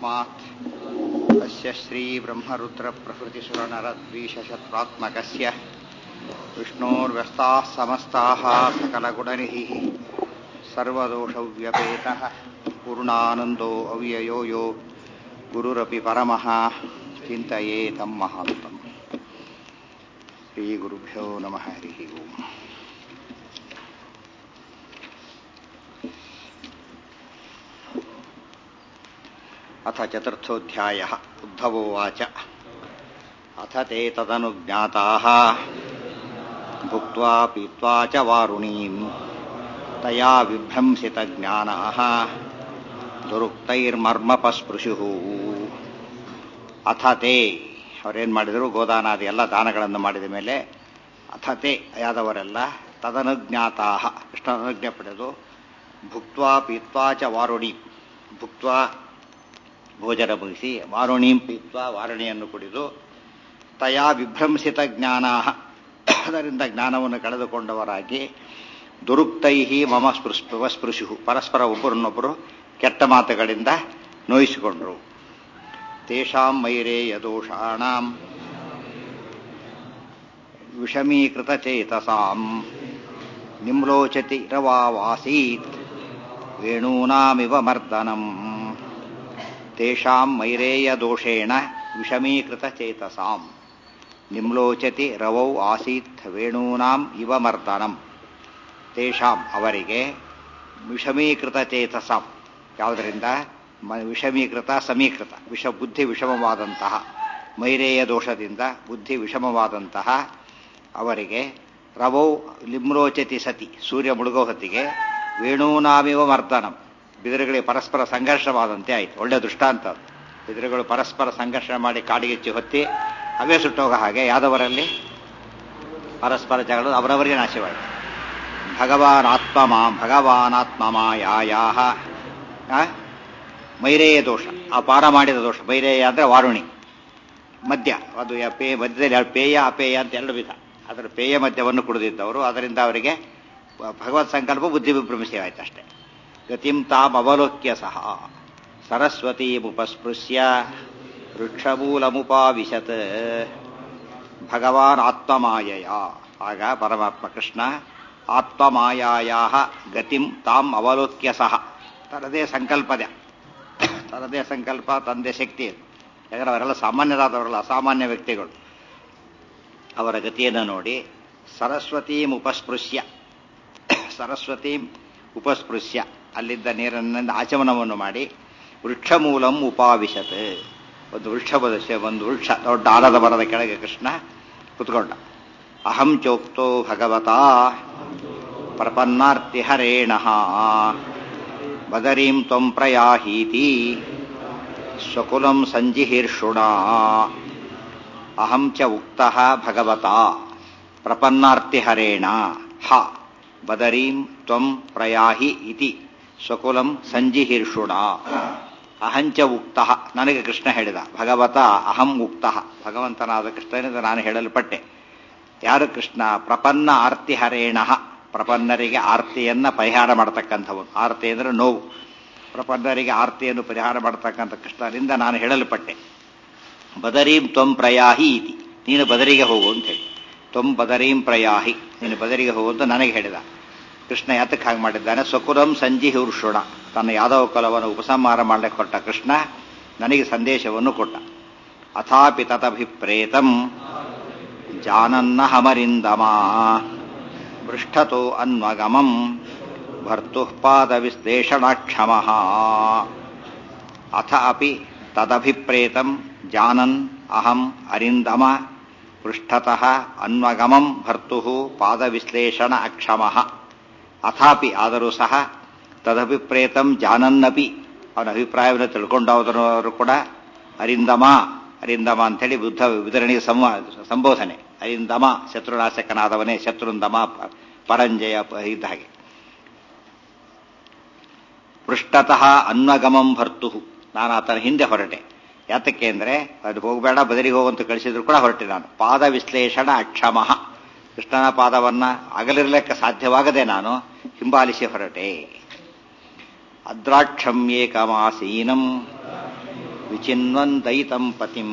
तस्मात् तस्य श्रीब्रह्मरुद्रप्रभृतिसुरनरद्वीषशत्रात्मकस्य विष्णोर्व्यस्ताः समस्ताः सकलगुणनिः सर्वदोषव्यपेतः पूर्णानन्दो अव्ययो यो गुरुरपि परमः चिन्तये तं महान्तम् श्रीगुरुभ्यो नमः हरिः ओम् अथ चतुर्थोऽध्यायः उद्धवोवाच अथ ते तदनुज्ञाताः भुक्त्वा पीत्वा च वारुणीम् तया विभ्रंसितज्ञानाः ದುರುಕ್ತೈರ್ಮರ್ಮಪಸ್ಪೃಶು ಅಥತೆ ಅವರೇನು ಮಾಡಿದರು ಗೋದಾನಾದಿ ಎಲ್ಲ ದಾನಗಳನ್ನು ಮಾಡಿದ ಮೇಲೆ ಅಥತೆ ಯಾದವರೆಲ್ಲ ತದನುಜ್ಞಾತಾ ಕೃಷ್ಣನುಜ್ಞೆ ಪಡೆದು ಭುಕ್ತ್ವಾ ಪೀತ್ವಾ ಚ ವಾರುಣಿ ಭುಕ್ತ್ವಾ ಭೋಜನ ಮುಗಿಸಿ ವಾರುಣೀಂ ಪೀತ್ವಾ ವಾರುಣಿಯನ್ನು ಕುಡಿದು ತಯಾ ವಿಭ್ರಂಸಿತ ಜ್ಞಾನ ಅದರಿಂದ ಜ್ಞಾನವನ್ನು ಕಳೆದುಕೊಂಡವರಾಗಿ ದುರುಕ್ತೈ ಮಮ ಸ್ಪೃಶ್ ಸ್ಪೃಶು ಪರಸ್ಪರ ಒಬ್ಬರನ್ನೊಬ್ಬರು ಕೆಟ್ಟ ಮಾತುಗಳಿಂದ ನೋಯಿಸಿಕೊಂಡರು ತೇಷಾಂ ಮೈರೇಯ ದೋಷಾಣಾಂ ವಿಷಮೀಕೃತಚೇತಸಾಂ ನಿಮ್ಲೋಚತಿ ರವಾವಾಸೀತ್ ವೇಣೂನಾಮಿವ ಮರ್ದನಂ ತೇಷಾಂ ಮೈರೇಯ ದೋಷೇಣ ವಿಷಮೀಕೃತಚೇತಸಾಂ ನಿಮ್ಲೋಚತಿ ರವೌ ಆಸೀತ್ ವೇಣೂನಾಂ ಇವ ಮರ್ದನಂ ತೇಷಾಂ ಅವರಿಗೆ ವಿಷಮೀಕೃತ ಚೇತಸಾಂ ಯಾವುದರಿಂದ ವಿಷಮೀಕೃತ ಸಮೀಕೃತ ವಿಷ ಬುದ್ಧಿ ವಿಷಮವಾದಂತಹ ಮೈರೇಯ ದೋಷದಿಂದ ಬುದ್ಧಿ ವಿಷಮವಾದಂತಹ ಅವರಿಗೆ ರವೌ ಲಿಮ್ರೋಚತಿ ಸತಿ ಸೂರ್ಯ ಮುಳುಗೋ ಹೊತ್ತಿಗೆ ವೇಣೂನಾಮಿವ ಮರ್ದನಂ ಬಿದಿರುಗಳಿಗೆ ಪರಸ್ಪರ ಸಂಘರ್ಷವಾದಂತೆ ಆಯಿತು ಒಳ್ಳೆ ದೃಷ್ಟಾಂತ ಅದು ಬಿದಿರುಗಳು ಪರಸ್ಪರ ಸಂಘರ್ಷ ಮಾಡಿ ಕಾಡಿಗೆಚ್ಚಿ ಹೊತ್ತಿ ಅವೇ ಸುಟ್ಟೋಗ ಹಾಗೆ ಯಾದವರಲ್ಲಿ ಪರಸ್ಪರ ಜಗಳು ಅವರವರಿಗೆ ನಾಶವಾಯಿತು ಭಗವಾನಾತ್ಮ ಭಗವಾನಾತ್ಮಮಾಯಾಯಾ ಮೈರೇಯ ದೋಷ ಆ ಪಾರ ಮಾಡಿದ ದೋಷ ಮೈರೇಯ ಅಂದರೆ ವಾರುಣಿ ಮದ್ಯ ಅದು ಪೇ ಮಧ್ಯದಲ್ಲಿ ಪೇಯ ಅಪೇಯ ಅಂತ ಎರಡು ವಿಧ ಅದರ ಪೇಯ ಮದ್ಯವನ್ನು ಕುಡಿದಿದ್ದವರು ಅದರಿಂದ ಅವರಿಗೆ ಭಗವತ್ ಸಂಕಲ್ಪ ಬುದ್ಧಿ ವಿಭ್ರಮಿಸಿ ಆಯ್ತು ಅಷ್ಟೇ ಗತಿಂ ತಾಮ್ ಅವಲೋಕ್ಯ ಸಹ ಸರಸ್ವತೀಮುಪಸ್ಪೃಶ್ಯ ವೃಕ್ಷಮೂಲಮುಪಾವಿಶತ್ ಭಗವಾನ್ ಆತ್ಮಮಾಯಯ ಆಗ ಪರಮಾತ್ಮ ಕೃಷ್ಣ ಆತ್ಮಮಾಯಾಯ ಗತಿಂ ತಾಮ್ ಅವಲೋಕ್ಯ ಸಹ ತನ್ನದೇ ಸಂಕಲ್ಪದ ತನ್ನದೇ ಸಂಕಲ್ಪ ತಂದೆ ಶಕ್ತಿ ಯಾಕಂದ್ರೆ ಅವರೆಲ್ಲ ಸಾಮಾನ್ಯರಾದವರಲ್ಲ ಅಸಾಮಾನ್ಯ ವ್ಯಕ್ತಿಗಳು ಅವರ ಗತಿಯನ್ನು ನೋಡಿ ಸರಸ್ವತೀಂ ಉಪಸ್ಪೃಶ್ಯ ಸರಸ್ವತೀಂ ಉಪಸ್ಪೃಶ್ಯ ಅಲ್ಲಿದ್ದ ನೀರನ್ನು ಆಚಮನವನ್ನು ಮಾಡಿ ವೃಕ್ಷಮೂಲಂ ಉಪಾವಿಶತ್ ಒಂದು ವೃಕ್ಷ ಒಂದು ವೃಕ್ಷ ದೊಡ್ಡ ಆಲದ ಮರದ ಕೆಳಗೆ ಕೃಷ್ಣ ಕುತ್ಕೊಂಡ ಅಹಂ ಚೋಕ್ತೋ ಭಗವತಾ ಪ್ರಪನ್ನಾರ್ತಿಹರೇಣ ಬದರೀಂ ತ್ವಂ ಪ್ರಯಾಹೀತಿ ಸ್ವಕುಲಂ ಸಂಜಿಹೀರ್ಷುಣ ಅಹಂ ಚ ಉಕ್ತಃ ಭಗವತಾ ಪ್ರಪನ್ನಾರ್ತಿಹರೇಣ ಹ ಬದರೀಂ ತ್ವಂ ಪ್ರಯಾಹಿ ಇತಿ ಸ್ವಕುಲಂ ಸಂಜಿಹೀರ್ಷುಣ ಅಹಂಚ ಉಕ್ತಃ ನನಗೆ ಕೃಷ್ಣ ಹೇಳಿದ ಭಗವತ ಅಹಂ ಉಕ್ತಃ ಭಗವಂತನಾದ ಕೃಷ್ಣನಿಂದ ನಾನು ಹೇಳಲ್ಪಟ್ಟೆ ಯಾರು ಕೃಷ್ಣ ಪ್ರಪನ್ನ ಆರ್ತಿಹರೇಣ ಪ್ರಪನ್ನರಿಗೆ ಆರ್ತಿಯನ್ನ ಪರಿಹಾರ ಮಾಡತಕ್ಕಂಥವನು ಆರ್ತಿ ಅಂದರೆ ನೋವು ಪ್ರಪನ್ನರಿಗೆ ಆರ್ತಿಯನ್ನು ಪರಿಹಾರ ಮಾಡತಕ್ಕಂಥ ಕೃಷ್ಣನಿಂದ ನಾನು ಹೇಳಲ್ಪಟ್ಟೆ ಬದರೀಂ ತ್ವಂ ಪ್ರಯಾಹಿ ಇತಿ ನೀನು ಬದರಿಗೆ ಹೋಗು ಅಂತ ಹೇಳಿ ತ್ವಂ ಬದರೀಂ ಪ್ರಯಾಹಿ ನೀನು ಬದರಿಗೆ ಹೋಗು ಅಂತ ನನಗೆ ಹೇಳಿದ ಕೃಷ್ಣ ಯಾತಕ್ಕೆ ಹಾಗೆ ಮಾಡಿದ್ದಾನೆ ಸ್ವಕುಲಂ ಸಂಜಿ ಹುರುಷುಣ ತನ್ನ ಯಾದವ ಕುಲವನ್ನು ಉಪಸಂಹಾರ ಮಾಡಲಿಕ್ಕೆ ಕೊಟ್ಟ ಕೃಷ್ಣ ನನಗೆ ಸಂದೇಶವನ್ನು ಕೊಟ್ಟ ಅಥಾಪಿ ತದಭಿಪ್ರೇತಂ ಜಾನನ್ನ ಹಮರಿಂದಮಾ ಪೃಷ್ಠತೋ ಅನ್ವಗಮಂ ಭರ್ತು ಪಾದ ವಿಶ್ಲೇಷಣಾಕ್ಷಮ ಅಥ ಅಪಿ ತದಭಿಪ್ರೇತಂ ಜಾನನ್ ಅಹಂ ಅರಿಂದಮ ಪೃಷ್ಠತಃ ಅನ್ವಗಮಂ ಭರ್ತು ಪಾದ ವಿಶ್ಲೇಷಣ ಅಕ್ಷಮ ಅಥಾಪಿ ಆದರೂ ಸಹ ತದಭಿಪ್ರೇತಂ ಜಾನನ್ನಪಿ ಅವನ ಅಭಿಪ್ರಾಯವನ್ನು ತಿಳ್ಕೊಂಡವರು ಕೂಡ ಅರಿಂದಮ ಅರಿಂದಮ ಅಂಥೇಳಿ ಬುದ್ಧ ವಿತರಣೆಗೆ ಸಂಬೋಧನೆ ಅರಿಂದಮ ಶತ್ರುನಾಶಕನಾದವನೇ ಶತ್ರುಂದಮ ಪರಂಜಯ ಇದ್ದ ಹಾಗೆ ಪೃಷ್ಠತಃ ಅನ್ವಗಮಂ ಭರ್ತು ನಾನು ಆತನ ಹಿಂದೆ ಹೊರಟೆ ಯಾತಕ್ಕೆ ಅಂದರೆ ಅದು ಹೋಗಬೇಡ ಬದಲಿಗೆ ಹೋಗಂತ ಕಳಿಸಿದ್ರು ಕೂಡ ಹೊರಟೆ ನಾನು ಪಾದ ವಿಶ್ಲೇಷಣ ಅಕ್ಷಮ ಕೃಷ್ಣನ ಪಾದವನ್ನ ಅಗಲಿರಲಿಕ್ಕೆ ಸಾಧ್ಯವಾಗದೆ ನಾನು ಹಿಂಬಾಲಿಸಿ ಹೊರಟೆ ಅದ್ರಾಕ್ಷಂ ಏಕಮಾಸೀನಂ ವಿಚಿನ್ವನ್ ದಯಿತಂ ಪತಿಂ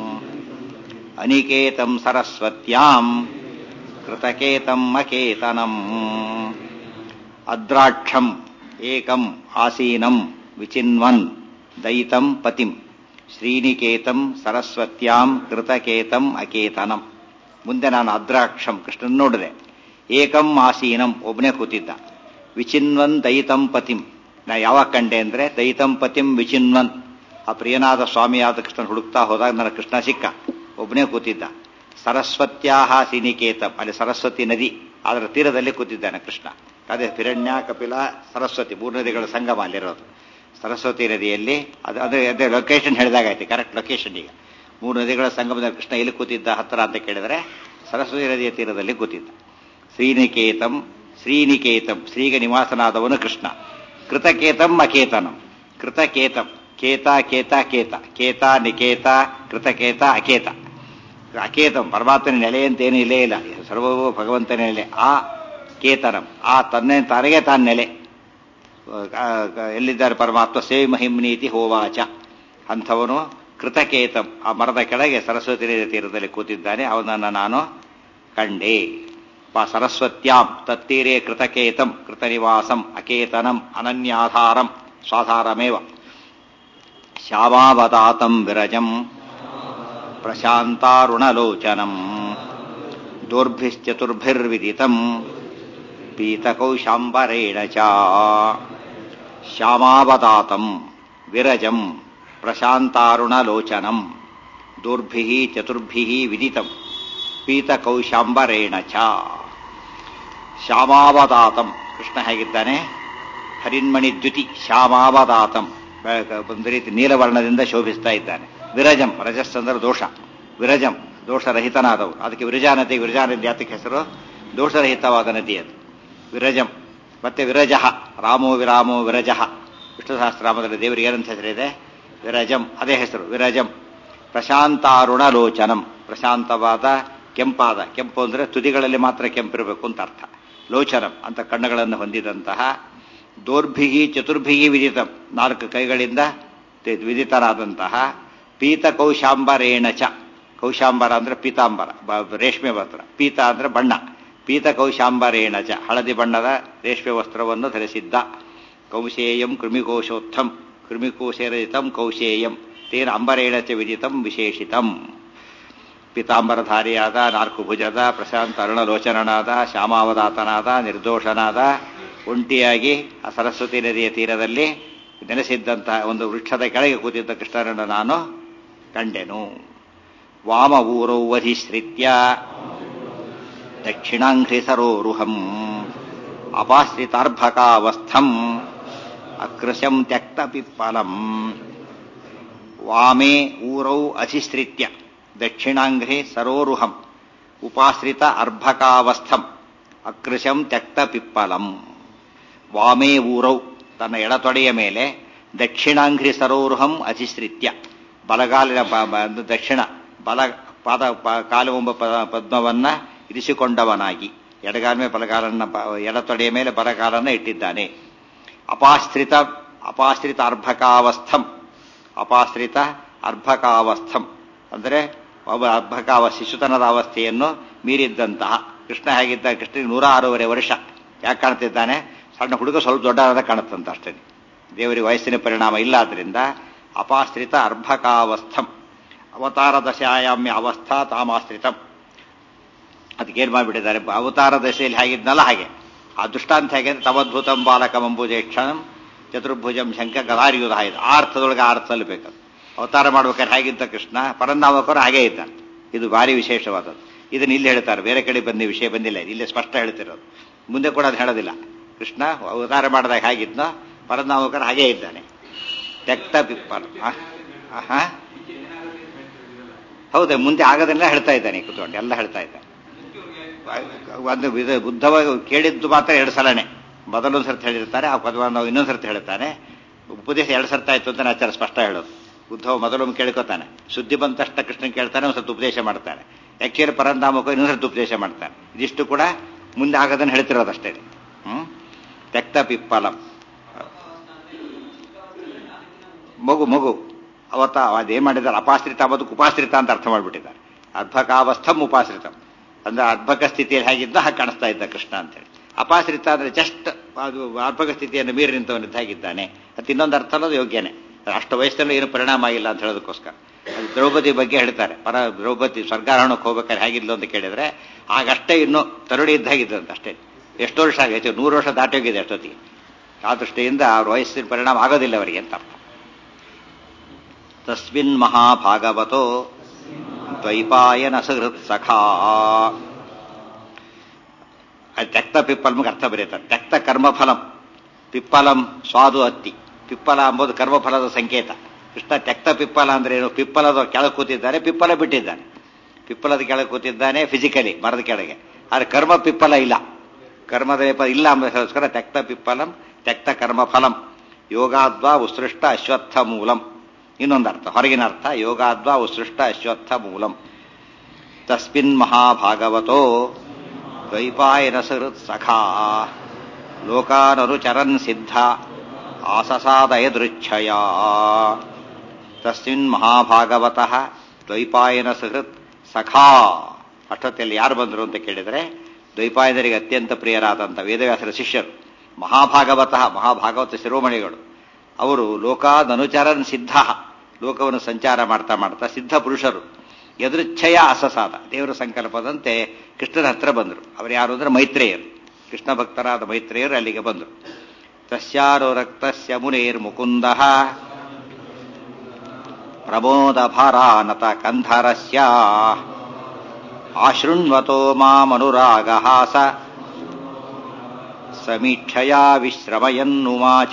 ಅನಿಕೇತಂ ಸರಸ್ವತ್ಯಾಂ ಕೃತಕೇತಂ ಅಕೇತನಂ ಅದ್ರಾಕ್ಷಂ ಏಕಂ ಆಸೀನಂ ವಿಚಿನ್ವನ್ ದಯಿತಂ ಪತಿಂ ಶ್ರೀನಿಕೇತಂ ಸರಸ್ವತ್ಯಾಂ ಕೃತಕೇತಂ ಅಕೇತನಂ ಮುಂದೆ ನಾನು ಅದ್ರಾಕ್ಷಂ ಕೃಷ್ಣನ್ ನೋಡಿದೆ ಏಕಂ ಆಸೀನಂ ಒಬ್ಬನೇ ಕೂತಿದ್ದ ವಿಚಿನ್ವನ್ ದಯಿತಂ ಪತಿಂ ನಾ ಯಾವಾಗ ಕಂಡೆ ಅಂದ್ರೆ ದಯಿತಂ ಪತಿಂ ವಿಚಿನ್ವನ್ ಆ ಪ್ರಿಯನಾದ ಸ್ವಾಮಿಯಾದ ಕೃಷ್ಣನ್ ಹುಡುಕ್ತಾ ಹೋದಾಗ ನನ್ನ ಕೃಷ್ಣ ಸಿಕ್ಕ ಒಬ್ಬನೇ ಕೂತಿದ್ದ ಸರಸ್ವತ್ಯಾಹ ಸಿನಿಕೇತಂ ಅಲ್ಲಿ ಸರಸ್ವತಿ ನದಿ ಅದರ ತೀರದಲ್ಲಿ ಕೂತಿದ್ದಾನೆ ಕೃಷ್ಣ ಅದೇ ಹಿರಣ್ಯ ಕಪಿಲ ಸರಸ್ವತಿ ಮೂರು ನದಿಗಳ ಸಂಗಮ ಅಲ್ಲಿರೋದು ಸರಸ್ವತಿ ನದಿಯಲ್ಲಿ ಅದು ಅದೇ ಅದೇ ಲೊಕೇಶನ್ ಹೇಳಿದಾಗೈತೆ ಕರೆಕ್ಟ್ ಲೊಕೇಶನ್ ಈಗ ಮೂರು ನದಿಗಳ ಸಂಗಮದಲ್ಲಿ ಕೃಷ್ಣ ಎಲ್ಲಿ ಕೂತಿದ್ದ ಹತ್ತಿರ ಅಂತ ಕೇಳಿದರೆ ಸರಸ್ವತಿ ನದಿಯ ತೀರದಲ್ಲಿ ಕೂತಿದ್ದ ಶ್ರೀನಿಕೇತಂ ಶ್ರೀನಿಕೇತಂ ಶ್ರೀಗ ನಿವಾಸನಾದವನು ಕೃಷ್ಣ ಕೃತಕೇತಂ ಅಕೇತನಂ ಕೃತಕೇತಂ ಕೇತ ಕೇತ ಕೇತ ಕೇತ ನಿಕೇತ ಕೃತಕೇತ ಅಕೇತ ಅಕೇತಂ ಪರಮಾತ್ಮನ ನೆಲೆ ಅಂತೇನು ಇಲ್ಲೇ ಇಲ್ಲ ಸರ್ವವೂ ಭಗವಂತನ ನೆಲೆ ಆ ಕೇತನಂ ಆ ತನ್ನೇ ತನಗೆ ತಾನ ನೆಲೆ ಎಲ್ಲಿದ್ದಾರೆ ಪರಮಾತ್ಮ ಸೇವಿ ಮಹಿಮ್ನೀತಿ ಹೋವಾಚ ಅಂಥವನು ಕೃತಕೇತಂ ಆ ಮರದ ಕೆಳಗೆ ಸರಸ್ವತಿ ನದಿಯ ತೀರದಲ್ಲಿ ಕೂತಿದ್ದಾನೆ ಅವನನ್ನು ನಾನು ಕಂಡೆ ಪಾ ಸರಸ್ವತ್ಯಾಂ ತತ್ತೀರೇ ಕೃತಕೇತಂ ಕೃತನಿವಾಸಂ ಅಕೇತನಂ ಅನನ್ಯಾಧಾರಂ ಸ್ವಾಧಾರಮೇವ ಶ್ಯಾಮಾವತಾತಂ ವಿರಜಂ ಪ್ರಶಾಂತಾರುಣಲೋಚನಂ ದೋರ್ಭಿಶ್ಚತುರ್ಭಿರ್ವಿದಿತಂ ಪೀತಕೌಶಾಂಬರೇಣ ಚ ಶ್ಯಾಮಾವತಾತಂ ವಿರಜಂ ಪ್ರಶಾಂತಾರುಣಲೋಚನಂ ದೋರ್ಭಿ ಚತುರ್ಭಿ ವಿದಿತಂ ಪೀತಕೌಶಾಂಬರೇಣ ಚ ಶ್ಯಾಮಾವತಾತಂ ಕೃಷ್ಣ ಹೇಗಿದ್ದಾನೆ ಹರಿನ್ಮಣಿ ದ್ಯುತಿ ಶ್ಯಾಮಾವತಾತಂ ಒಂದು ರೀತಿ ನೀಲವರ್ಣದಿಂದ ಶೋಭಿಸ್ತಾ ಇದ್ದಾನೆ ವಿರಜಂ ರಜಸ್ ಅಂದ್ರೆ ದೋಷ ವಿರಜಂ ದೋಷರಹಿತನಾದವು ಅದಕ್ಕೆ ವಿರಜಾ ನದಿ ವಿರಜಾ ನದಿ ಯಾತಕ್ಕೆ ಹೆಸರು ದೋಷರಹಿತವಾದ ನದಿ ಅದು ವಿರಜಂ ಮತ್ತೆ ವಿರಜಃ ರಾಮೋ ವಿರಾಮೋ ವಿರಜಃ ವಿಷ್ಣು ಸಹಸ್ರನಾಮದಲ್ಲಿ ದೇವರಿಗೆ ಏನಂತ ಹೆಸರಿದೆ ವಿರಜಂ ಅದೇ ಹೆಸರು ವಿರಜಂ ಪ್ರಶಾಂತಾರುಣ ಲೋಚನಂ ಪ್ರಶಾಂತವಾದ ಕೆಂಪಾದ ಕೆಂಪು ಅಂದರೆ ತುದಿಗಳಲ್ಲಿ ಮಾತ್ರ ಕೆಂಪಿರಬೇಕು ಅಂತ ಅರ್ಥ ಲೋಚನಂ ಅಂತ ಕಣ್ಣುಗಳನ್ನು ಹೊಂದಿದಂತಹ ದೋರ್ಭಿಗಿ ಚತುರ್ಭಿಗಿ ವಿದಿತಂ ನಾಲ್ಕು ಕೈಗಳಿಂದ ವಿದಿತರಾದಂತಹ ಪೀತ ಕೌಶಾಂಬರೇಣ ಚ ಕೌಶಾಂಬರ ಅಂದ್ರೆ ಪೀತಾಂಬರ ರೇಷ್ಮೆ ವಸ್ತ್ರ ಪೀತ ಅಂದ್ರೆ ಬಣ್ಣ ಪೀತ ಕೌಶಾಂಬರೇಣ ಚ ಹಳದಿ ಬಣ್ಣದ ರೇಷ್ಮೆ ವಸ್ತ್ರವನ್ನು ಧರಿಸಿದ್ದ ಕೌಶೇಯಂ ಕೃಮಿಕೋಶೋತ್ಥಂ ಕೃಮಿಕೋಶೇರಜಿತಂ ಕೌಶೇಯಂ ತೇನ ಅಂಬರೇಣ ಚ ವಿದಿತಂ ವಿಶೇಷಿತಂ ಪೀತಾಂಬರಧಾರಿಯಾದ ನಾಲ್ಕು ಭುಜದ ಪ್ರಶಾಂತ ಅರುಣಲೋಚನನಾದ ಶ್ಯಾಮಾವದಾತನಾದ ನಿರ್ದೋಷನಾದ ಒಂಟಿಯಾಗಿ ಆ ಸರಸ್ವತಿ ನದಿಯ ತೀರದಲ್ಲಿ ನೆಲೆಸಿದ್ದಂತಹ ಒಂದು ವೃಕ್ಷದ ಕೆಳಗೆ ಕೂತಿದ್ದ ಕೃಷ್ಣನನ್ನು ನಾನು ಕಂಡೆನು ವಾಮ ಊರೌ ಅಧಿಶ್ರಿತ್ಯ ದಕ್ಷಿಣಾಂಘ್ರಿ ಸರೋರುಹಂ ಅಪಾಶ್ರಿತಾರ್ಭಕಾವಸ್ಥಂ ಅಕೃಶಂ ತ್ಯಕ್ತ ಪಿಪ್ಪಲಂ ವಾಮೇ ಊರೌ ಅಧಿಶ್ರಿತ್ಯ ದಕ್ಷಿಣಾಂಘ್ರಿ ಸರೋರುಹಂ ಉಪಾಶ್ರಿತ ಅರ್ಭಕಾವಸ್ಥಂ ಅಕೃಶಂ ತ್ಯಕ್ತ ಪಿಪ್ಪಲಂ ವಾಮೇ ಊರೌ ತನ್ನ ಎಡತೊಡೆಯ ಮೇಲೆ ದಕ್ಷಿಣಾಂಘ್ರಿ ಸರೋರುಹಂ ಅಧಿಶ್ರಿತ್ಯ ಬಲಗಾಲಿನ ದಕ್ಷಿಣ ಬಲ ಪಾದ ಕಾಲುವಂಬ ಪದ್ಮವನ್ನ ಇರಿಸಿಕೊಂಡವನಾಗಿ ಎಡಗಾಲ ಮೇಲೆ ಬಲಗಾಲನ್ನ ಎಡತೊಡೆಯ ಮೇಲೆ ಬಲಗಾಲನ್ನ ಇಟ್ಟಿದ್ದಾನೆ ಅಪಾಶ್ರಿತ ಅಪಾಶ್ರಿತ ಅರ್ಭಕಾವಸ್ಥಂ ಅಪಾಶ್ರಿತ ಅರ್ಭಕಾವಸ್ಥಂ ಅಂದರೆ ಒಬ್ಬ ಅರ್ಭಕಾವ ಶಿಶುತನದ ಅವಸ್ಥೆಯನ್ನು ಮೀರಿದ್ದಂತಹ ಕೃಷ್ಣ ಹೇಗಿದ್ದ ಕೃಷ್ಣನಿಗೆ ನೂರ ಆರೂವರೆ ವರ್ಷ ಯಾಕೆ ಕಾಣ್ತಿದ್ದಾನೆ ಸಣ್ಣ ಹುಡುಗ ಸ್ವಲ್ಪ ದೊಡ್ಡದಾದ ಕಾಣುತ್ತಂತ ಅಷ್ಟೇ ದೇವರಿಗೆ ವಯಸ್ಸಿನ ಪರಿಣಾಮ ಇಲ್ಲ ಆದ್ರಿಂದ ಅಪಾಶ್ರಿತ ಅರ್ಭಕಾವಸ್ಥಂ ಅವತಾರ ದಶಾಯಾಮ್ಯ ಅವಸ್ಥಾ ತಾಮಾಶ್ರಿತಂ ಅದಕ್ಕೇನು ಮಾಡಿಬಿಟ್ಟಿದ್ದಾರೆ ಅವತಾರ ದಶೆಯಲ್ಲಿ ಹೇಗಿದ್ನಲ್ಲ ಹಾಗೆ ಆ ದೃಷ್ಟಾಂತ ಹೇಗೆ ಅಂದ್ರೆ ತವದ್ಭುತಂ ಬಾಲಕಮಂಬುಜೆ ಕ್ಷಣಂ ಚತುರ್ಭುಜಂ ಶಂಕ ಗದಾರಿಯುಧ ಇದು ಆ ಅರ್ಥದೊಳಗೆ ಆ ಅರ್ಥದಲ್ಲಿ ಬೇಕದು ಅವತಾರ ಮಾಡ್ಬೇಕಾದ್ರೆ ಹೇಗಿದ್ದ ಕೃಷ್ಣ ಪರಂದಾಮಕರು ಹಾಗೇ ಇದ್ದಾನೆ ಇದು ಭಾರಿ ವಿಶೇಷವಾದದ್ದು ಇದನ್ನ ಇಲ್ಲಿ ಹೇಳ್ತಾರೆ ಬೇರೆ ಕಡೆ ಬಂದ ವಿಷಯ ಬಂದಿಲ್ಲ ಇಲ್ಲಿ ಸ್ಪಷ್ಟ ಹೇಳ್ತಿರೋದು ಮುಂದೆ ಕೂಡ ಅದು ಹೇಳೋದಿಲ್ಲ ಕೃಷ್ಣ ಅವತಾರ ಮಾಡಿದಾಗ ಹೇಗಿದ್ನೋ ಪರಂದಾಮಕರು ಹಾಗೇ ಇದ್ದಾನೆ ತೆಕ್ತ ಪಿಪ್ಪರ್ ಹೌದು ಮುಂದೆ ಆಗೋದನ್ನೆಲ್ಲ ಹೇಳ್ತಾ ಇದ್ದಾನೆ ಕೂತ್ಕೊಂಡು ಎಲ್ಲ ಹೇಳ್ತಾ ಇದ್ದಾನೆ ಒಂದು ವಿಧ ಬುದ್ಧವಾಗಿ ಕೇಳಿದ್ದು ಮಾತ್ರ ಎರಡು ಸಲನೆ ಮೊದಲೊಂದು ಸರ್ತಿ ಹೇಳಿರ್ತಾರೆ ಆ ಪದವನ್ನು ನಾವು ಇನ್ನೊಂದು ಸರ್ತಿ ಹೇಳ್ತಾನೆ ಉಪದೇಶ ಎರಡು ಸರ್ತಿ ಆಯ್ತು ಅಂತ ಆಚಾರ ಸ್ಪಷ್ಟ ಹೇಳೋದು ಉದ್ಧವ ಮೊದಲೊಮ್ಮೆ ಕೇಳ್ಕೊತಾನೆ ಸುದ್ದಿ ಬಂದ ತಕ್ಷಣ ಕೃಷ್ಣ ಕೇಳ್ತಾನೆ ಒಂದು ಸರ್ತಿ ಉಪದೇಶ ಮಾಡ್ತಾನೆ ಆಕ್ಚುಲಿ ಪರಂಧಾಮಕ ಇನ್ನೊಂದು ಸರ್ತಿ ಉಪದೇಶ ಮಾಡ್ತಾನೆ ಇದಿಷ್ಟು ಕೂಡ ಮುಂದೆ ಆಗೋದನ್ನು ಹೇಳ್ತಿರೋದಷ್ಟೇ ಹ್ಮ್ ತೆಕ್ತ ಪಿಪ್ಪಲಂ ಮಗು ಮಗು ಅವತ್ತ ಅದೇನ್ ಮಾಡಿದ್ದಾರೆ ಅಪಾಶ್ರಿತ ಅನ್ನೋದಕ್ಕೆ ಉಪಾಶ್ರಿತ ಅಂತ ಅರ್ಥ ಮಾಡಿಬಿಟ್ಟಿದ್ದಾರೆ ಅರ್ಭಕಾವಸ್ಥಂ ಉಪಾಶ್ರಿತಂ ಅಂದ್ರೆ ಅರ್ಭಕ ಸ್ಥಿತಿಯಲ್ಲಿ ಹೇಗಿದ್ದ ಹಾಗೆ ಕಾಣಿಸ್ತಾ ಇದ್ದ ಕೃಷ್ಣ ಅಂತೇಳಿ ಅಪಾಶ್ರಿತ ಅಂದ್ರೆ ಜಸ್ಟ್ ಅದು ಅರ್ಭಕ ಸ್ಥಿತಿಯನ್ನು ಮೀರಿ ನಿಂತವನಿದ್ದ ಹಾಗಿದ್ದಾನೆ ಅದು ಇನ್ನೊಂದು ಅರ್ಥ ಅನ್ನೋದು ಯೋಗ್ಯನೇ ಅಷ್ಟು ವಯಸ್ಸಲ್ಲಿ ಏನು ಪರಿಣಾಮ ಆಗಿಲ್ಲ ಅಂತ ಹೇಳೋದಕ್ಕೋಸ್ಕರ ಅದು ದ್ರೌಪದಿ ಬಗ್ಗೆ ಹೇಳ್ತಾರೆ ಪರ ದ್ರೌಪದಿ ಸ್ವರ್ಗಾರೋಹಣಕ್ಕೆ ಹೋಗ್ಬೇಕಾದ್ರೆ ಹೇಗಿದ್ಲು ಅಂತ ಕೇಳಿದ್ರೆ ಆಗಷ್ಟೇ ಇನ್ನೂ ತರುಣಿ ಇದ್ದಾಗಿದ್ದಂತ ಅಷ್ಟೇ ಎಷ್ಟು ವರ್ಷ ಆಗೈತೆ ನೂರು ವರ್ಷ ದಾಟಿ ಹೋಗಿದೆ ಅಷ್ಟೊತ್ತಿಗೆ ಆ ದೃಷ್ಟಿಯಿಂದ ಅವ್ರ ವಯಸ್ಸಿನ ಪರಿಣಾಮ ಆಗೋದಿಲ್ಲ ಅವರಿಗೆ ಅಂತ ಅರ್ಥ ತಸ್ಮಿನ್ ಮಹಾಭಾಗವತೋ ದ್ವೈಪಾಯನ ಸಹೃತ್ ಸಖಾ ತ್ಯಕ್ತ ಪಿಪ್ಪಲ್ಮಗೆ ಅರ್ಥ ಬರೀತಾರೆ ತ್ಯಕ್ತ ಕರ್ಮಫಲಂ ಪಿಪ್ಪಲಂ ಸ್ವಾದು ಹತ್ತಿ ಪಿಪ್ಪಲ ಎಂಬುದು ಕರ್ಮಫಲದ ಸಂಕೇತ ಕೃಷ್ಣ ತ್ಯಕ್ತ ಪಿಪ್ಪಲ ಅಂದ್ರೆ ಏನು ಪಿಪ್ಪಲದ ಕೆಳಗೆ ಕೂತಿದ್ದಾನೆ ಪಿಪ್ಪಲ ಬಿಟ್ಟಿದ್ದಾನೆ ಪಿಪ್ಪಲದ ಕೆಳಗೆ ಕೂತಿದ್ದಾನೆ ಫಿಸಿಕಲಿ ಮರದ ಕೆಳಗೆ ಆದ್ರೆ ಕರ್ಮ ಪಿಪ್ಪಲ ಇಲ್ಲ ಕರ್ಮದ ಇಲ್ಲ ಅಂಬೋಸ್ಕರ ತ್ಯಕ್ತ ಪಿಪ್ಪಲಂ ತ್ಯಕ್ತ ಕರ್ಮಫಲಂ ಯೋಗಾದ್ವಾ ಉತ್ಸೃಷ್ಟ ಅಶ್ವತ್ಥ ಮೂಲಂ ಇನ್ನೊಂದು ಅರ್ಥ ಹೊರಗಿನ ಅರ್ಥ ಯೋಗಾದ್ವಾ ಉತ್ಸೃಷ್ಟ ಅಶ್ವತ್ಥ ಮೂಲಂ ತಸ್ಮಿನ್ ಮಹಾಭಾಗವತೋ ದ್ವೈಪಾಯನ ಸಹೃತ್ ಸಖಾ ಲೋಕಾನರುಚರನ್ ಸಿದ್ಧ ಆಸಸಾದಯ ದೃಚ್ಛಯ ತಸ್ಮಿನ್ ಮಹಾಭಾಗವತಃ ದ್ವೈಪಾಯನ ಸಹೃತ್ ಸಖಾ ಅಷ್ಟೊತ್ತಲ್ಲಿ ಯಾರು ಬಂದರು ಅಂತ ಕೇಳಿದರೆ ದ್ವೈಪಾಯನರಿಗೆ ಅತ್ಯಂತ ಪ್ರಿಯರಾದಂಥ ವೇದವ್ಯಾಸರ ಶಿಷ್ಯರು ಮಹಾಭಾಗವತಃ ಮಹಾಭಾಗವತ ಶಿರೋಮಣಿಗಳು ಅವರು ಲೋಕಾದನುಚರನ್ ಸಿದ್ಧ ಲೋಕವನ್ನು ಸಂಚಾರ ಮಾಡ್ತಾ ಮಾಡ್ತಾ ಸಿದ್ಧ ಪುರುಷರು ಎದುರುಚ್ಛಯ ಅಸಸಾದ ದೇವರ ಸಂಕಲ್ಪದಂತೆ ಕೃಷ್ಣನ ಹತ್ರ ಬಂದರು ಅವರು ಯಾರು ಅಂದ್ರೆ ಮೈತ್ರೇಯರು ಕೃಷ್ಣ ಭಕ್ತರಾದ ಮೈತ್ರೇಯರು ಅಲ್ಲಿಗೆ ಬಂದರು ತಸ್ಯಾನುರಕ್ತಸ್ಯ ಮುನೇರ್ ಮುಕುಂದ ಪ್ರಮೋದ ಭಾರಾನತ ಕಂಧರಸ್ಯ ಆಶೃಣ್ವತೋ ಮಾಮನುರಾಗಹಾಸ ಸಮೀಕ್ಷಯಾ ವಿಶ್ರಮಯನ್ನುವಾಚ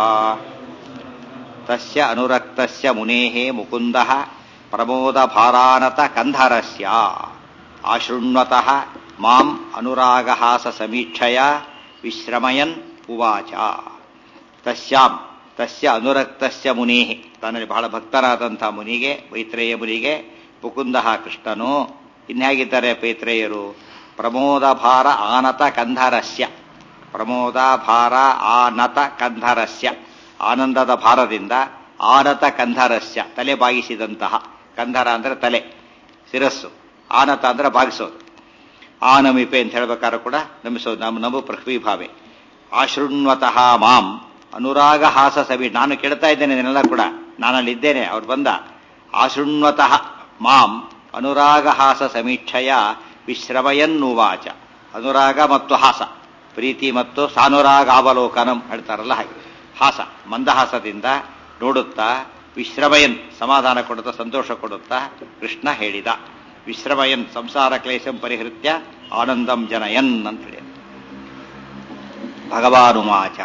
ತಸ್ಯ ಅನುರಕ್ತಸ್ಯ ಮುನೇಃ ಮುಕುಂದಃ ಪ್ರಮೋದ ಭಾರಾನತ ಕಂಧರಸ್ಯ ಆಶೃಣ್ವತಃ ಮಾಂ ಅನುರಾಗಹಾಸ ಸಮೀಕ್ಷಯ ವಿಶ್ರಮಯನ್ ಉವಾಚ ತಸ್ಯಾಂ ತಸ್ಯ ಅನುರಕ್ತಸ್ಯ ಮುನೇಃ ತನ್ನಲ್ಲಿ ಬಹಳ ಭಕ್ತರಾದಂಥ ಮುನಿಗೆ ಮೈತ್ರೇಯ ಮುನಿಗೆ ಮುಕುಂದ ಕೃಷ್ಣನು ಇನ್ಹೇಗಿದ್ದಾರೆ ಪೈತ್ರೇಯರು ಪ್ರಮೋದ ಭಾರ ಆನತ ಕಂಧರಸ್ಯ ಪ್ರಮೋದ ಭಾರ ಆನತ ಕಂಧರಸ್ಯ ಆನಂದದ ಭಾರದಿಂದ ಆನತ ಕಂಧರಸ್ಯ ತಲೆ ಬಾಗಿಸಿದಂತಹ ಕಂಧರ ಅಂದ್ರೆ ತಲೆ ಶಿರಸ್ಸು ಆನತ ಅಂದ್ರೆ ಬಾಗಿಸೋದು ಆನಮಿಪೆ ಅಂತ ಹೇಳ್ಬೇಕಾದ್ರೂ ಕೂಡ ನಮಿಸೋದು ನಮ್ಮ ನಮು ಪೃಥ್ವಿಭಾವೆ ಆಶೃಣ್ವತಃ ಮಾಂ ಅನುರಾಗ ಹಾಸ ಸಭಿ ನಾನು ಕೇಳ್ತಾ ಇದ್ದೇನೆ ಇದನ್ನೆಲ್ಲ ಕೂಡ ನಾನಲ್ಲಿದ್ದೇನೆ ಅವ್ರು ಬಂದ ಆಶೃಣ್ವತಃ ಮಾಂ ಅನುರಾಗ ಹಾಸ ಸಮೀಕ್ಷಯ ವಿಶ್ರಮಯನ್ನುವಾಚ ಅನುರಾಗ ಮತ್ತು ಹಾಸ ಪ್ರೀತಿ ಮತ್ತು ಸಾನುರಾಗಾವಲೋಕನಂ ಹೇಳ್ತಾರಲ್ಲ ಹಾಗೆ ಹಾಸ ಮಂದಹಾಸದಿಂದ ನೋಡುತ್ತಾ ವಿಶ್ರಮಯನ್ ಸಮಾಧಾನ ಕೊಡುತ್ತಾ ಸಂತೋಷ ಕೊಡುತ್ತಾ ಕೃಷ್ಣ ಹೇಳಿದ ವಿಶ್ರಮಯನ್ ಸಂಸಾರ ಕ್ಲೇಶಂ ಪರಿಹೃತ್ಯ ಆನಂದಂ ಜನಯನ್ ಅಂತ ಹೇಳಿ ಭಗವಾನುಮಾಚ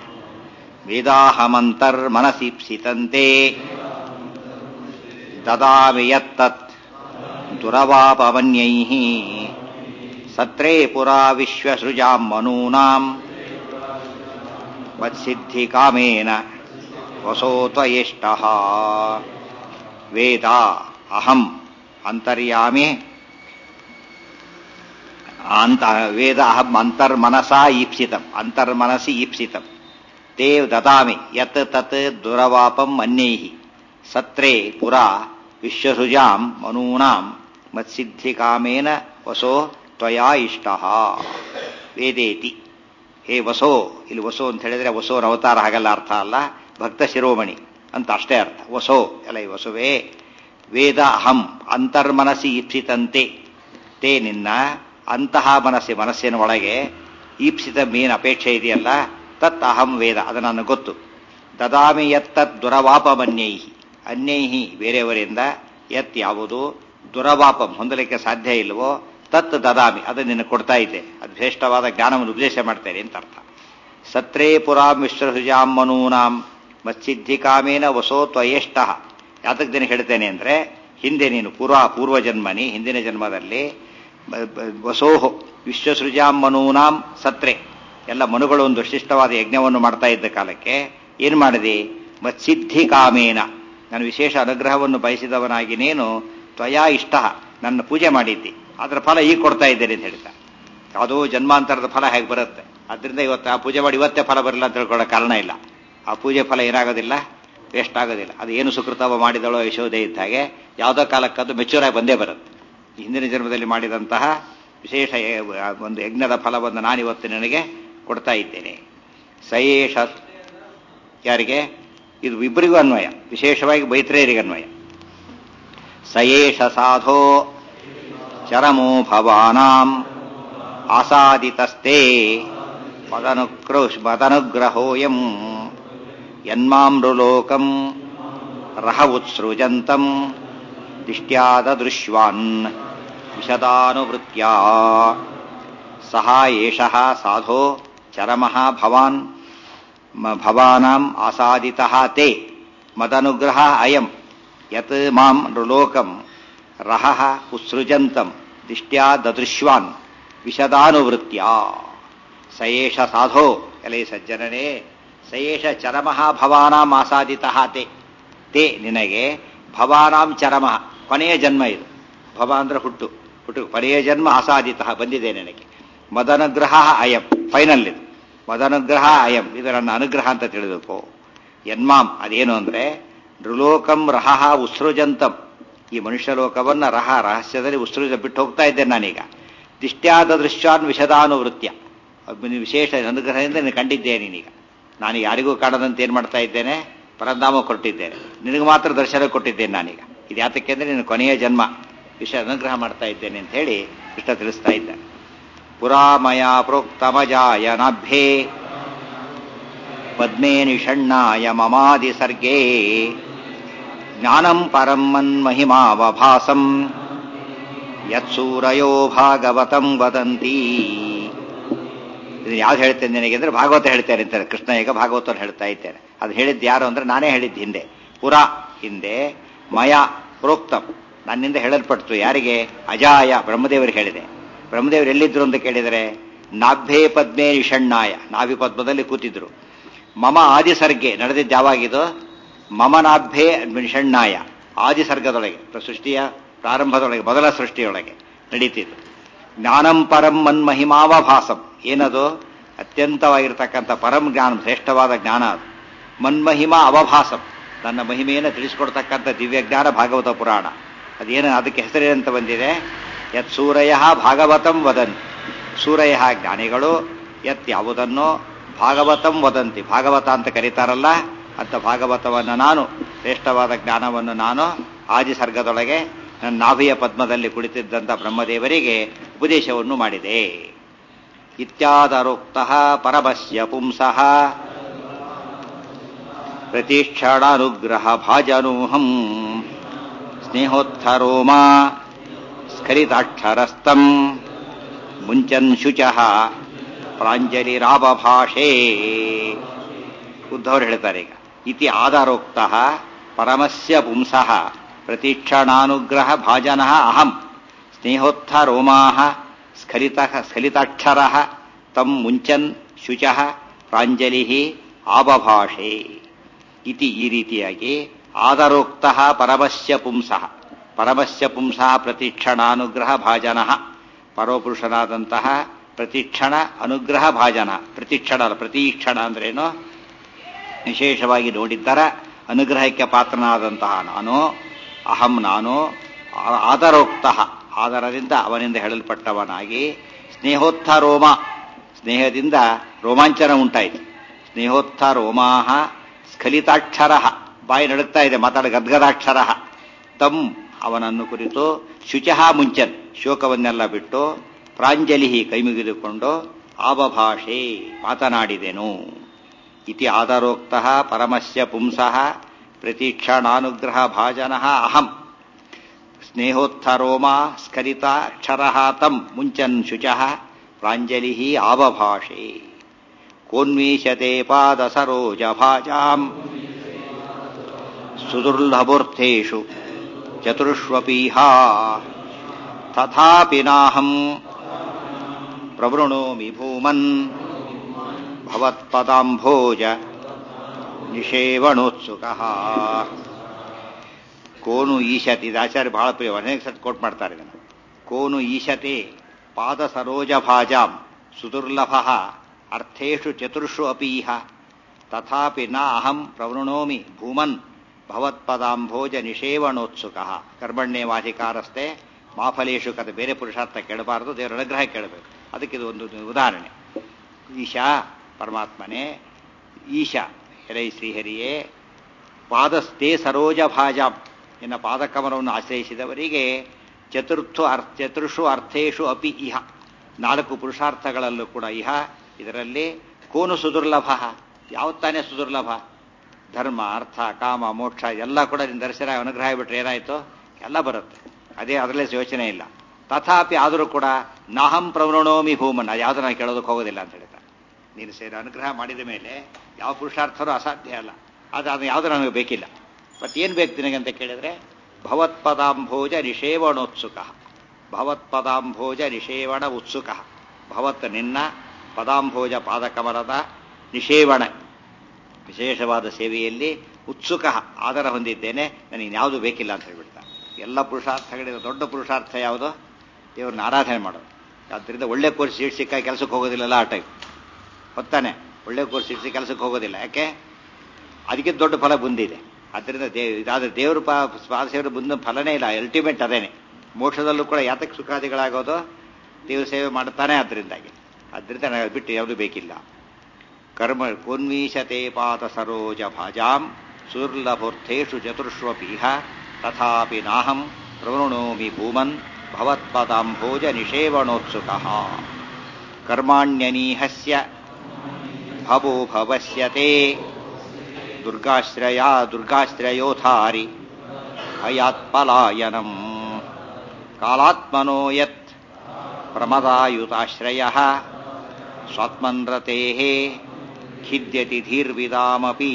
ವೇದಾಹಮಂತರ್ಮನಸೀಪ್ಸಿತಂತೆ ದದಾಮಿ ಯತ್ತತ್ ದುರವಾಪವನ್ಯೈ ಸತ್ರೇ ಪುರಾ ವಿಶ್ವಸೃಜಾಂ ಮನೂನಾಂ ಮತ್ಸಿದ್ಧಿ ಕಾಮೇನ ವಸೋ ತ್ವಯೇಷ್ಟ ವೇದ ಅಹಂ ಅಂತರ್ಯಾಮಿ ಅಂತ ವೇದ ಅಹಂ ಅಂತರ್ಮನಸಾ ಈಪ್ಸಿತಂ ಅಂತರ್ಮನಸಿ ಈಪ್ಸಿತಂ ತೇ ದದಾಮಿ ಯತ್ ತತ್ ದುರವಾಪಂ ಅನ್ಯೈ ಸತ್ರೇ ಪುರಾ ವಿಶ್ವಸೃಜಾಂ ಮನೂನಾಂ ಮತ್ಸಿದ್ಧಿ ಕಾಮೇನ ವಸೋ ತ್ವಯಾ ಇಷ್ಟ ವೇದೇತಿ ಹೇ ವಸೋ ಇಲ್ಲಿ ವಸೋ ಅಂತ ಹೇಳಿದ್ರೆ ವಸೋನ ಅವತಾರ ಹಾಗಲ್ಲ ಅರ್ಥ ಅಲ್ಲ ಭಕ್ತ ಶಿರೋಮಣಿ ಅಂತ ಅಷ್ಟೇ ಅರ್ಥ ವಸೋ ಎಲ್ಲ ಈ ವಸುವೇ ವೇದ ಅಹಂ ಅಂತರ್ಮನಸಿ ಈಪ್ಸಿತಂತೆ ತೇ ನಿನ್ನ ಅಂತಹ ಮನಸ್ಸಿ ಮನಸ್ಸಿನ ಒಳಗೆ ಈಪ್ಸಿತ ಮೀನ್ ಅಪೇಕ್ಷೆ ಇದೆಯಲ್ಲ ತತ್ ಅಹಂ ವೇದ ಅದು ನನಗೆ ಗೊತ್ತು ದದಾಮಿ ಯತ್ತತ್ ದುರವಾಪಮನ್ಯೈ ಅನ್ಯೈಹಿ ಬೇರೆಯವರಿಂದ ಯತ್ ಯಾವುದು ದುರವಾಪಂ ಹೊಂದಲಿಕ್ಕೆ ಸಾಧ್ಯ ಇಲ್ವೋ ತತ್ ದದಾಮಿ ಅದು ನಿನ್ನ ಕೊಡ್ತಾ ಇದ್ದೆ ಅದು ಶ್ರೇಷ್ಠವಾದ ಜ್ಞಾನವನ್ನು ಉಪದೇಶ ಮಾಡ್ತೇನೆ ಅಂತ ಅರ್ಥ ಸತ್ರೇ ಪುರಾಂ ವಿಶ್ವಸೃಜಾಂ ಮನೂನಾಂ ಮತ್ಸಿದ್ಧಿ ಕಾಮೇನ ವಸೋ ತ್ವಯೇಷ್ಟ ಯಾತಕ್ಕೆ ದಿನ ಹೇಳ್ತೇನೆ ಅಂದ್ರೆ ಹಿಂದೆ ನೀನು ಪೂರ್ವ ಪೂರ್ವ ಜನ್ಮನಿ ಹಿಂದಿನ ಜನ್ಮದಲ್ಲಿ ವಸೋಹೋ ವಿಶ್ವಸೃಜಾಂ ಮನೂನಾಂ ಸತ್ರೆ ಎಲ್ಲ ಮನುಗಳು ಒಂದು ಶಿಷ್ಟವಾದ ಯಜ್ಞವನ್ನು ಮಾಡ್ತಾ ಇದ್ದ ಕಾಲಕ್ಕೆ ಏನ್ ಮಾಡಿದೆ ಮತ್ಸಿದ್ಧಿ ಕಾಮೇನ ನಾನು ವಿಶೇಷ ಅನುಗ್ರಹವನ್ನು ಬಯಸಿದವನಾಗಿ ನೀನು ತ್ವಯಾ ಇಷ್ಟ ನನ್ನ ಪೂಜೆ ಮಾಡಿದ್ದಿ ಅದರ ಫಲ ಈಗ ಕೊಡ್ತಾ ಇದ್ದೇನೆ ಅಂತ ಹೇಳ್ತಾ ಯಾವುದೋ ಜನ್ಮಾಂತರದ ಫಲ ಹೇಗೆ ಬರುತ್ತೆ ಅದರಿಂದ ಇವತ್ತು ಆ ಪೂಜೆ ಮಾಡಿ ಇವತ್ತೇ ಫಲ ಬರಲ್ಲ ಅಂತ ತಿಳ್ಕೊಳ್ಳೋ ಕಾರಣ ಇಲ್ಲ ಆ ಪೂಜೆ ಫಲ ಏನಾಗೋದಿಲ್ಲ ವೇಸ್ಟ್ ಆಗೋದಿಲ್ಲ ಅದು ಏನು ಸುಕೃತವ ಮಾಡಿದಳೋ ಯಶೋದೆ ಇದ್ದ ಹಾಗೆ ಯಾವುದೋ ಕಾಲಕ್ಕದು ಮೆಚೂರ್ ಆಗಿ ಬಂದೇ ಬರುತ್ತೆ ಹಿಂದಿನ ಜನ್ಮದಲ್ಲಿ ಮಾಡಿದಂತಹ ವಿಶೇಷ ಒಂದು ಯಜ್ಞದ ಫಲವನ್ನು ನಾನಿವತ್ತು ನನಗೆ ಕೊಡ್ತಾ ಇದ್ದೇನೆ ಸಯೇಷ ಯಾರಿಗೆ ಇದು ಇಬ್ಬರಿಗೂ ಅನ್ವಯ ವಿಶೇಷವಾಗಿ ಬೈತ್ರೇಯರಿಗೆ ಅನ್ವಯ ಸಯೇಷ ಸಾಧೋ ಚರಮೋ ಭವಾನಾಂ ಆಸಾದಿತಸ್ತೆ ಮದನುಗ್ರಹ ಮದನುಗ್ರಹೋಯಂ ಯನ್ಮಾಮೃಲೋಕಂ ರಹ ಉತ್ಸೃಜಂತಂ ದಿಷ್ಟ್ಯಾದೃಶ್ವಾನ್ ವಿಶದಾನುವೃತ್ಯ ಸಹ ಏಷಃ ಸಾಧೋ ಚರಮಃ ಭವಾನ್ ಭವಾನಾಂ ಆಸಾದಿತಃ ತೇ ಮದನುಗ್ರಹ ಅಯಂ ಯತ್ ಮಾಂ ನೃಲೋಕಂ ರಹಃ ಉತ್ಸೃಜಂತಂ ದಿಷ್ಟ್ಯಾ ದದೃಶ್ವಾನ್ ವಿಶದಾನುವೃತ್ಯ ಸಯೇಷ ಸಾಧೋ ಎಲೆ ಸಜ್ಜನನೇ ಸಯೇಷ ಚರಮಃ ಭವಾನಾಂ ಆಸಾದಿತಃ ತೇ ತೇ ನಿನಗೆ ಭವಾನಾಂ ಚರಮಃ ಕೊನೆಯ ಜನ್ಮ ಇದು ಭವ ಅಂದ್ರೆ ಹುಟ್ಟು ಹುಟ್ಟು ಕೊನೆಯ ಜನ್ಮ ಆಸಾದಿತಃ ಬಂದಿದೆ ನನಗೆ ಮದನುಗ್ರಹ ಅಯಂ ಫೈನಲ್ ಇದು ಮದನುಗ್ರಹ ಅಯಂ ಇದು ನನ್ನ ಅನುಗ್ರಹ ಅಂತ ತಿಳಿದಬೇಕು ಯನ್ಮಾಂ ಅದೇನು ಅಂದ್ರೆ ನೃಲೋಕಂ ರಹ ಉತ್ಸೃಜಂತಂ ಈ ಮನುಷ್ಯ ಲೋಕವನ್ನ ರಹ ರಹಸ್ಯದಲ್ಲಿ ಉತ್ಸೃಜ ಬಿಟ್ಟು ಹೋಗ್ತಾ ಇದ್ದೇನೆ ನಾನೀಗ ದಿಷ್ಟ್ಯಾದ ದೃಶ್ಯಾನ್ ವಿಷದಾನುವೃತ್ಯ ವಿಶೇಷ ಅನುಗ್ರಹದಿಂದ ನೀನು ಕಂಡಿದ್ದೇನೆ ನೀನೀಗ ನಾನು ಯಾರಿಗೂ ಕಾಣದಂತೆ ಏನು ಮಾಡ್ತಾ ಇದ್ದೇನೆ ಪರಂಧಾಮ ಕೊಟ್ಟಿದ್ದೇನೆ ನಿನಗೆ ಮಾತ್ರ ದರ್ಶನ ಕೊಟ್ಟಿದ್ದೇನೆ ನಾನೀಗ ಇದು ಯಾತಕ್ಕೆ ಅಂದ್ರೆ ನಿನ್ನ ಕೊನೆಯ ಜನ್ಮ ವಿಷಯ ಅನುಗ್ರಹ ಮಾಡ್ತಾ ಇದ್ದೇನೆ ಅಂತ ಹೇಳಿ ಕೃಷ್ಣ ತಿಳಿಸ್ತಾ ಇದ್ದಾನೆ ಪುರಾಮಯ ಪ್ರೋಕ್ತಮಜಾಯ ನಾಭ್ಯೇ ಪದ್ಮೇ ನಿಷಣ್ಣಾಯ ಮಮಾದಿ ಸರ್ಗೇ ಜ್ಞಾನಂ ಪರಂ ಮನ್ಮಹಿಮಾವಭಾಸಂ ಯತ್ಸೂರಯೋ ಭಾಗವತಂ ವದಂತಿ ಇದನ್ನ ಯಾವ್ದು ಹೇಳ್ತೇನೆ ನನಗೆ ಅಂದ್ರೆ ಭಾಗವತ ಹೇಳ್ತೇನೆ ಅಂತಾರೆ ಕೃಷ್ಣ ಈಗ ಭಾಗವತ ಹೇಳ್ತಾ ಇದ್ದೇನೆ ಅದು ಹೇಳಿದ್ದು ಯಾರು ಅಂದ್ರೆ ನಾನೇ ಹೇಳಿದ್ದು ಹಿಂದೆ ಪುರ ಹಿಂದೆ ಮಯ ಪ್ರೋಕ್ತಂ ನನ್ನಿಂದ ಹೇಳಲ್ಪಡ್ತು ಯಾರಿಗೆ ಅಜಾಯ ಬ್ರಹ್ಮದೇವರಿಗೆ ಹೇಳಿದೆ ಬ್ರಹ್ಮದೇವರು ಎಲ್ಲಿದ್ರು ಅಂತ ಕೇಳಿದರೆ ನಾಭ್ಯೇ ಪದ್ಮೇ ನಿಷಣ್ಣಾಯ ನಾಭಿ ಪದ್ಮದಲ್ಲಿ ಕೂತಿದ್ರು ಮಮ ಆದಿಸರ್ಗೆ ನಡೆದಿದ್ದು ಯಾವಾಗಿದು ಮಮ ನಾಭ್ಯೇ ನಿಷಣ್ಣಾಯ ಆದಿಸರ್ಗದೊಳಗೆ ಸೃಷ್ಟಿಯ ಪ್ರಾರಂಭದೊಳಗೆ ಮೊದಲ ಸೃಷ್ಟಿಯೊಳಗೆ ನಡೀತಿದ್ದು ಜ್ಞಾನಂ ಪರಂ ಮನ್ಮಹಿಮಾವಭಾಸಂ ಏನದು ಅತ್ಯಂತವಾಗಿರ್ತಕ್ಕಂಥ ಪರಂ ಜ್ಞಾನ ಶ್ರೇಷ್ಠವಾದ ಜ್ಞಾನ ಅದು ಮನ್ಮಹಿಮಾ ಅವಭಾಸಂ ನನ್ನ ಮಹಿಮೆಯನ್ನು ತಿಳಿಸ್ಕೊಡ್ತಕ್ಕಂಥ ದಿವ್ಯ ಜ್ಞಾನ ಭಾಗವತ ಪುರಾಣ ಅದೇನು ಅದಕ್ಕೆ ಹೆಸರೇನಂತ ಬಂದಿದೆ ಯತ್ ಸೂರಯ ಭಾಗವತಂ ವದನ್ ಸೂರಯ ಜ್ಞಾನಿಗಳು ಯತ್ ಯಾವುದನ್ನು ಭಾಗವತಂ ವದಂತಿ ಭಾಗವತ ಅಂತ ಕರೀತಾರಲ್ಲ ಅಂತ ಭಾಗವತವನ್ನು ನಾನು ಶ್ರೇಷ್ಠವಾದ ಜ್ಞಾನವನ್ನು ನಾನು ಆದಿ ಸರ್ಗದೊಳಗೆ ನನ್ನ ನಾಭಿಯ ಪದ್ಮದಲ್ಲಿ ಕುಳಿತಿದ್ದಂಥ ಬ್ರಹ್ಮದೇವರಿಗೆ ಉಪದೇಶವನ್ನು ಮಾಡಿದೆ ಇತ್ಯಾದರೋಕ್ತ ಪರಮಸ್ಯ ಪುಂಸಃ ಪ್ರತಿಷ್ಠಾಣಾನುಗ್ರಹ ಭಾಜನೂಹಂ ಸ್ನೇಹೋತ್ಥರೋಮಾ ಸ್ಖಲಿತಾಕ್ಷರಸ್ತಂ ಮುಂಚನ್ ಶುಚಃ ಪ್ರಾಂಜಲಿರಾವಭಾಷೆ ಉದ್ಧವರು ಹೇಳ್ತಾರೆ ಈಗ ಇತಿ ಆಧಾರೋಕ್ತ ಪರಮಸ್ಯ ಪುಂಸಃ ಪ್ರತಿಕ್ಷಣಾನುಗ್ರಹ ಭಾಜನ ಅಹಂ ಸ್ನೇಹೋತ್ಥ ರೋಮಾ ಸ್ಖಲಿತ ಸ್ಖಲಿತಾಕ್ಷರ ತಂ ಮುಂಚನ್ ಶುಚಃ ಪ್ರಾಂಜಲಿ ಆಬಭಾಷೆ ಇತಿ ಈ ರೀತಿಯಾಗಿ ಆಧಾರೋಕ್ತ ಪರಮಸ್ಯ ಪುಂಸಃ ಪರಮಸ್ಯ ಪುಂಸಃ ಪ್ರತಿಕ್ಷಣಾನುಗ್ರಹ ಭಾಜನ ಪರೋಪುರುಷನಾದಂತಹ ಪ್ರತಿಕ್ಷಣ ಅನುಗ್ರಹ ಭಾಜನ ಪ್ರತಿಕ್ಷಣ ಅಲ್ಲ ಪ್ರತೀಕ್ಷಣ ಅಂದ್ರೇನು ವಿಶೇಷವಾಗಿ ನೋಡಿದ್ದರ ಅನುಗ್ರಹಕ್ಕೆ ಪಾತ್ರನಾದಂತಹ ನಾನು ಅಹಂ ನಾನು ಆದರೋಕ್ತ ಆದರದಿಂದ ಅವನಿಂದ ಹೇಳಲ್ಪಟ್ಟವನಾಗಿ ಸ್ನೇಹೋತ್ಥ ರೋಮ ಸ್ನೇಹದಿಂದ ರೋಮಾಂಚನ ಉಂಟಾಯಿತು ಸ್ನೇಹೋತ್ಥ ರೋಮಾಹ ಸ್ಖಲಿತಾಕ್ಷರ ಬಾಯಿ ನಡುತ್ತಾ ಇದೆ ಮಾತಾಡ ಗದ್ಗದಾಕ್ಷರ ತಂ ಅವನನ್ನು ಕುರಿತು ಶುಚಃ ಮುಂಚನ್ ಶೋಕವನ್ನೆಲ್ಲ ಬಿಟ್ಟು ಪ್ರಾಂಜಲಿ ಕೈಮುಗಿದುಕೊಂಡು ಆಬಭಾಷೆ ಮಾತನಾಡಿದೆನು ಇತಿ ಆಧಾರೋಕ್ತ ಪರಮಸ್ಯ ಪುಂಸಃ ಪ್ರತೀಕ್ಷಣಾನುಗ್ರಹ ಭಾಜನ ಅಹಂ ಸ್ನೇಹೋತ್ಥರೋಮಾ ಸ್ಖಲಿತ ಅಕ್ಷರ ತಂ ಮುಂಚನ್ ಶುಚಃ ಪ್ರಾಂಜಲಿ ಆಬಭಾಷೆ ಕೋನ್ವೀಶತೆ ಪಾದಸರೋಜ ಭಾಜಾಂ ಸುದುರ್ಲಭೂರ್ಥೇಷು ಚತುರ್ಷ್ವಪೀಹ ತಥಾಪಿ ನಾಹಂ ಪ್ರವೃಣೋಮಿ ಭೂಮನ್ ಭವತ್ಪದಾಂಭೋಜ ನಿಷೇವಣೋತ್ಸುಕ ಕೋನು ಈಶತಿ ಇದು ಆಚಾರ್ಯ ಬಹಳ ಪ್ರಿಯ ಅನೇಕ ಸತ್ ಕೋಟ್ ಮಾಡ್ತಾರೆ ಇದನ್ನು ಕೋನು ಈಶತೆ ಪಾದ ಸರೋಜ ಭಾಜಾಂ ಸುದುರ್ಲಭ ಅರ್ಥೇಶು ಚತುರ್ಷು ಅಪೀಹ ತಥಾಪಿ ನ ಅಹಂ ಪ್ರವೃಣೋಮಿ ಭೂಮನ್ ಭವತ್ಪದಾಂಭೋಜ ನಿಷೇವಣೋತ್ಸುಕ ಕರ್ಮಣ್ಯವಾಧಿಕಾರಸ್ಥೆ ಮಾಫಲೇಶು ಕತೆ ಬೇರೆ ಪುರುಷಾರ್ಥ ಕೇಳಬಾರದು ದೇವರ ಅನುಗ್ರಹ ಕೇಳಬೇಕು ಅದಕ್ಕೆ ಇದು ಒಂದು ಉದಾಹರಣೆ ಈಶಾ ಪರಮಾತ್ಮನೇ ಈಶಾ ಎಲೈ ಶ್ರೀಹರಿಯೇ ಪಾದಸ್ಥೆ ಸರೋಜ ಭಾಜಾಂ ಎನ್ನ ಪಾದಕಮಲವನ್ನು ಆಶ್ರಯಿಸಿದವರಿಗೆ ಚತುರ್ಥು ಅರ್ಥ ಚತುರ್ಷು ಅರ್ಥೇಶು ಅಪಿ ಇಹ ನಾಲ್ಕು ಪುರುಷಾರ್ಥಗಳಲ್ಲೂ ಕೂಡ ಇಹ ಇದರಲ್ಲಿ ಕೋನು ಸುದುರ್ಲಭ ಯಾವತ್ತಾನೇ ಸುದುರ್ಲಭ ಧರ್ಮ ಅರ್ಥ ಕಾಮ ಮೋಕ್ಷ ಎಲ್ಲ ಕೂಡ ನಿನ್ನ ದರ್ಶನ ಅನುಗ್ರಹ ಬಿಟ್ರೆ ಏನಾಯಿತು ಎಲ್ಲ ಬರುತ್ತೆ ಅದೇ ಅದರಲ್ಲೇ ಯೋಚನೆ ಇಲ್ಲ ತಥಾಪಿ ಆದರೂ ಕೂಡ ನಾಹಂ ಪ್ರವೃಣೋಮಿ ಭೂಮನ್ ಅದು ಯಾವುದು ನಾನು ಕೇಳೋದಕ್ಕೆ ಹೋಗೋದಿಲ್ಲ ಅಂತ ಹೇಳ್ತಾರೆ ನೀನು ಸೇರಿ ಅನುಗ್ರಹ ಮಾಡಿದ ಮೇಲೆ ಯಾವ ಪುರುಷಾರ್ಥನೂ ಅಸಾಧ್ಯ ಅಲ್ಲ ಆದರೆ ಅದು ಯಾವುದು ನನಗೆ ಬೇಕಿಲ್ಲ ಮತ್ತೆ ಏನು ಬೇಕು ನಿನಗೆ ಅಂತ ಕೇಳಿದ್ರೆ ಭವತ್ಪದಾಂಭೋಜ ನಿಷೇವಣೋತ್ಸುಕ ಭವತ್ಪದಾಂಭೋಜ ನಿಷೇವಣ ಉತ್ಸುಕ ಭವತ್ ನಿನ್ನ ಪದಾಂಭೋಜ ಪಾದಕಮಲದ ನಿಷೇವಣ ವಿಶೇಷವಾದ ಸೇವೆಯಲ್ಲಿ ಉತ್ಸುಕ ಆದರ ಹೊಂದಿದ್ದೇನೆ ನನಗೆ ಯಾವುದು ಬೇಕಿಲ್ಲ ಅಂತ ಹೇಳ್ಬಿಡ್ತಾ ಎಲ್ಲ ಪುರುಷಾರ್ಥಗಳಿಂದ ದೊಡ್ಡ ಪುರುಷಾರ್ಥ ಯಾವುದು ದೇವ್ರನ್ನ ಆರಾಧನೆ ಮಾಡೋದು ಆದ್ದರಿಂದ ಒಳ್ಳೆ ಕೋರ್ಸ್ ಸೀಟ್ ಸಿಕ್ಕ ಕೆಲಸಕ್ಕೆ ಹೋಗೋದಿಲ್ಲಲ್ಲ ಆ ಟೈಪ್ ಹೊತ್ತಾನೆ ಒಳ್ಳೆ ಕೋರ್ಸ್ ಸೀಟ್ ಸಿಕ್ಕ ಕೆಲಸಕ್ಕೆ ಹೋಗೋದಿಲ್ಲ ಯಾಕೆ ಅದಕ್ಕೆ ದೊಡ್ಡ ಫಲ ಬಂದಿದೆ ಆದ್ದರಿಂದ ದೇ ಇದಾದ ದೇವ್ರ ಪಾ ಪಾದಸೇವರ ಬಂದ ಫಲನೇ ಇಲ್ಲ ಅಲ್ಟಿಮೇಟ್ ಅದೇನೆ ಮೋಕ್ಷದಲ್ಲೂ ಕೂಡ ಯಾತಕ್ಕೆ ಸುಖಾದಿಗಳಾಗೋದು ದೇವ್ರ ಸೇವೆ ಮಾಡುತ್ತಾನೆ ಅದರಿಂದಾಗಿ ಅದರಿಂದ ನನಗೆ ಬಿಟ್ಟು ಯಾವುದು ಬೇಕಿಲ್ಲ ಕರ್ಮ ಕೋನ್ವೀಶತೆ ಪಾತ ಸರೋಜ ಭಾಜಾಂ ಸುರ್ಲಭೋರ್ಥೇಷು ಚತುರ್ಷ್ವಪೀಹ ತಥಾಪಿ ನಾಹಂ ಪ್ರವೃಣೋಮಿ ಭೂಮನ್ ಭವತ್ಪದಾಂಭೋಜ ನಿಷೇವಣೋತ್ಸುಕ ಕರ್ಮಾಣ್ಯನೀಹಸ್ಯ ಭವೋ ಭವಸ್ಯತೆ ದುರ್ಗಾಶ್ರಯ ದುರ್ಗಾಶ್ರಯೋಧಾರಿ ಭಯಾತ್ಪಲಾಯನಂ ಕಾಲಾತ್ಮನೋ ಯತ್ ಪ್ರಮದಾಯುತಾಶ್ರಯ ಸ್ವಾತ್ಮನ್ರತೆ ಖಿದ್ಯತಿ ಧೀರ್ವಿದಾಮಪಿ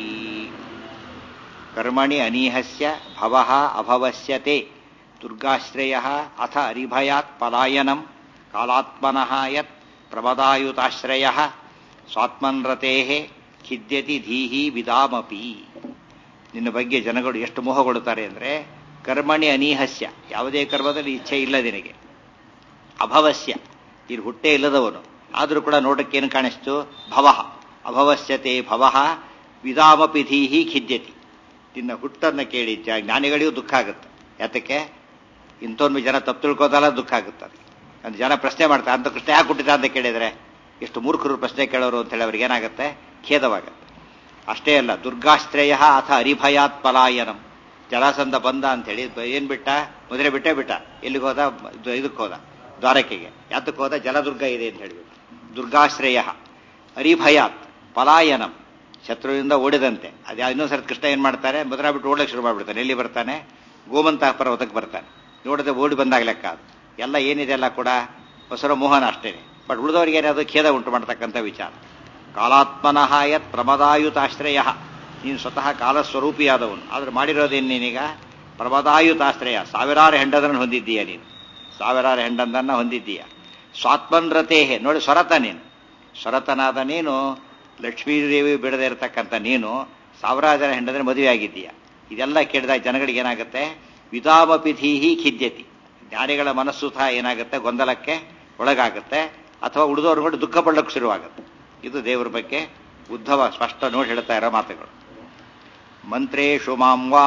ಕರ್ಮಣಿ ಅನೀಹಸ್ಯ ಭವ ಅಭವಸ್ಯತೆ ದುರ್ಗಾಶ್ರಯ ಅಥ ಅರಿಭಯಾತ್ ಪಲಾಯನಂ ಕಾಲಾತ್ಮನಃ ಯತ್ ಪ್ರಮದಾಯುತಾಶ್ರಯ ಸ್ವಾತ್ಮನ್ರತೆ ಖಿದ್ಯತಿ ಧೀಹಿ ವಿದಾಮಪಿ ನಿನ್ನ ಬಗ್ಗೆ ಜನಗಳು ಎಷ್ಟು ಮೋಹಗೊಳ್ಳುತ್ತಾರೆ ಅಂದರೆ ಕರ್ಮಣಿ ಅನೀಹಸ್ಯ ಯಾವುದೇ ಕರ್ಮದಲ್ಲಿ ಇಚ್ಛೆ ಇಲ್ಲ ನಿನಗೆ ಅಭವಸ್ಯ ನೀನು ಹುಟ್ಟೆ ಇಲ್ಲದವನು ಆದರೂ ಕೂಡ ನೋಟಕ್ಕೇನು ಕಾಣಿಸ್ತು ಭವ ಅಭವಸ್ಯತೆ ಭವ ವಿದಾಮಪಿ ಧೀಹಿ ಖಿದ್ಯತಿ ನಿನ್ನ ಹುಟ್ಟನ್ನು ಕೇಳಿ ಜ್ಞಾನಿಗಳಿಗೂ ದುಃಖ ಆಗುತ್ತೆ ಯಾತಕ್ಕೆ ಇಂಥೊಂದು ಜನ ತಪ್ಪು ತಿಳ್ಕೋದಲ್ಲ ದುಃಖ ಆಗುತ್ತೆ ಅದು ಜನ ಪ್ರಶ್ನೆ ಮಾಡ್ತಾರೆ ಅಂತ ಕೃಷ್ಣ ಯಾಕೆ ಹುಟ್ಟಿದ ಅಂತ ಕೇಳಿದರೆ ಎಷ್ಟು ಮೂರ್ಖರು ಪ್ರಶ್ನೆ ಕೇಳೋರು ಅಂತ ಹೇಳಿ ಅವ್ರಿಗೆ ಏನಾಗುತ್ತೆ ಖೇದವಾಗುತ್ತೆ ಅಷ್ಟೇ ಅಲ್ಲ ದುರ್ಗಾಶ್ರಯ ಅಥ ಅರಿಭಯಾತ್ ಪಲಾಯನಂ ಜಲಾಸಂಧ ಬಂದ ಅಂತ ಹೇಳಿ ಏನ್ ಬಿಟ್ಟ ಮದುವೆ ಬಿಟ್ಟೇ ಬಿಟ್ಟ ಎಲ್ಲಿಗೆ ಹೋದ ಇದಕ್ಕೆ ಹೋದ ದ್ವಾರಕೆಗೆ ಯಾತಕ್ಕೆ ಹೋದ ಜಲದುರ್ಗ ಇದೆ ಅಂತ ಹೇಳಿಬಿಟ್ಟು ದುರ್ಗಾಶ್ರಯ ಅರಿಭಯಾತ್ ಪಲಾಯನಂ ಶತ್ರುವಿಂದ ಓಡಿದಂತೆ ಅದು ಇನ್ನೊಂದ್ಸರಿ ಕೃಷ್ಣ ಏನ್ ಮಾಡ್ತಾರೆ ಮದುರಾ ಬಿಟ್ಟು ಓಡಕ್ಕೆ ಶುರು ಮಾಡ್ಬಿಡ್ತಾನೆ ಎಲ್ಲಿ ಬರ್ತಾನೆ ಗೋಮಂತ ಪರ್ವತಕ್ಕೆ ಬರ್ತಾನೆ ನೋಡದೆ ಓಡಿ ಬಂದಾಗ ಲೆಕ್ಕ ಅದು ಎಲ್ಲ ಏನಿದೆ ಎಲ್ಲ ಕೂಡ ಹೊಸರ ಮೋಹನ ಅಷ್ಟೇನೆ ಬಟ್ ಉಳಿದವರಿಗೆ ಏನಾದ್ರು ಖೇದ ಉಂಟು ಮಾಡ್ತಕ್ಕಂಥ ವಿಚಾರ ಕಾಲಾತ್ಮನಃ ಯತ್ ಪ್ರಮದಾಯುತಾಶ್ರಯ ನೀನು ಸ್ವತಃ ಕಾಲಸ್ವರೂಪಿಯಾದವನು ಆದ್ರೆ ಮಾಡಿರೋದೇನು ನೀನೀಗ ಪ್ರಮದಾಯುತಾಶ್ರಯ ಸಾವಿರಾರು ಹೆಂಡದನ್ನು ಹೊಂದಿದ್ದೀಯ ನೀನು ಸಾವಿರಾರು ಹೆಂಡಂದನ್ನ ಹೊಂದಿದ್ದೀಯ ಸ್ವಾತ್ಮನ್ರತೇಹೆ ನೋಡಿ ಸ್ವರತ ನೀನು ಸ್ವರತನಾದ ನೀನು ಲಕ್ಷ್ಮೀದೇವಿ ಬಿಡದೇ ಇರತಕ್ಕಂಥ ನೀನು ಸಾವಿರಾರು ಜನ ಹೆಂಡದ್ರೆ ಮದುವೆ ಆಗಿದ್ದೀಯ ಇದೆಲ್ಲ ಕೇಳಿದಾಗ ಜನಗಳಿಗೆ ಏನಾಗುತ್ತೆ ವಿಧಾಮಪಿಧೀಹಿ ಖಿದ್ಯತಿ ಜ್ಞಾನಿಗಳ ಮನಸ್ಸು ಸಹ ಏನಾಗುತ್ತೆ ಗೊಂದಲಕ್ಕೆ ಒಳಗಾಗುತ್ತೆ ಅಥವಾ ಉಳಿದವ್ರು ನೋಡಿ ದುಃಖ ಪಡಲಿಕ್ಕೆ ಶುರುವಾಗುತ್ತೆ ಇದು ದೇವರ ಬಗ್ಗೆ ಉದ್ಧವ ಸ್ಪಷ್ಟ ನೋಡಿ ಹೇಳ್ತಾ ಇರೋ ಮಾತುಗಳು ಮಂತ್ರೇಶು ಮಾಂ ವಾ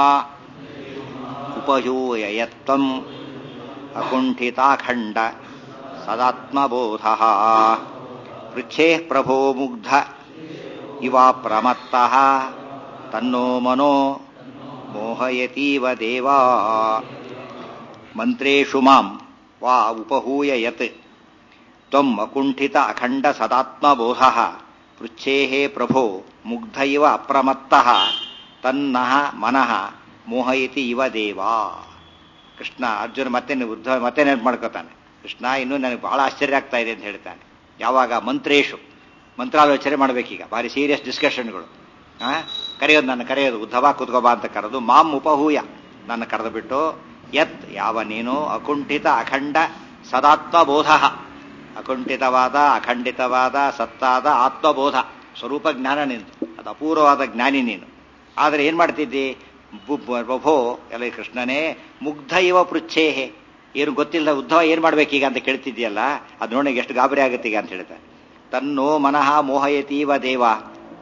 ಉಪಯೂಯತ್ವಂ ಅಕುಂಠಿತಾಖಂಡ ಸದಾತ್ಮಬೋಧ ಪೃಚ್ಛೇ ಪ್ರಭೋ ಮುಗ್ಧ ಇವ ಪ್ರಮತ್ತಃ ತನ್ನೋ ಮನೋ ಮೋಹಯತೀವ ದೇವಾ ಮಂತ್ರೇಶು ಮಾಂ ವಾ ಉಪಹೂಯ ಯತ್ ತ್ವಂ ಅಕುಂಠಿತ ಅಖಂಡ ಸದಾತ್ಮಬೋಧ ಪೃಚ್ಛೇ ಪ್ರಭೋ ಮುಗ್ಧ ಇವ ಅಪ್ರಮತ್ತಃ ತನ್ನಃ ಮನಃ ಮೋಹಯತಿ ಇವ ದೇವಾ ಕೃಷ್ಣ ಅರ್ಜುನ ಮತ್ತೆ ಉದ್ಧ ಮತ್ತೆ ನೆನಪು ಮಾಡ್ಕೋತಾನೆ ಕೃಷ್ಣ ಇನ್ನೂ ನನಗೆ ಬಹಳ ಆಶ್ಚರ್ಯ ಆಗ್ತಾ ಇದೆ ಅಂತ ಹೇಳ್ತಾನೆ ಯಾವಾಗ ಮಂತ್ರೇಶು ಮಂತ್ರಾಲೋಚನೆ ಮಾಡಬೇಕೀಗ ಭಾರಿ ಸೀರಿಯಸ್ ಡಿಸ್ಕಷನ್ಗಳು ಆ ಕರೆಯೋದು ನನ್ನ ಕರೆಯೋದು ಉದ್ಧವ ಕುತ್ಕೋಬಾ ಅಂತ ಕರೆದು ಮಾಂ ಉಪಹೂಯ ನನ್ನ ಕರೆದು ಬಿಟ್ಟು ಯತ್ ಯಾವ ನೀನು ಅಕುಂಠಿತ ಅಖಂಡ ಸದಾತ್ಮಬೋಧ ಅಕುಂಠಿತವಾದ ಅಖಂಡಿತವಾದ ಸತ್ತಾದ ಆತ್ಮಬೋಧ ಸ್ವರೂಪ ಜ್ಞಾನ ನಿಂದು ಅದು ಅಪೂರ್ವವಾದ ಜ್ಞಾನಿ ನೀನು ಆದರೆ ಏನ್ ಮಾಡ್ತಿದ್ದಿ ಪ್ರಭೋ ಎಲ್ಲ ಕೃಷ್ಣನೇ ಮುಗ್ಧ ಇವ ಪೃಚ್ಛೇಹೆ ಏನು ಗೊತ್ತಿಲ್ಲ ಉದ್ಧವ ಏನ್ ಮಾಡ್ಬೇಕೀಗ ಅಂತ ಕೇಳ್ತಿದ್ಯಲ್ಲ ಅದು ನೋಡಿ ಎಷ್ಟು ಗಾಬರಿ ಆಗುತ್ತೆ ಈಗ ಅಂತ ಹೇಳ್ತಾರೆ ತನ್ನೋ ಮನಃ ಮೋಹಯತೀವ ದೇವ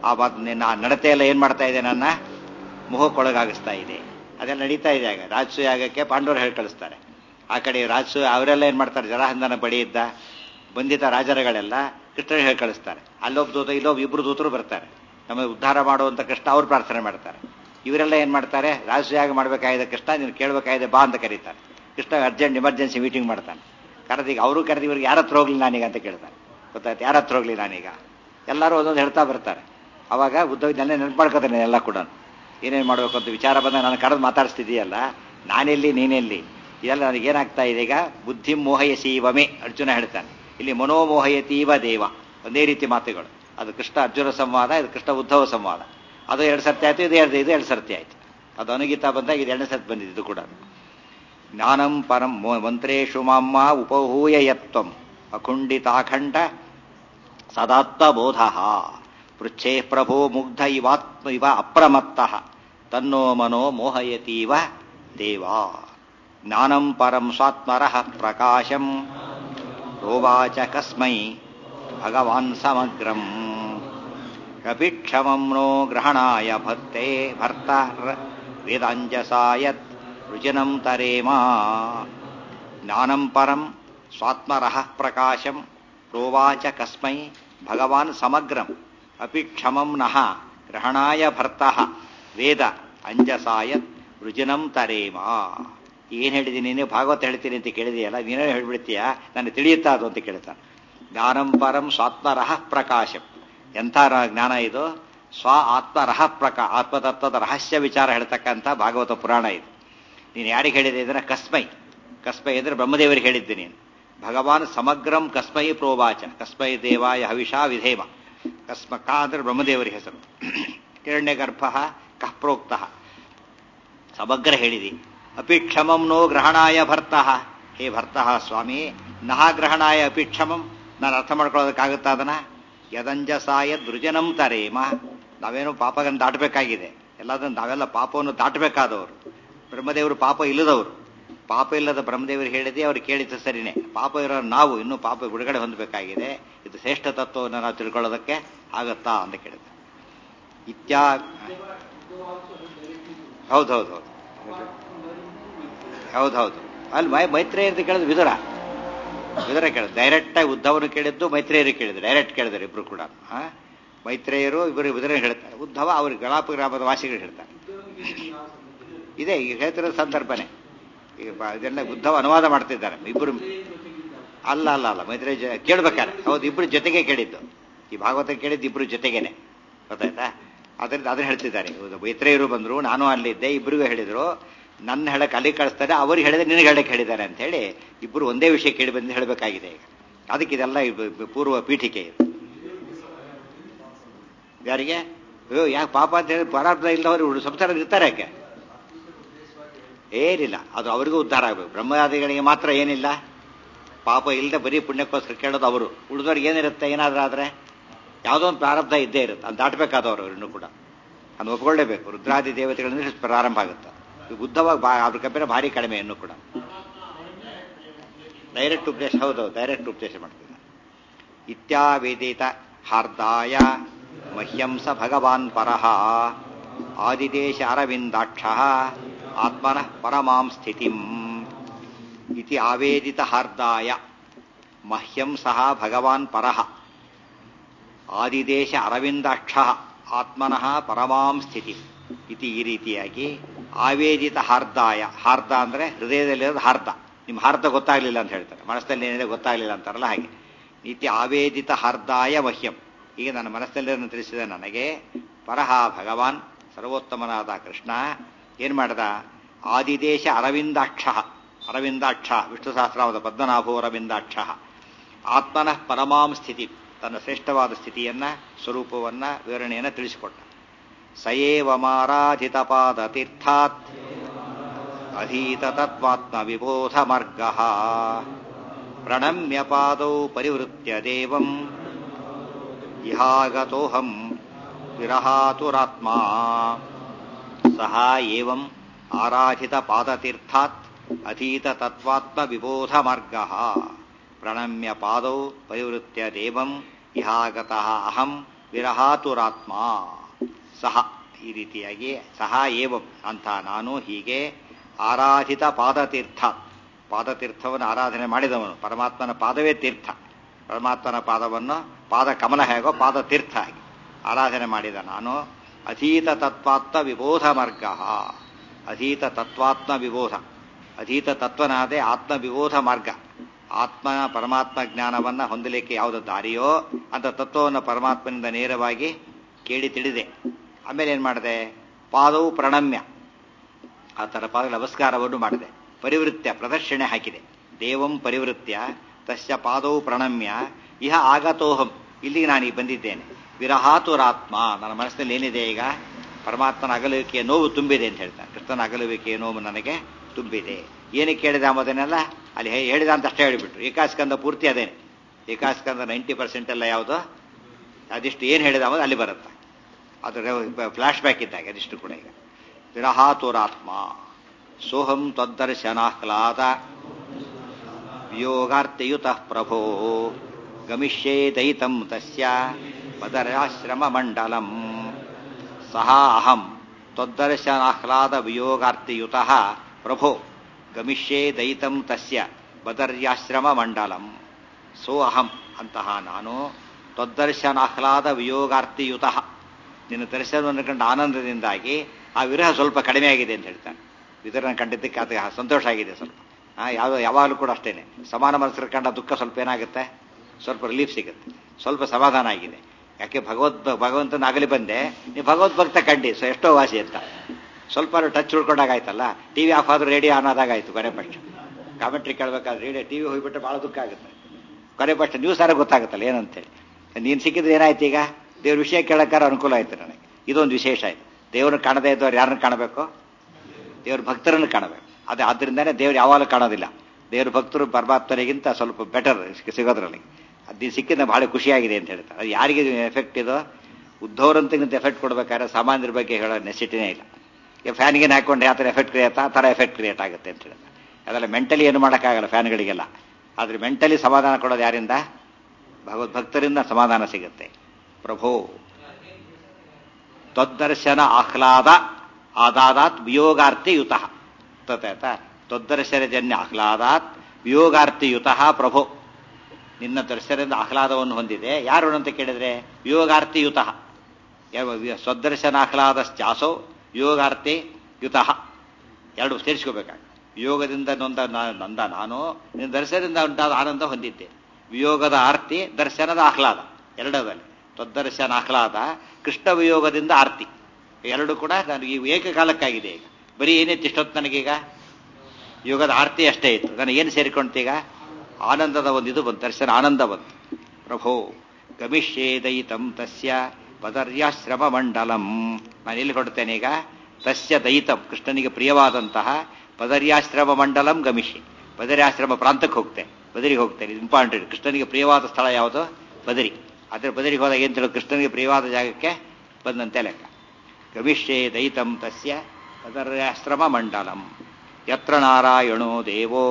ಆ ಮಾತು ನಿನ್ನ ಆ ನಡತೆ ಎಲ್ಲ ಏನು ಮಾಡ್ತಾ ಇದೆ ನನ್ನ ಮೋಹಕ್ಕೊಳಗಾಗಿಸ್ತಾ ಇದೆ ಅದೆಲ್ಲ ನಡೀತಾ ಇದೆ ಆಗ ರಾಜಸೂಯ ಆಗಕ್ಕೆ ಪಾಂಡವರು ಹೇಳಿ ಕಳಿಸ್ತಾರೆ ಆ ಕಡೆ ರಾಜಸೂಯ ಅವರೆಲ್ಲ ಏನು ಮಾಡ್ತಾರೆ ಜರಾಹಂದನ ಬಳಿ ಇದ್ದ ಬಂಧಿತ ರಾಜರುಗಳೆಲ್ಲ ಕೃಷ್ಣ ಹೇಳಿ ಕಳಿಸ್ತಾರೆ ಅಲ್ಲೊಬ್ಬ ದೂತ ಇಲ್ಲೊಬ್ಬ ಇಬ್ರು ದೂತರು ಬರ್ತಾರೆ ನಮಗೆ ಉದ್ಧಾರ ಮಾಡುವಂತ ಕೃಷ್ಣ ಅವ್ರು ಪ್ರಾರ್ಥನೆ ಮಾಡ್ತಾರೆ ಇವರೆಲ್ಲ ಏನು ಮಾಡ್ತಾರೆ ರಾಜಸೂಯಾಗ ಮಾಡಬೇಕಾಗಿದೆ ಕೃಷ್ಣ ನೀನು ಕೇಳಬೇಕಾಗಿದೆ ಬಾ ಅಂತ ಕರೀತಾರೆ ಕೃಷ್ಣ ಅರ್ಜೆಂಟ್ ಎಮರ್ಜೆನ್ಸಿ ಮೀಟಿಂಗ್ ಮಾಡ್ತಾನೆ ಕರೆದೀಗ ಅವರು ಕರೆದು ಇವ್ರಿಗೆ ಯಾರ ಹತ್ರ ಹೋಗ್ಲಿ ನಾನೀಗ ಅಂತ ಕೇಳ್ತಾರೆ ಗೊತ್ತಾಯ್ತು ಯಾರ ಹತ್ರ ಹೋಗ್ಲಿ ನಾನೀಗ ಎಲ್ಲರೂ ಒಂದೊಂದು ಹೇಳ್ತಾ ಬರ್ತಾರೆ ಅವಾಗ ಉದ್ದವಿದ್ದಲ್ಲೇ ನೆನಪು ಮಾಡ್ಕೋತಾನೆ ಎಲ್ಲ ಕೂಡ ಏನೇನು ಮಾಡಬೇಕು ಅಂತ ವಿಚಾರ ಬಂದ ನಾನು ಕರೆದು ಮಾತಾಡಿಸ್ತಿದ್ದೀಯಲ್ಲ ನಾನೆಲ್ಲಿ ನೀನೆಲ್ಲಿ ಇದೆಲ್ಲ ನನಗೇನಾಗ್ತಾ ಇದೆ ಈಗ ಬುದ್ಧಿ ಮೋಹಯಸೀವಮೆ ಅರ್ಜುನ ಹೇಳ್ತಾನೆ ಇಲ್ಲಿ ಮನೋಮೋಹಯತೀವ ದೇವ ಒಂದೇ ರೀತಿ ಮಾತುಗಳು ಅದು ಕೃಷ್ಣ ಅರ್ಜುನ ಸಂವಾದ ಇದು ಕೃಷ್ಣ ಉದ್ಧವ ಸಂವಾದ ಅದು ಎರಡು ಸರ್ತಿ ಆಯ್ತು ಇದು ಎರಡು ಇದು ಎರಡು ಸರ್ತಿ ಆಯ್ತು ಅದು ಅನುಗೀತ ಬಂದಾಗ ಇದು ಎರಡನೇ ಸರ್ತಿ ಬಂದಿದ್ದು ಇದು ಕೂಡ ಜ್ಞಾನಂ ಪರಂ ಮಂತ್ರೇಶು ಮಾಮ್ಮ ಉಪಹೂಯ ಯತ್ವಂ ಅಖುಂಡಿತಾಖಂಡ ಸದಾತ್ಮಬೋಧ ಪೃಚ್ಛೇ ಪ್ರಭೋ ಮುಗ್ಧ ಇವಾತ್ಮ ಇವ ಅಪ್ರಮತ್ತಃ ತನ್ನೋ ಮನೋ ಮೋಹಯತೀವ ದೇವ ಜ್ಞಾನಂ ಪರಂ ಸ್ವಾತ್ಮರಃ ಪ್ರಕಾಶಂ ರೋವಾಚ ಕಸ್ಮೈ ಭಗವಾನ್ ಸಮಗ್ರಂ ಕಪಿಕ್ಷಮಂ ನೋ ಗ್ರಹಣಾಯ ಭಕ್ತೆ ಭರ್ತ ವೇದಾಂಜಸಾಯತ್ ರುಚಿನಂ ತರೇಮಾ ಜ್ಞಾನಂ ಪರಂ ಸ್ವಾತ್ಮರಃ ಪ್ರಕಾಶಂ ಪ್ರೋವಾಚ ಕಸ್ಮೈ ಭಗವಾನ್ ಸಮಗ್ರಂ ಅಪಿ ಕ್ಷಮಂ ನಃ ಗ್ರಹಣಾಯ ಭರ್ತಃ ವೇದ ಅಂಜಸಾಯತ್ ರುಜಿನಂ ತರೇಮ ಏನು ಹೇಳಿದ್ದೀನಿ ನೀನು ಭಾಗವತ ಹೇಳ್ತೀನಿ ಅಂತ ಕೇಳಿದೆಯಲ್ಲ ನೀನೇ ಹೇಳ್ಬಿಡ್ತೀಯ ನನಗೆ ತಿಳಿಯುತ್ತಾ ಅದು ಅಂತ ಕೇಳ್ತಾನೆ ಜ್ಞಾನಂ ಪರಂ ಸ್ವಾತ್ಮರಃ ಪ್ರಕಾಶಂ ಎಂಥ ಜ್ಞಾನ ಇದು ಸ್ವ ಆತ್ಮರಹ ಪ್ರಕಾ ಆತ್ಮತತ್ವದ ರಹಸ್ಯ ವಿಚಾರ ಹೇಳ್ತಕ್ಕಂಥ ಭಾಗವತ ಪುರಾಣ ಇದು ನೀನು ಯಾರಿಗೆ ಹೇಳಿದೆ ಇದನ್ನ ಕಸ್ಮೈ ಕಸ್ಮೈ ಅಂದರೆ ಬ್ರಹ್ಮದೇವರಿಗೆ ಹೇಳಿದ್ದೆ ನೀನು ಭಗವಾನ್ ಸಮಗ್ರಂ ಕಸ್ಮೈ ಪ್ರೋವಾಚ ಕಸ್ಮೈ ದೇವಾಯ ಹವಿಷಾ ವಿಧೇಮ ಕಸ್ಮ ಕ ಅಂದರೆ ಬ್ರಹ್ಮದೇವರ ಹೆಸರು ಹಿರಣ್ಯ ಗರ್ಭ ಕಃ ಪ್ರೋಕ್ತ ಸಮಗ್ರ ಹೇಳಿದಿ ಅಪಿ ಕ್ಷಮಂ ನೋ ಗ್ರಹಣಾಯ ಭರ್ತಃ ಹೇ ಭರ್ತಃ ಸ್ವಾಮಿ ನಹ ಗ್ರಹಣಾಯ ಅಪಿ ಕ್ಷಮಂ ನಾನು ಅರ್ಥ ಮಾಡ್ಕೊಳ್ಳೋದಕ್ಕಾಗುತ್ತಾ ಅದನ್ನ ಯದಂಜಸಾಯ ದೃಜನಂ ತರೇಮ ನಾವೇನೋ ಪಾಪಗಳನ್ನು ದಾಟಬೇಕಾಗಿದೆ ಎಲ್ಲದನ್ನು ನಾವೆಲ್ಲ ಪಾಪವನ್ನು ದಾಟಬೇಕಾದವರು ಬ್ರಹ್ಮದೇವರು ಪಾಪ ಇಲ್ಲದವರು ಪಾಪ ಇಲ್ಲದ ಬ್ರಹ್ಮದೇವರು ಹೇಳಿದೆ ಅವ್ರು ಕೇಳಿದ್ದು ಸರಿನೇ ಪಾಪ ಇರೋ ನಾವು ಇನ್ನೂ ಪಾಪ ಬಿಡುಗಡೆ ಹೊಂದಬೇಕಾಗಿದೆ ಇದು ಶ್ರೇಷ್ಠ ತತ್ವವನ್ನು ನಾವು ತಿಳ್ಕೊಳ್ಳೋದಕ್ಕೆ ಆಗತ್ತಾ ಅಂತ ಕೇಳಿದೆ ಇತ್ಯಾ ಹೌದೌದು ಹೌದು ಹೌದೌದು ಅಲ್ಲಿ ಮೈ ಮೈತ್ರೇಯ ಅಂತ ಕೇಳಿದ್ರು ವಿದುರ ವಿದುರ ಕೇಳಿದ್ರು ಡೈರೆಕ್ಟಾಗಿ ಉದ್ಧವನು ಕೇಳಿದ್ದು ಮೈತ್ರೇಯರು ಕೇಳಿದ್ರು ಡೈರೆಕ್ಟ್ ಕೇಳಿದ್ರು ಇಬ್ರು ಕೂಡ ಮೈತ್ರೇಯರು ಇಬ್ಬರು ವಿದುರ ಹೇಳ್ತಾರೆ ಉದ್ಧವ ಅವ್ರಿಗೆ ಗಲಾಪ ಗ್ರಾಮದ ವಾಸಿಗಳು ಹೇಳ್ತಾರೆ ಇದೆ ಈಗ ಹೇಳ್ತಿರೋ ಸಂದರ್ಭನೇ ಈಗ ಇದೆಲ್ಲ ಉದ್ಧವ ಅನುವಾದ ಮಾಡ್ತಿದ್ದಾರೆ ಇಬ್ಬರು ಅಲ್ಲ ಅಲ್ಲ ಅಲ್ಲ ಮೈತ್ರೇಯ ಜ ಕೇಳ್ಬೇಕಾರೆ ಹೌದು ಇಬ್ರು ಜೊತೆಗೆ ಕೇಳಿದ್ದು ಈ ಭಾಗವತ ಕೇಳಿದ್ದು ಇಬ್ರು ಜೊತೆಗೇನೆ ಗೊತ್ತಾಯ್ತಾ ಅದರಿಂದ ಅದನ್ನ ಹೇಳ್ತಿದ್ದಾರೆ ಮೈತ್ರೇಯರು ಬಂದ್ರು ನಾನು ಅಲ್ಲಿದ್ದೆ ಇಬ್ಬರಿಗೂ ಹೇಳಿದ್ರು ನನ್ನ ಹೇಳಕ್ ಅಲ್ಲಿ ಕಳಿಸ್ತಾರೆ ಅವ್ರಿಗೆ ಹೇಳಿದ್ರೆ ನಿನಗೆ ಹೇಳಕ್ ಹೇಳಿದ್ದಾರೆ ಅಂತ ಹೇಳಿ ಇಬ್ಬರು ಒಂದೇ ವಿಷಯ ಕೇಳಿ ಬಂದು ಹೇಳಬೇಕಾಗಿದೆ ಈಗ ಅದಕ್ಕೆ ಇದೆಲ್ಲ ಪೂರ್ವ ಪೀಠಿಕೆ ಇದು ಯಾರಿಗೆ ಅಯ್ಯೋ ಯಾಕೆ ಪಾಪ ಅಂತ ಹೇಳಿ ಪರಾರ್ಥ ಇಲ್ಲದವರು ಸಂಸಾರ ಇರ್ತಾರೆ ಯಾಕೆ ಏನಿಲ್ಲ ಅದು ಅವರಿಗೂ ಉದ್ಧಾರ ಆಗಬೇಕು ಬ್ರಹ್ಮಾದಿಗಳಿಗೆ ಮಾತ್ರ ಏನಿಲ್ಲ ಪಾಪ ಇಲ್ಲದೆ ಬರೀ ಪುಣ್ಯಕ್ಕೋಸ್ಕರ ಕೇಳೋದು ಅವರು ಉಳಿದವ್ರಿಗೆ ಏನಿರುತ್ತೆ ಏನಾದ್ರೂ ಆದ್ರೆ ಯಾವುದೋ ಒಂದು ಪ್ರಾರಬ್ಧ ಇದ್ದೇ ಇರುತ್ತೆ ಅದು ದಾಟಬೇಕಾದವರು ಇನ್ನೂ ಕೂಡ ಅದು ಒಪ್ಕೊಳ್ಳೇಬೇಕು ರುದ್ರಾದಿ ದೇವತೆಗಳಿಂದ ಪ್ರಾರಂಭ ಆಗುತ್ತೆ ಬುದ್ಧವಾಗಿ ಬಾ ಅದ್ರ ಕಬ್ಬಿನ ಭಾರಿ ಕಡಿಮೆ ಇನ್ನೂ ಕೂಡ ಡೈರೆಕ್ಟ್ ಉಪದೇಶ ಹೌದು ಡೈರೆಕ್ಟ್ ಉಪದೇಶ ಮಾಡ್ತೀನಿ ಇತ್ಯಾವೇದಿತ ಹಾರ್ದಾಯ ಮಹ್ಯಂ ಸ ಭಗವಾನ್ ಪರಃ ಆದಿದೇಶ ಅರವಿಂದಾಕ್ಷ ಆತ್ಮನಃ ಪರಮಾಂ ಸ್ಥಿತಿಂ ಇತಿ ಆವೇದಿತ ಹಾರ್ದಾಯ ಮಹ್ಯಂ ಸಹ ಭಗವಾನ್ ಪರಃ ಆದಿದೇಶ ಅರವಿಂದಾಕ್ಷ ಆತ್ಮನಃ ಪರಮಾಂ ಸ್ಥಿತಿ ಇತಿ ಈ ರೀತಿಯಾಗಿ ಆವೇದಿತ ಹಾರ್ದಾಯ ಹಾರ್ದ ಅಂದ್ರೆ ಹೃದಯದಲ್ಲಿರೋದು ಹಾರ್ದ ನಿಮ್ಮ ಹಾರ್ದ ಗೊತ್ತಾಗ್ಲಿಲ್ಲ ಅಂತ ಹೇಳ್ತಾರೆ ಮನಸ್ಸಲ್ಲಿ ಏನಿದೆ ಗೊತ್ತಾಗ್ಲಿಲ್ಲ ಅಂತಾರಲ್ಲ ಹಾಗೆ ಇತಿ ಆವೇದಿತ ಹಾರ್ದಾಯ ಮಹ್ಯಂ ಈಗ ನನ್ನ ಮನಸ್ಸಲ್ಲಿ ತಿಳಿಸಿದ ನನಗೆ ಪರಹ ಭಗವಾನ್ ಸರ್ವೋತ್ತಮನಾದ ಕೃಷ್ಣ ಏನ್ ಮಾಡ್ದ ಆದಿದೇಶ ಅರವಿಂದಾಕ್ಷ ಅರವಿಂದಾಕ್ಷ ವಿಷ್ಣು ಸಹಸ್ರಾಮದ ಪದ್ಮನಾಭೋ ಅರವಿಂದಾಕ್ಷ ಆತ್ಮನಃ ಪರಮಾಂ ಸ್ಥಿತಿ ತನ್ನ ಶ್ರೇಷ್ಠವಾದ ಸ್ಥಿತಿಯನ್ನ ಸ್ವರೂಪವನ್ನ ವಿವರಣೆಯನ್ನ ತಿಳಿಸಿಕೊಟ್ಟ ಸಯೇವ ಮಾರಾಧಿತ ಪಾದ ತೀರ್ಥಾತ್ ಅಧೀತ ತತ್ವಾತ್ಮ ವಿಬೋಧ ಮಾರ್ಗ ಪ್ರಣಮ್ಯ ಪಾದೌ ಪರಿವೃತ್ಯ ದೇವಂ ಇಹಾಗತೋಹಂ ವಿರಹಾತುರಾತ್ಮ ಸಹ ಏವಂ ಆರಾಧಿತ ಪಾದತೀರ್ಥಾತ್ ಅಧೀತ ತತ್ವಾತ್ಮ ವಿಬೋಧ ಮಾರ್ಗ ಪ್ರಣಮ್ಯ ಪಾದೌ ಪರಿವೃತ್ಯ ದೇವಂ ಇಹಾಗತಃ ಅಹಂ ವಿರಹಾತುರಾತ್ಮ ಸಹ ಈ ರೀತಿಯಾಗಿ ಸಹ ಏವಂ ಅಂತ ನಾನು ಹೀಗೆ ಆರಾಧಿತ ಪಾದತೀರ್ಥ ಪಾದತೀರ್ಥವನ್ನು ಆರಾಧನೆ ಮಾಡಿದವನು ಪರಮಾತ್ಮನ ಪಾದವೇ ತೀರ್ಥ ಪರಮಾತ್ಮನ ಪಾದವನ್ನು ಪಾದ ಕಮಲ ಹೇಗೋ ಪಾದ ತೀರ್ಥ ಹಾಗೆ ಆರಾಧನೆ ಮಾಡಿದ ನಾನು ಅಧೀತ ತತ್ವಾತ್ಮ ವಿಬೋಧ ಮಾರ್ಗ ಅಧೀತ ತತ್ವಾತ್ಮ ವಿಬೋಧ ಅಧೀತ ತತ್ವನಾದೇ ಆತ್ಮ ವಿಬೋಧ ಮಾರ್ಗ ಆತ್ಮನ ಪರಮಾತ್ಮ ಜ್ಞಾನವನ್ನು ಹೊಂದಲಿಕ್ಕೆ ಯಾವುದು ದಾರಿಯೋ ಅಂತ ತತ್ವವನ್ನು ಪರಮಾತ್ಮನಿಂದ ನೇರವಾಗಿ ಕೇಳಿ ತಿಳಿದೆ ಆಮೇಲೆ ಏನು ಮಾಡಿದೆ ಪಾದವು ಪ್ರಣಮ್ಯ ಆ ಥರ ಪಾದ ನಮಸ್ಕಾರವನ್ನು ಮಾಡಿದೆ ಪರಿವೃತ್ಯ ಪ್ರದರ್ಶನೆ ಹಾಕಿದೆ ದೇವಂ ಪರಿವೃತ್ಯ ತಸ್ಯ ಪಾದವು ಪ್ರಣಮ್ಯ ಇಹ ಆಗತೋಹಂ ಇಲ್ಲಿಗೆ ನಾನು ಈಗ ಬಂದಿದ್ದೇನೆ ವಿರಹಾತುರಾತ್ಮ ನನ್ನ ಮನಸ್ಸಿನಲ್ಲಿ ಏನಿದೆ ಈಗ ಪರಮಾತ್ಮನ ಅಗಲುವಿಕೆಯ ನೋವು ತುಂಬಿದೆ ಅಂತ ಹೇಳ್ತಾನೆ ಕೃಷ್ಣನ ಅಗಲುವಿಕೆಯ ನೋವು ನನಗೆ ತುಂಬಿದೆ ಏನಕ್ಕೆ ಕೇಳಿದ ಅಂಬೋದನ್ನೆಲ್ಲ ಅಲ್ಲಿ ಹೇ- ಹೇಳಿದ ಅಂತ ಅಷ್ಟೇ ಹೇಳಿಬಿಟ್ರು ಏಕಾಸ್ಕಂದ ಪೂರ್ತಿ ಅದೇನೆ ಏಕಾಸ್ಕಂದ ನೈಂಟಿ ಪರ್ಸೆಂಟ್ ಎಲ್ಲ ಯಾವುದು ಅದಿಷ್ಟು ಏನು ಹೇಳಿದ ಅಂಬೋದು ಅಲ್ಲಿ ಬರುತ್ತೆ ಅದು ಫ್ಲಾಶ್ ಬ್ಯಾಕ್ ಇದ್ದಾಗ ಅದಿಷ್ಟು ಕೂಡ ಈಗ ವಿರಹಾತುರಾತ್ಮ ಸೋಹಂ ತ್ವದ್ದರ್ಶನಾಹ್ಲಾದ ವಿಯೋಗಾರ್ತಿಯುತ ಪ್ರಭೋ ಗಮಿಷ್ಯೇ ದಯಿತಂ ತಸ್ಯ ಪದರಾಶ್ರಮ ಮಂಡಲಂ ಸಹ ಅಹಂ ತ್ವದ್ದರ್ಶನಾಹ್ಲಾದ ವಿಯೋಗಾರ್ತಿಯುತ ಪ್ರಭೋ ಗಮಿಷ್ಯೇ ದಯಿತಂ ತಸ್ಯ ಬದರ್ಯಾಶ್ರಮ ಮಂಡಲಂ ಸೋ ಅಹಂ ಅಂತಹ ನಾನು ತ್ವದ್ದರ್ಶನಾಹ್ಲಾದ ವಿಯೋಗಾರ್ತಿಯುತ ನಿನ್ನ ದರ್ಶನವನ್ನು ಕಂಡ ಆನಂದದಿಂದಾಗಿ ಆ ವಿರಹ ಸ್ವಲ್ಪ ಕಡಿಮೆ ಆಗಿದೆ ಅಂತ ಹೇಳ್ತಾನೆ ವಿತರಣ ಕಂಡಿದ್ದಕ್ಕೆ ಅದು ಸಂತೋಷ ಆಗಿದೆ ಸ್ವಲ್ಪ ಆ, ಯಾವ ಯಾವಾಗಲೂ ಕೂಡ ಅಷ್ಟೇನೆ ಸಮಾನ ಮನಸ್ಸರ ಕಂಡ ದುಃಖ ಸ್ವಲ್ಪ ಏನಾಗುತ್ತೆ ಸ್ವಲ್ಪ ರಿಲೀಫ್ ಸಿಗುತ್ತೆ ಸ್ವಲ್ಪ ಸಮಾಧಾನ ಆಗಿದೆ ಯಾಕೆ ಭಗವದ್ ಭಗವಂತನ ಆಗಲಿ ಬಂದೆ ನೀವು ಭಗವದ್ಭಕ್ತ ಕಂಡಿ ಸೊ ಎಷ್ಟೋ ವಾಸಿ ಅಂತ ಸ್ವಲ್ಪ ಟಚ್ ಉಳ್ಕೊಂಡಾಗಾಯ್ತಲ್ಲ ಟಿ ವಿ ಆಫ್ ಆದ್ರೂ ರೇಡಿಯೋ ಆನ್ ಆದಾಗಾಯ್ತು ಕೊನೆ ಪಕ್ಷ ಕಾಮೆಂಟ್ರಿ ಕೇಳಬೇಕಾದ್ರೆ ರೇಡಿಯೋ ಟಿ ವಿ ಹೋಗ್ಬಿಟ್ರೆ ಭಾಳ ದುಃಖ ಆಗುತ್ತೆ ಕೊನೆ ಪಕ್ಷ ನ್ಯೂಸ್ ಆರ ಗೊತ್ತಾಗುತ್ತಲ್ಲ ಏನಂತೇಳಿ ನೀನು ಸಿಕ್ಕಿದ್ರೆ ಏನಾಯ್ತು ಈಗ ದೇವ್ರ ವಿಷಯ ಕೇಳಕ್ಕಾರ ಅನುಕೂಲ ಆಯ್ತು ನನಗೆ ಇದೊಂದು ವಿಶೇಷ ಆಯ್ತು ದೇವ್ರನ್ನ ಕಾಣದೇ ಇದ್ದವ್ರು ಯಾರನ್ನ ಕಾಣಬೇಕು ದೇವ್ರ ಭಕ್ತರನ್ನು ಕಾಣಬೇಕು ಅದೇ ಆದ್ದರಿಂದನೇ ದೇವ್ರು ಯಾವಾಗಲೂ ಕಾಣೋದಿಲ್ಲ ದೇವ್ರ ಭಕ್ತರು ಪರಮಾತ್ಮರಿಗಿಂತ ಸ್ವಲ್ಪ ಬೆಟರ್ ಸಿಗೋದ್ರಲ್ಲಿ ಅದು ಸಿಕ್ಕಿದ ಬಹಳ ಖುಷಿಯಾಗಿದೆ ಅಂತ ಹೇಳ್ತಾರೆ ಅದು ಯಾರಿಗೆ ಎಫೆಕ್ಟ್ ಇದು ಉದ್ಧವರಂತಗಿಂತ ಎಫೆಕ್ಟ್ ಕೊಡ್ಬೇಕಾದ್ರೆ ಸಾಮಾನ್ಯರ ಬಗ್ಗೆ ಹೇಳೋ ನೆಸಿಟಿನೇ ಇಲ್ಲ ಈಗ ಫ್ಯಾನ್ಗೆ ಹಾಕೊಂಡು ಯಾವ ಥರ ಎಫೆಕ್ಟ್ ಕ್ರಿಯೇಟ್ ಆ ಥರ ಎಫೆಕ್ಟ್ ಕ್ರಿಯೇಟ್ ಆಗುತ್ತೆ ಅಂತ ಹೇಳ್ತಾರೆ ಅದೆಲ್ಲ ಮೆಂಟಲಿ ಏನು ಮಾಡೋಕ್ಕಾಗಲ್ಲ ಫ್ಯಾನ್ಗಳಿಗೆಲ್ಲ ಆದರೆ ಮೆಂಟಲಿ ಸಮಾಧಾನ ಕೊಡೋದು ಯಾರಿಂದ ಭಗವದ್ಭಕ್ತರಿಂದ ಸಮಾಧಾನ ಸಿಗುತ್ತೆ ಪ್ರಭೋ ತ್ವದ್ದರ್ಶನ ಆಹ್ಲಾದ ಆದಾದಾತ್ ವಿಯೋಗಾರ್ತಿಯುತ ತತ ತ್ವದ್ದರ್ಶನಜನ್ಯ ಆಹ್ಲಾದಾತ್ ವಿಯೋಗಾರ್ತಿಯುತ ಪ್ರಭೋ ನಿನ್ನ ದರ್ಶನದಿಂದ ಆಹ್ಲಾದವನ್ನು ಹೊಂದಿದೆ ಯಾರು ಅಂತ ಕೇಳಿದ್ರೆ ವಿಯೋಗಾರ್ತಿಯುತ ಸ್ವದರ್ಶನ ಆಹ್ಲಾದಶ್ಚಾಸೋ ವಿಯೋಗಾರ್ತಿ ಯುತ ಎರಡು ಸೇರಿಸ್ಕೋಬೇಕಾಗ ವಿಯೋಗದಿಂದ ನೊಂದ ನಾ- ನೊಂದ ನಾನು ನಿನ್ನ ದರ್ಶನದಿಂದ ಉಂಟಾದ ಆನಂದ ಹೊಂದಿದ್ದೆ ವಿಯೋಗದ ಆರ್ತಿ ದರ್ಶನದ ಆಹ್ಲಾದ ಎರಡದಲ್ಲಿ ತದ್ದರ್ಶನ ಆಹ್ಲಾದ ಕೃಷ್ಣ ವಿಯೋಗದಿಂದ ಆರ್ತಿ ಎರಡು ಕೂಡ ನನಗೆ ಇವು ಏಕಕಾಲಕ್ಕಾಗಿದೆ ಈಗ ಬರೀ ಏನಿತ್ತು ಇಷ್ಟೊತ್ತು ನನಗೀಗ ಯೋಗದ ಆರ್ತಿ ಅಷ್ಟೇ ಇತ್ತು ನನಗೆ ಏನು ಸೇರಿಕೊಂತೀಗ ಆನಂದದ ಒಂದು ಇದು ಬಂತು ದರ್ಶನ ಆನಂದ ಬಂತು ಪ್ರಭೋ ಗಮಿಷ್ಯೇದಯಿತಂ ತಸ್ಯ ಪದರ್ಯಾಶ್ರಮ ಮಂಡಲಂ ನಾನು ಎಲ್ಲಿ ಹೊರಡ್ತೇನೆ ಈಗ ತಸ್ಯ ದಯಿತಂ ಕೃಷ್ಣನಿಗೆ ಪ್ರಿಯವಾದಂತಹ ಪದರ್ಯಾಶ್ರಮ ಮಂಡಲಂ ಗಮಿಷ್ಯೆ ಬದರ್ಯಾಶ್ರಮ ಪ್ರಾಂತಕ್ಕೆ ಹೋಗ್ತೇನೆ ಬದರಿಗೆ ಹೋಗ್ತೇನೆ ಇದು ಇಂಪಾರ್ಟೆಂಟ್ ಕೃಷ್ಣನಿಗೆ ಪ್ರಿಯವಾದ ಸ್ಥಳ ಯಾವುದು ಬದರಿ ಆದರೆ ಬದರಿಗೆ ಹೋದಾಗ ಏನು ಹೇಳೋದು ಕೃಷ್ಣನಿಗೆ ಪ್ರಿಯವಾದ ಜಾಗಕ್ಕೆ ಬಂದಂತೆ ಲೆಕ್ಕ ಗಮಿಷ್ಯೇ ದಯಿತಂ ತಸ್ಯ ಪದರ್ಯಾಶ್ರಮ ಮಂಡಲಂ ಯತ್ರ ನಾರಾಯಣೋ ದೇವೋ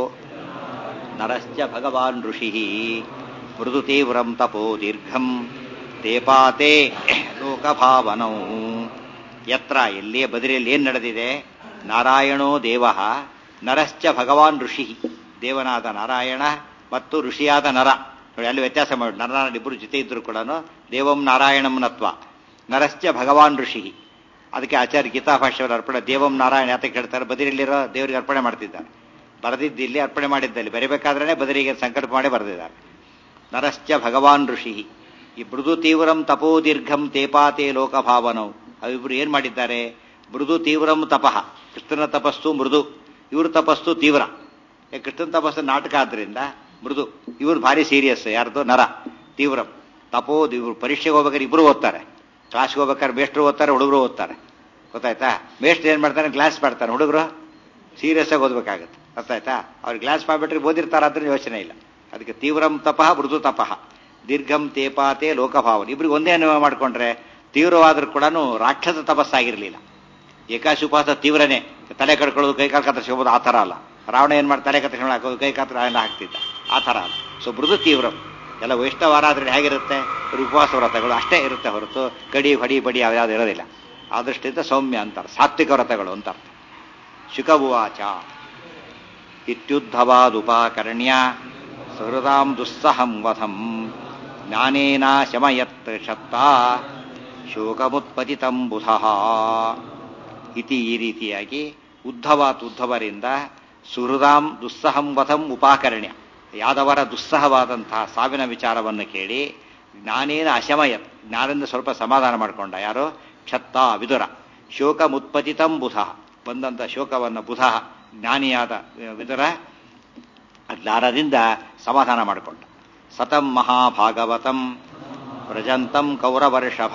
ನರಶ್ಚ ಭಗವಾನ್ ಋಷಿ ಮೃದು ತೀವ್ರಂ ತಪೋ ದೀರ್ಘಂ ತೇಪಾತೆ ಲೋಕಭಾವನೌ ಯತ್ರ ಎಲ್ಲಿಯೇ ಬದರಿಯಲ್ಲಿ ಏನು ನಡೆದಿದೆ ನಾರಾಯಣೋ ದೇವ ನರಶ್ಚ ಭಗವಾನ್ ಋಷಿ ದೇವನಾದ ನಾರಾಯಣ ಮತ್ತು ಋಷಿಯಾದ ನರ ನೋಡಿ ಅಲ್ಲಿ ವ್ಯತ್ಯಾಸ ಮಾಡಿ ನರನಾರಾಯಣ ಇಬ್ಬರು ಜೊತೆ ಇದ್ರು ಕೂಡ ದೇವಂ ನಾರಾಯಣಂ ನತ್ವ ನರಶ್ಚ ಭಗವಾನ್ ಋಷಿ ಅದಕ್ಕೆ ಆಚಾರ್ಯ ಗೀತಾ ಭಾಷ್ಯವರು ಅರ್ಪಣೆ ದೇವಂ ನಾರಾಯಣ ಯಾತಕ್ಕೆ ಹೇಳ್ತಾರೆ ಬದಿರಲ್ಲಿರೋ ದೇವರಿಗೆ ಅರ್ಪಣೆ ಮಾಡ್ತಿದ್ದಾರೆ ಬರೆದಿದ್ದು ಇಲ್ಲಿ ಅರ್ಪಣೆ ಮಾಡಿದ್ದಲ್ಲಿ ಬರೀಬೇಕಾದ್ರೆ ಬದರಿಗೆ ಸಂಕಲ್ಪ ಮಾಡಿ ಬರೆದಿದ್ದಾರೆ ನರಶ್ಚ ಭಗವಾನ್ ಋಷಿ ಈ ಮೃದು ತೀವ್ರಂ ತಪೋ ದೀರ್ಘಂ ತೇಪಾತೆ ಲೋಕಭಾವನವು ಅವಿಬ್ರು ಏನ್ ಮಾಡಿದ್ದಾರೆ ಮೃದು ತೀವ್ರಂ ತಪಃ ಕೃಷ್ಣನ ತಪಸ್ಸು ಮೃದು ಇವ್ರ ತಪಸ್ಸು ತೀವ್ರ ಏ, ಕೃಷ್ಣನ ತಪಸ್ಸು ನಾಟಕ ಆದ್ರಿಂದ ಮೃದು ಇವ್ರು ಭಾರಿ ಸೀರಿಯಸ್ ಯಾರ್ದು ನರ ತೀವ್ರಂ ತಪೋ ಇವ್ರು ಪರೀಕ್ಷೆಗೆ ಹೋಗ್ಬೇಕಾದ್ರೆ ಇಬ್ರು ಓದ್ತಾರೆ ಕ್ಲಾಸ್ಗೆ ಹೋಗ್ಬೇಕಾದ್ರೆ ಮೇಷ್ಟ್ರು ಓದ್ತಾರೆ ಹುಡುಗರು ಓದ್ತಾರೆ ಗೊತ್ತಾಯ್ತಾ ಮೇಷ್ಟ್ರು ಏನ್ ಮಾಡ್ತಾನೆ ಕ್ಲಾಸ್ ಮಾಡ್ತಾನೆ ಹುಡುಗರು ಸೀರಿಯಸ್ ಆಗಿ ಓದ್ಬೇಕಾಗತ್ತೆ ಗೊತ್ತಾಯ್ತಾ ಅವ್ರು ಗ್ಲಾಸ್ ಮಾಡ್ಬಿಟ್ರೆ ಓದಿರ್ತಾರ ಅದ್ರ ಯೋಚನೆ ಇಲ್ಲ ಅದಕ್ಕೆ ತೀವ್ರಂ ತಪಃ ಮೃದು ತಪಃ ದೀರ್ಘಂ ತೇಪಾತೆ ಲೋಕಭಾವನ ಇಬ್ರಿಗೆ ಒಂದೇ ಅನುಭವ ಮಾಡ್ಕೊಂಡ್ರೆ ತೀವ್ರವಾದ್ರೂ ಕೂಡ ರಾಕ್ಷಸ ತಪಸ್ಸಾಗಿರ್ಲಿಲ್ಲ ಏಕಾಶಿ ಉಪವಾಸ ತೀವ್ರನೇ ತಲೆ ಕಡ್ಕೊಳ್ಳೋದು ಕೈ ಕಾಲು ಕತ್ತರಿಸ್ಕೋಬೋದು ಆ ಥರ ಅಲ್ಲ ರಾವಣ ಏನ್ ಮಾಡಿ ತಲೆ ಕತ್ತರಿಸ್ಕೊಂಡು ಹಾಕೋದು ಕೈ ಕತ್ರ ಎಲ್ಲ ಹಾಕ್ತಿದ್ದ ಆ ಥರ ಅಲ್ಲ ಸೊ ಮೃದು ತೀವ್ರಂ ಎಲ್ಲ ವೈಷ್ಣವ ಆರಾಧನೆ ಹೇಗಿರುತ್ತೆ ಬರೀ ಉಪವಾಸ ವ್ರತಗಳು ಅಷ್ಟೇ ಇರುತ್ತೆ ಹೊರತು ಕಡಿ ಹೊಡಿ ಬಡಿ ಯಾವ್ಯಾವ್ದು ಇರೋದಿಲ್ಲ ಆ ದೃಷ್ಟಿಯಿಂದ ಸೌಮ್ಯ ಅಂತಾರೆ ಸಾತ್ವಿಕ ವ್ರತಗಳು ಅಂತ ಅರ್ಥ ಶುಕವುವಾಚ ಇತ್ಯುದ್ಧವಾದುಪಾಕರ್ಣ್ಯ ಸಹೃದಾಂ ದುಸ್ಸಹಂ ವಧಂ ಜ್ಞಾನೇನ ಶಮಯತ್ ಶತ್ತ ಶೋಕಮುತ್ಪತಿತಂ ಬುಧಃ ಇತಿ ಈ ರೀತಿಯಾಗಿ ಉದ್ಧವಾತ್ ಉದ್ಧವರಿಂದ ಸುಹೃದಾಂ ದುಸ್ಸಹಂ ವಧಂ ಉಪಾಕರ್ಣ್ಯ ಯಾದವರ ದುಸ್ಸಹವಾದಂತಹ ಸಾವಿನ ವಿಚಾರವನ್ನು ಕೇಳಿ ಜ್ಞಾನೇನ ಅಶಮಯತ್ ಜ್ಞಾನದಿಂದ ಸ್ವಲ್ಪ ಸಮಾಧಾನ ಮಾಡಿಕೊಂಡ ಯಾರು ಕ್ಷತ್ತ ವಿದುರ ಶೋಕ ಮುತ್ಪತಿತಂ ಬುಧ ಬಂದಂತ ಶೋಕವನ್ನು ಬುಧ ಜ್ಞಾನಿಯಾದ ವಿದುರ ಜ್ಞಾನದಿಂದ ಸಮಾಧಾನ ಮಾಡಿಕೊಂಡ ಸತಂ ಮಹಾಭಾಗವತಂ ವ್ರಜಂತಂ ಕೌರವರ್ಷಭ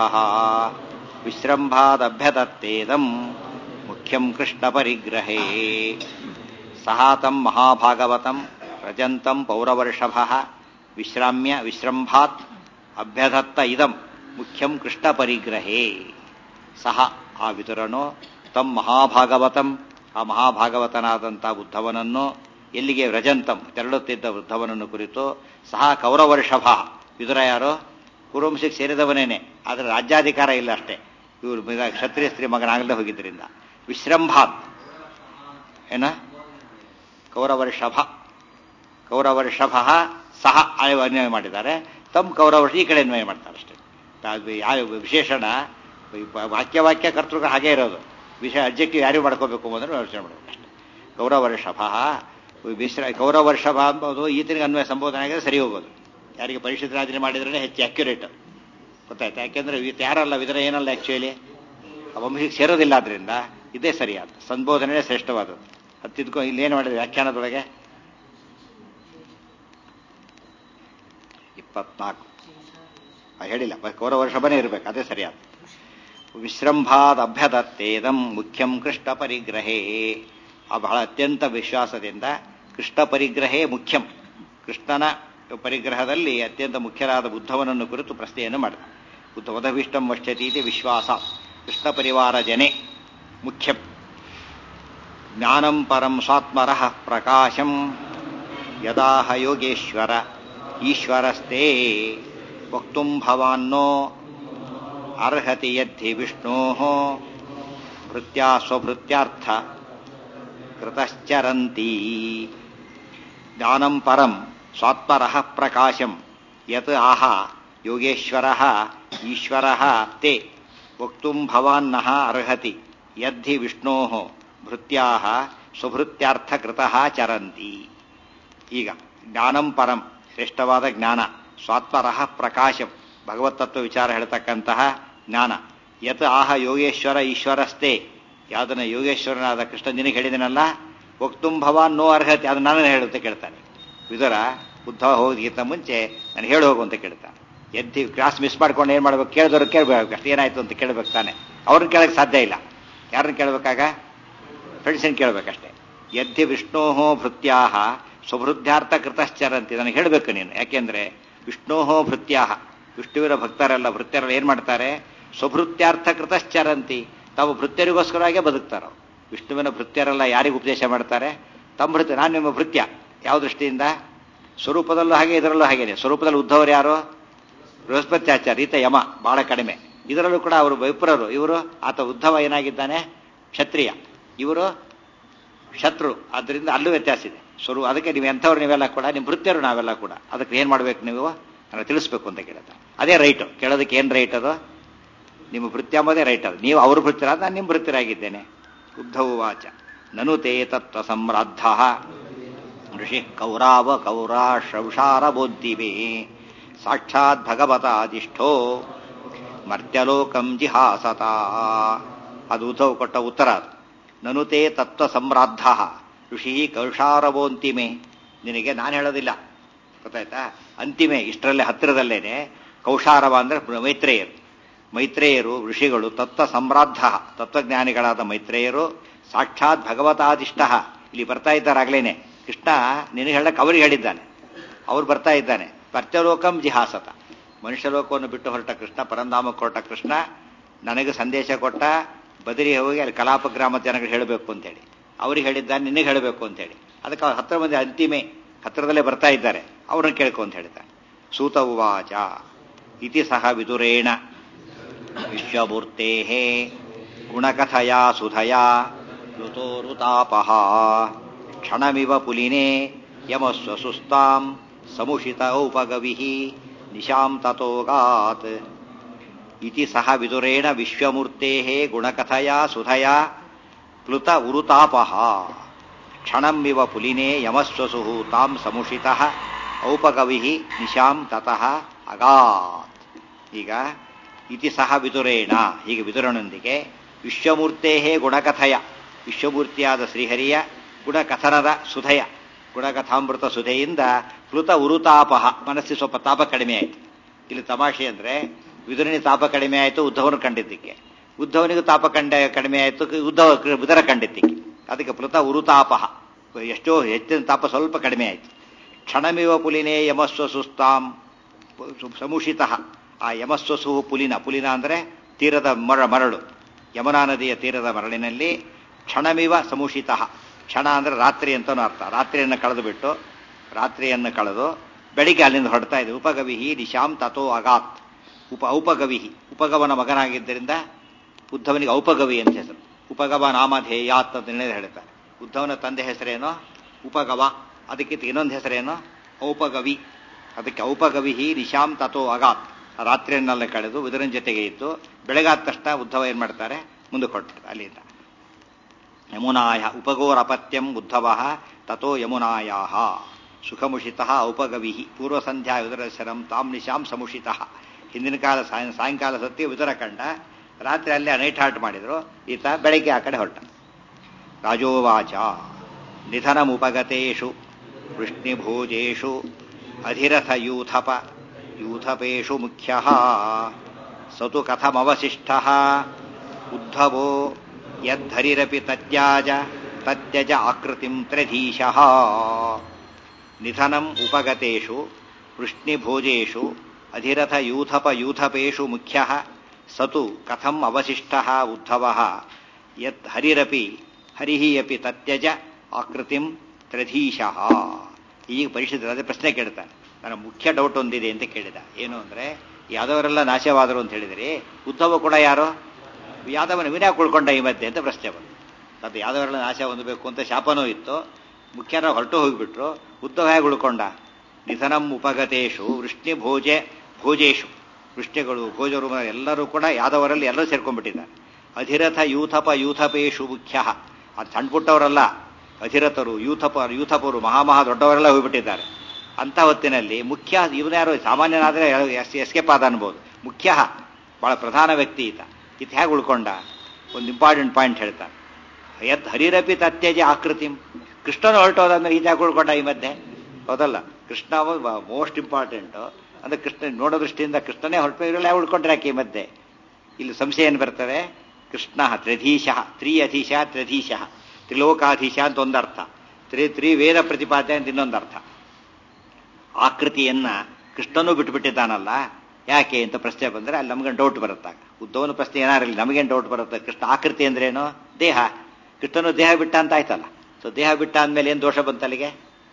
ವಿಶ್ರಂಭಾದಭ್ಯದತ್ತೇದಂ ಮುಖ್ಯಂ ಕೃಷ್ಣ ಪರಿಗ್ರಹೇ ಸಹಾತಂ ಮಹಾಭಾಗವತಂ ವ್ರಜಂತಂ ಪೌರವರ್ಷಭ ವಿಶ್ರಾಮ್ಯ ವಿಶ್ರಂಭಾತ್ ಅಭ್ಯದತ್ತ ಇದಂ ಮುಖ್ಯಂ ಕೃಷ್ಣ ಪರಿಗ್ರಹೇ ಸಹ ಆ ವಿದುರನು ತಂ ಮಹಾಭಾಗವತಂ ಆ ಮಹಾಭಾಗವತನಾದಂಥ ಉದ್ಧವನನ್ನು ಎಲ್ಲಿಗೆ ವ್ರಜಂತಂ ತೆರಳುತ್ತಿದ್ದ ಉದ್ಧವನನ್ನು ಕುರಿತು ಸಹ ಕೌರವರ್ಷಭ ವಿದುರ ಯಾರು ಕುರುವಂಶಕ್ಕೆ ಸೇರಿದವನೇನೆ ಆದರೆ ರಾಜ್ಯಾಧಿಕಾರ ಇಲ್ಲ ಅಷ್ಟೇ ಇವರು ಕ್ಷತ್ರಿಯ ಸ್ತ್ರೀ ಮಗನಾಗಲೇ ಹೋಗಿದ್ದರಿಂದ ವಿಶ್ರಂಭಾತ್ ಏನ ಕೌರವರ್ಷಭ ಕೌರವರ್ಷಭ ಸಹ ಅನ್ವಯ ಮಾಡಿದ್ದಾರೆ ತಮ್ಮ ಕೌರವರ್ಷ ಈ ಕಡೆ ಅನ್ವಯ ಮಾಡ್ತಾರೆ ಅಷ್ಟೇ ಅದು ಯಾವ ವಿಶೇಷಣ ವಾಕ್ಯ ವಾಕ್ಯ ಕರ್ತೃಗಳು ಹಾಗೇ ಇರೋದು ವಿಷಯ ಅಬ್ಜೆಕ್ಟಿವ್ ಯಾರಿಗೂ ಮಾಡ್ಕೋಬೇಕು ಅನ್ನೋದನ್ನು ಯೋಚನೆ ಮಾಡಬೇಕು ಅಷ್ಟೇ ಕೌರವರ್ಷಭ ಮಿಶ್ರ ಕೌರವರ್ಷಭ ಅಂಬೋದು ಈತನಿಗೆ ಅನ್ವಯ ಸಂಬೋಧನೆ ಆಗಿದ್ರೆ ಸರಿ ಹೋಗೋದು ಯಾರಿಗೆ ಪರಿಷತ್ ರಾಜನೆ ಮಾಡಿದ್ರೆ ಹೆಚ್ಚು ಅಕ್ಯುರೇಟ್ ಗೊತ್ತಾಯ್ತು ಯಾಕೆಂದ್ರೆ ಈತ ಯಾರಲ್ಲ ವಿದ್ರ ಏನಲ್ಲ ಆಕ್ಚುಲಿ ವಂಶಕ್ಕೆ ಸೇರೋದಿಲ್ಲ ಆದ್ರಿಂದ ಇದೇ ಸರಿಯಾದ ಸಂಬೋಧನೆ ಶ್ರೇಷ್ಠವಾದದ್ದು ಹತ್ತಿದ್ಕೋ ಇಲ್ಲೇನು ಮಾಡಿದ್ರೆ ವ್ಯಾಖ್ಯಾನದೊಳಗೆ ಇಪ್ಪತ್ನಾಲ್ಕು ಹೇಳಿಲ್ಲ ಕೌರವರ್ಷಭನೇ ಇರಬೇಕು ಅದೇ ಸರಿಯಾದ ವಿಶ್ರಂಭಾದ ಅಭ್ಯದತ್ತೇದಂ ಮುಖ್ಯಂ ಕೃಷ್ಣ ಪರಿಗ್ರಹೇ ಆ ಬಹಳ ಅತ್ಯಂತ ವಿಶ್ವಾಸದಿಂದ ಕೃಷ್ಣ ಪರಿಗ್ರಹೇ ಮುಖ್ಯಂ ಕೃಷ್ಣನ ಪರಿಗ್ರಹದಲ್ಲಿ ಅತ್ಯಂತ ಮುಖ್ಯರಾದ ಬುದ್ಧವನನ್ನು ಕುರಿತು ಪ್ರಶ್ನೆಯನ್ನು ಮಾಡಿದ ಬುದ್ಧ ವಧವಿಷ್ಟಂ ವಶ್ಯತೀತಿ ವಿಶ್ವಾಸ ಕೃಷ್ಣ ಪರಿವಾರ ಜನೆ ಮುಖ್ಯಂ ಜ್ಞಾನಂ ಪರಂ ಸ್ವಾತ್ಮರಃ ಪ್ರಕಾಶಂ ಯದಾಹ ಯೋಗೇಶ್ವರ ಈಶ್ವರಸ್ತೆ ವಕ್ತುಂ ಭವಾನ್ನೋ ಅರ್ಹತಿ ಯದ್ಧಿ ವಿಷ್ಣೋ ಭೃತ್ಯಾ ಸ್ವಭೃತ್ಯಾರ್ಥ ಕೃತಶ್ಚರಂತಿ ಜ್ಞಾನಂ ಪರಂ ಸ್ವಾತ್ಮರಃ ಪ್ರಕಾಶಂ ಯತ್ ಆಹ ಯೋಗೇಶ್ವರ ಈಶ್ವರ ತೇ ವಕ್ತುಂ ಭವಾನ್ನಃ ಅರ್ಹತಿ ಯದ್ಧಿ ವಿಷ್ಣೋ ಭೃತ್ಯಾ ಸ್ವಭೃತ್ಯಾರ್ಥಕೃತ ಚರಂತಿ ಈಗ ಜ್ಞಾನಂ ಪರಂ ಶ್ರೇಷ್ಠವಾದ ಜ್ಞಾನ ಸ್ವಾತ್ಮರಃ ಪ್ರಕಾಶಂ ಭಗವತ್ತತ್ವ ವಿಚಾರ ಹೇಳ್ತಕ್ಕಂತಹ ಜ್ಞಾನ ಯತ್ ಆಹ ಯೋಗೇಶ್ವರ ಈಶ್ವರಸ್ತೆ ಯಾವುದನ್ನ ಯೋಗೇಶ್ವರನಾದ ಕೃಷ್ಣ ನಿನಗೆ ಹೇಳಿದನಲ್ಲ ವಕ್ತುಂ ಭವಾನ್ ನೋ ಅರ್ಹತೆ ಅದು ನಾನು ಹೇಳುತ್ತೆ ಕೇಳ್ತಾನೆ ವಿದುರ ಉದ್ಧವ ಹೋಗಿದ್ದ ಮುಂಚೆ ನಾನು ಹೇಳಿ ಹೋಗು ಅಂತ ಕೇಳ್ತಾನೆ ಎದ್ದಿ ಕ್ಲಾಸ್ ಮಿಸ್ ಮಾಡ್ಕೊಂಡು ಏನು ಮಾಡ್ಬೇಕು ಕೇಳಿದವ್ರು ಕೇಳಬೇಕು ಅಷ್ಟು ಏನಾಯ್ತು ಅಂತ ಕೇಳ್ಬೇಕು ತಾನೆ ಅವ್ರನ್ನ ಕೇಳಕ್ಕೆ ಸಾಧ್ಯ ಇಲ್ಲ ಯಾರನ್ನ ಕೇಳಬೇಕಾಗ ಫ್ರೆಂಡ್ಸನ್ನು ಕೇಳಬೇಕಷ್ಟೇ ಯದ್ದಿ ವಿಷ್ಣೋ ಭೃತ್ಯಾಹ ಸ್ವಭೃದ್ಧಾರ್ಥ ಕೃತಶ್ಚರಂತಿ ನನಗೆ ಹೇಳಬೇಕು ನೀನು ಯಾಕೆಂದ್ರೆ ವಿಷ್ಣೋ ಭೃತ್ಯಾಹ ವಿಷ್ಣುವಿನ ಭಕ್ತರೆಲ್ಲ ಭೃತ್ಯರೆಲ್ಲ ಏನು ಮಾಡ್ತಾರೆ ಸ್ವಭೃತ್ಯಾರ್ಥ ಕೃತಶ್ಚರಂತಿ ತಾವು ಭೃತ್ಯರಿಗೋಸ್ಕರವಾಗೇ ಬದುಕ್ತಾರೋ ವಿಷ್ಣುವಿನ ಭೃತ್ಯರೆಲ್ಲ ಯಾರಿಗೆ ಉಪದೇಶ ಮಾಡ್ತಾರೆ ತಮ್ಮ ಭೃತ್ಯ ನಾನು ನಿಮ್ಮ ಭೃತ್ಯ ಯಾವ ದೃಷ್ಟಿಯಿಂದ ಸ್ವರೂಪದಲ್ಲೂ ಹಾಗೆ ಇದರಲ್ಲೂ ಹಾಗೇನೆ ಸ್ವರೂಪದಲ್ಲಿ ಉದ್ಧವರು ಯಾರು ಬೃಹಸ್ಪತ್ಯಾಚಾರ್ಯ ಈತ ಯಮ ಬಹಳ ಕಡಿಮೆ ಇದರಲ್ಲೂ ಕೂಡ ಅವರು ವಿಪ್ರರು ಇವರು ಆತ ಉದ್ಧವ ಏನಾಗಿದ್ದಾನೆ ಕ್ಷತ್ರಿಯ ಇವರು ಶತ್ರು ಅದರಿಂದ ಅಲ್ಲೂ ವ್ಯತ್ಯಾಸ ಇದೆ ಸ್ವರೂ ಅದಕ್ಕೆ ನೀವು ಎಂಥವ್ರು ನೀವೆಲ್ಲ ಕೂಡ ನಿಮ್ಮ ಭೃತ್ಯರು ನಾವೆಲ್ಲ ಕೂಡ ಅದಕ್ಕೆ ಏನು ಮಾಡಬೇಕು ನೀವು ನನಗೆ ತಿಳಿಸ್ಬೇಕು ಅಂತ ಕೇಳುತ್ತೆ ಅದೇ ರೈಟು ಕೇಳೋದಕ್ಕೆ ಏನು ರೈಟ್ ಅದು ನಿಮ್ಮ ಭೃತ್ಯ ಎಂಬುದೇ ರೈಟ್ ಅದು ನೀವು ಅವ್ರ ಭೃತ್ಯರ ನಾನು ನಿಮ್ಮ ಭೃತ್ಯರಾಗಿದ್ದೇನೆ ಉದ್ಧವ ವಾಚ ನನು ತೇ ತತ್ವ ಸಂರಾದ್ಧ ಋಷಿ ಕೌರಾವ ಕೌರಾಶ್ರೌಷಾರ ಬೋದ್ದಿವೆ ಸಾಕ್ಷಾತ್ ಭಗವತಾದಿಷ್ಠೋ ಮರ್ತ್ಯಲೋಕಂ ಜಿಹಾಸತ ಅದು ಉದ್ಧವ್ ಕೊಟ್ಟ ಉತ್ತರ ಅದು ನನುತೆ ತತ್ವ ಸಂರಾದ್ಧ ಋಷಿ ಕೌಶಾರವೋಂತಿಮೆ ನಿನಗೆ ನಾನು ಹೇಳೋದಿಲ್ಲ ಗೊತ್ತಾಯ್ತಾ ಅಂತಿಮೆ ಇಷ್ಟರಲ್ಲೇ ಹತ್ತಿರದಲ್ಲೇನೆ ಕೌಶಾರವ ಅಂದ್ರೆ ಮೈತ್ರೇಯರು ಮೈತ್ರೇಯರು ಋಷಿಗಳು ತತ್ವ ಸಂರಾದ್ಧ ತತ್ವಜ್ಞಾನಿಗಳಾದ ಮೈತ್ರೇಯರು ಸಾಕ್ಷಾತ್ ಭಗವತಾದಿಷ್ಟ ಇಲ್ಲಿ ಬರ್ತಾ ಇದ್ದಾರಾಗ್ಲೇನೆ ಕೃಷ್ಣ ನಿನಗೆ ಹೇಳಕ್ಕೆ ಅವ್ರಿಗೆ ಹೇಳಿದ್ದಾನೆ ಅವ್ರು ಬರ್ತಾ ಇದ್ದಾನೆ ಪರ್ಚಲೋಕಂ ಜಿಹಾಸತ ಮನುಷ್ಯ ಲೋಕವನ್ನು ಬಿಟ್ಟು ಹೊರಟ ಕೃಷ್ಣ ಪರಂಧಾಮಕ್ಕೆ ಹೊರಟ ಕೃಷ್ಣ ನನಗೆ ಸಂದೇಶ ಕೊಟ್ಟ ಬದರಿ ಹೋಗಿ ಅಲ್ಲಿ ಕಲಾಪ ಗ್ರಾಮದ ಜನಗಳು ಹೇಳಬೇಕು ಅಂತೇಳಿ ಅವ್ರಿಗೆ ಹೇಳಿದ್ದಾನೆ ನಿನಗೆ ಹೇಳಬೇಕು ಅಂತೇಳಿ ಅದಕ್ಕೆ ಅವ್ರು ಹತ್ತಿರ ಮಂದಿ ಅಂತಿಮೆ ಹತ್ತಿರದಲ್ಲೇ ಬರ್ತಾ ಇದ್ದಾರೆ ಅವ್ರನ್ನ ಕೇಳ್ಕೊ ಅಂತ ಹೇಳ್ತಾರೆ ಸೂತ ಉವಾಚ ಇತಿ ಸಹ ವಿದುರೇಣ ವಿಶ್ವಮೂರ್ತೆ ಗುಣಕಥಯಾ ಸುಧಯಾ ಋತೋರುತಾಪಃ ಕ್ಷಣಮಿವ ಪುಲಿನೆ ಯಮಸ್ವಸುಸ್ತಾಂ ಸಮುಷಿತ ಔಪಗವಿಃ ನಿಶಾಂ ತತೋಗಾತ್ ಇತಿ ಸಹ ವಿದುರೇಣ ವಿಶ್ವಮೂರ್ತೆ ಗುಣಕಥಯಾ ಸುಧಯಾ ಪ್ಲುತ ಉರುತಾಪಃ ಕ್ಷಣಮಿವ ಪುಲಿನೆ ಯಮಸ್ವಸು ತಾಂ ಸಮುಷಿತ ಔಪಗವಿ ನಿಶಾಂ ತತಃ ಅಗಾತ್ ಈಗ ಇತಿ ಸಹ ವಿದುರೇಣ ಹೀಗೆ ವಿದುರನೊಂದಿಗೆ ವಿಶ್ವಮೂರ್ತೆ ಗುಣಕಥಯ ವಿಶ್ವಮೂರ್ತಿಯಾದ ಶ್ರೀಹರಿಯ ಗುಣಕಥನದ ಸುಧಯ ಗುಣಕಥಾಮೃತ ಸುಧೆಯಿಂದ ಪ್ಲುತ ಉರುತಾಪಹ ಮನಸ್ಸಿಗೆ ಸ್ವಲ್ಪ ತಾಪ ಕಡಿಮೆ ಆಯಿತು ಇಲ್ಲಿ ತಮಾಷೆ ಅಂದರೆ ವಿದುರನಿ ತಾಪ ಕಡಿಮೆ ಆಯಿತು ಉದ್ಧವನು ಕಂಡಿದ್ದಕ್ಕೆ ಉದ್ಧವನಿಗೂ ತಾಪ ಕಂಡ ಕಡಿಮೆ ಆಯಿತು ಉದ್ಧವ ವಿದುರ ಕಂಡಿದ್ದಕ್ಕೆ ಅದಕ್ಕೆ ಪ್ಲುತ ಉರುತಾಪಹ ಎಷ್ಟೋ ಹೆಚ್ಚಿನ ತಾಪ ಸ್ವಲ್ಪ ಕಡಿಮೆ ಆಯಿತು ಕ್ಷಣಮಿವ ಪುಲಿನೇ ಯಮಸ್ವ ಸುಸ್ತಾಂ ಸಮುಷಿತ ಆ ಯಮಸ್ವಸು ಪುಲಿನ ಪುಲಿನ ಅಂದರೆ ತೀರದ ಮರ ಮರಳು ಯಮುನಾ ನದಿಯ ತೀರದ ಮರಳಿನಲ್ಲಿ ಕ್ಷಣಮಿವ ಸಮುಷಿತ ಕ್ಷಣ ಅಂದರೆ ರಾತ್ರಿ ಅಂತನೂ ಅರ್ಥ ರಾತ್ರಿಯನ್ನು ಕಳೆದು ಬಿಟ್ಟು ರಾತ್ರಿಯನ್ನು ಕಳೆದು ಬೆಳಿಗ್ಗೆ ಅಲ್ಲಿಂದ ಹೊರಡ್ತಾ ಇದೆ ಉಪಗವಿಹಿ ನಿಶಾಂ ತಥೋ ಅಗಾತ್ ಉಪ ಔಪಗವಿಹಿ ಉಪಗವನ ಮಗನಾಗಿದ್ದರಿಂದ ಉದ್ಧವನಿಗೆ ಔಪಗವಿ ಅಂತ ಹೆಸರು ಉಪಗವ ನಾಮಧೇಯಾತ್ ಅಂತ ನಿರ್ಣಯ ಹೇಳ್ತಾರೆ ಉದ್ಧವನ ತಂದೆ ಹೆಸರೇನೋ ಉಪಗವ ಅದಕ್ಕಿಂತ ಇನ್ನೊಂದು ಹೆಸರೇನೋ ಔಪಗವಿ ಅದಕ್ಕೆ ಔಪಗವಿಹಿ ನಿಶಾಂ ತಥೋ ಅಗಾತ್ ರಾತ್ರಿಯನ್ನೆಲ್ಲ ಕಳೆದು ವಿದುರನ ಜೊತೆಗೆ ಇದ್ದು ಬೆಳಗಾದ ತಕ್ಷಣ ಉದ್ಧವ ಏನ್ ಮಾಡ್ತಾರೆ ಮುಂದಕ್ಕೆ ಹೊರಡ್ತಾರೆ ಅಲ್ಲಿಂದ ಯಮುನಾಯ ಉಪಗೋರಪತ್ಯಂ ಉದ್ಧವ ತಥೋ ಯಮುನಾಯಾ ಸುಖಮುಷಿತ ಔಪಗವಿ ಪೂರ್ವಸಂಧ್ಯಾ ವಿದುರಶರಂ ತಾಂ ನಿಶಾಂ ಸಮುಷಿತ ಹಿಂದಿನ ಕಾಲ ಸಾಯಂಕಾಲ ಸತ್ಯ ವಿದುರ ಕಂಡ ರಾತ್ರಿ ಅಲ್ಲೇ ನೈಟ್ ಹಾಲ್ಟ್ ಮಾಡಿದ್ರು ಈತ ಬೆಳಗ್ಗೆ ಆ ಕಡೆ ಹೊರಟ ರಾಜೋವಾಚ ನಿಧನಮುಪಗತೇಷು ವೃಷ್ಣಿಭೋಜೇಷು ಅಧಿರಥ ಯೂಥಪ ಯೂಥಪೇಷು ಮುಖ್ಯ ಸತು ಕಥಮವಶಿಷ್ಟ ಉದ್ಧವೋ ಯದ್ಧರಿರಪಿ ತತ್ಯಾಜ ತತ್ಯಜ ಆಕೃತಿಂ ತ್ರಧೀಶಃ ನಿಧನಂ ಉಪಗತೇಷು ವೃಷ್ಣಿಭೋಜೇಷು ಅಧಿರಥ ಯೂಥಪ ಯೂಥಪೇಷು ಮುಖ್ಯ ಸತು ಕಥಂ ಅವಶಿಷ್ಟ ಉದ್ಧವ ಯತ್ ಹರಿರಪಿ ಹರಿಹಿ ಅಪಿ ತತ್ಯಜ ಆಕೃತಿಂ ತ್ರಧೀಶಃ ಈಗ ಪರಿಷತ್ ಅದೇ ಪ್ರಶ್ನೆ ಕೇಳ್ತಾನೆ ನನ್ನ ಮುಖ್ಯ ಡೌಟ್ ಒಂದಿದೆ ಅಂತ ಕೇಳಿದ ಏನು ಅಂದ್ರೆ ಯಾದವರೆಲ್ಲ ನಾಶವಾದರು ಅಂತ ಹೇಳಿದರೆ ಉದ್ಧವ ಕೂಡ ಯಾರು ಯಾದವನ ವಿನಯ ಕುಳ್ಕೊಂಡ ಈ ಮಧ್ಯೆ ಅಂತ ಪ್ರಶ್ನೆ ಬಂತು ಅದು ಯಾದವರೆಲ್ಲ ನಾಶ ಹೊಂದಬೇಕು ಅಂತ ಶಾಪನೂ ಇತ್ತು ಮುಖ್ಯನ ಹೊರಟು ಹೋಗಿಬಿಟ್ರು ಉದ್ಧವ ಹೇಗೆ ಉಳ್ಕೊಂಡ ನಿಧನಂ ಉಪಗತೇಶು ವೃಷ್ಣಿ ಭೋಜೆ ಭೋಜೇಶು ವೃಷ್ಟಿಗಳು ಭೋಜರು ಎಲ್ಲರೂ ಕೂಡ ಯಾದವರಲ್ಲಿ ಎಲ್ಲರೂ ಸೇರ್ಕೊಂಡ್ಬಿಟ್ಟಿದ್ದಾರೆ ಅಧಿರಥ ಯೂಥಪ ಯೂಥಪೇಶು ಮುಖ್ಯ ಅದು ಸಣ್ಣ ಪುಟ್ಟವರಲ್ಲ ಅಧಿರಥರು ಯೂಥಪ ಯೂಥಪರು ಮಹಾಮಹಾ ದೊಡ್ಡವರೆಲ್ಲ ಹೋಗ್ಬಿಟ್ಟಿದ್ದಾರೆ ಅಂತ ಹೊತ್ತಿನಲ್ಲಿ ಮುಖ್ಯ ಇವನ್ಯಾರು ಸಾಮಾನ್ಯನಾದರೆ ಎಸ್ಕೇಪ್ ಆದ ಅನ್ಬೋದು ಮುಖ್ಯ ಬಹಳ ಪ್ರಧಾನ ವ್ಯಕ್ತಿ ಈತ ಈತ ಹೇಗೆ ಉಳ್ಕೊಂಡ ಒಂದು ಇಂಪಾರ್ಟೆಂಟ್ ಪಾಯಿಂಟ್ ಹೇಳ್ತಾನೆ ಯದ್ ಹರಿರಪಿ ತತ್ಯಜ ಆಕೃತಿ ಕೃಷ್ಣನು ಹೊರಟೋದಂದ್ರೆ ಈತ ಯಾಕೆ ಉಳ್ಕೊಂಡ ಈ ಮಧ್ಯೆ ಹೌದಲ್ಲ ಕೃಷ್ಣ ಮೋಸ್ಟ್ ಇಂಪಾರ್ಟೆಂಟ್ ಅಂದ್ರೆ ಕೃಷ್ಣ ನೋಡೋ ದೃಷ್ಟಿಯಿಂದ ಕೃಷ್ಣನೇ ಹೊರಟು ಇವರೆಲ್ಲ ಉಳ್ಕೊಂಡ್ರೆ ಯಾಕೆ ಈ ಮಧ್ಯೆ ಇಲ್ಲಿ ಸಂಶಯ ಏನು ಬರ್ತದೆ ಕೃಷ್ಣ ತ್ರಿಧೀಶ ತ್ರಿ ಅಧೀಶ ತ್ರಿಧೀಶ ತ್ರಿಲೋಕಾಧೀಶ ಅಂತ ಒಂದರ್ಥ ತ್ರಿ ತ್ರಿ ವೇದ ಪ್ರತಿಪಾದ್ಯ ಅಂತ ಇನ್ನೊಂದು ಅರ್ಥ ಆಕೃತಿಯನ್ನ ಕೃಷ್ಣನೂ ಬಿಟ್ಟುಬಿಟ್ಟಿದ್ದಾನಲ್ಲ ಯಾಕೆ ಅಂತ ಪ್ರಶ್ನೆ ಬಂದರೆ ಅಲ್ಲಿ ನಮ್ಗೆ ಡೌಟ್ ಬರುತ್ತಾಗ ಉದ್ಧವನ ಪ್ರಶ್ನೆ ಏನಾರಿಲ್ಲ ನಮಗೇನು ಡೌಟ್ ಬರುತ್ತೆ ಕೃಷ್ಣ ಆಕೃತಿ ಅಂದ್ರೇನು ದೇಹ ಕೃಷ್ಣನು ದೇಹ ಬಿಟ್ಟ ಅಂತ ಆಯ್ತಲ್ಲ ಸೊ ದೇಹ ಬಿಟ್ಟ ಅಂದಮೇಲೆ ಏನು ದೋಷ ಬಂತಲ್ಲಿಗೆ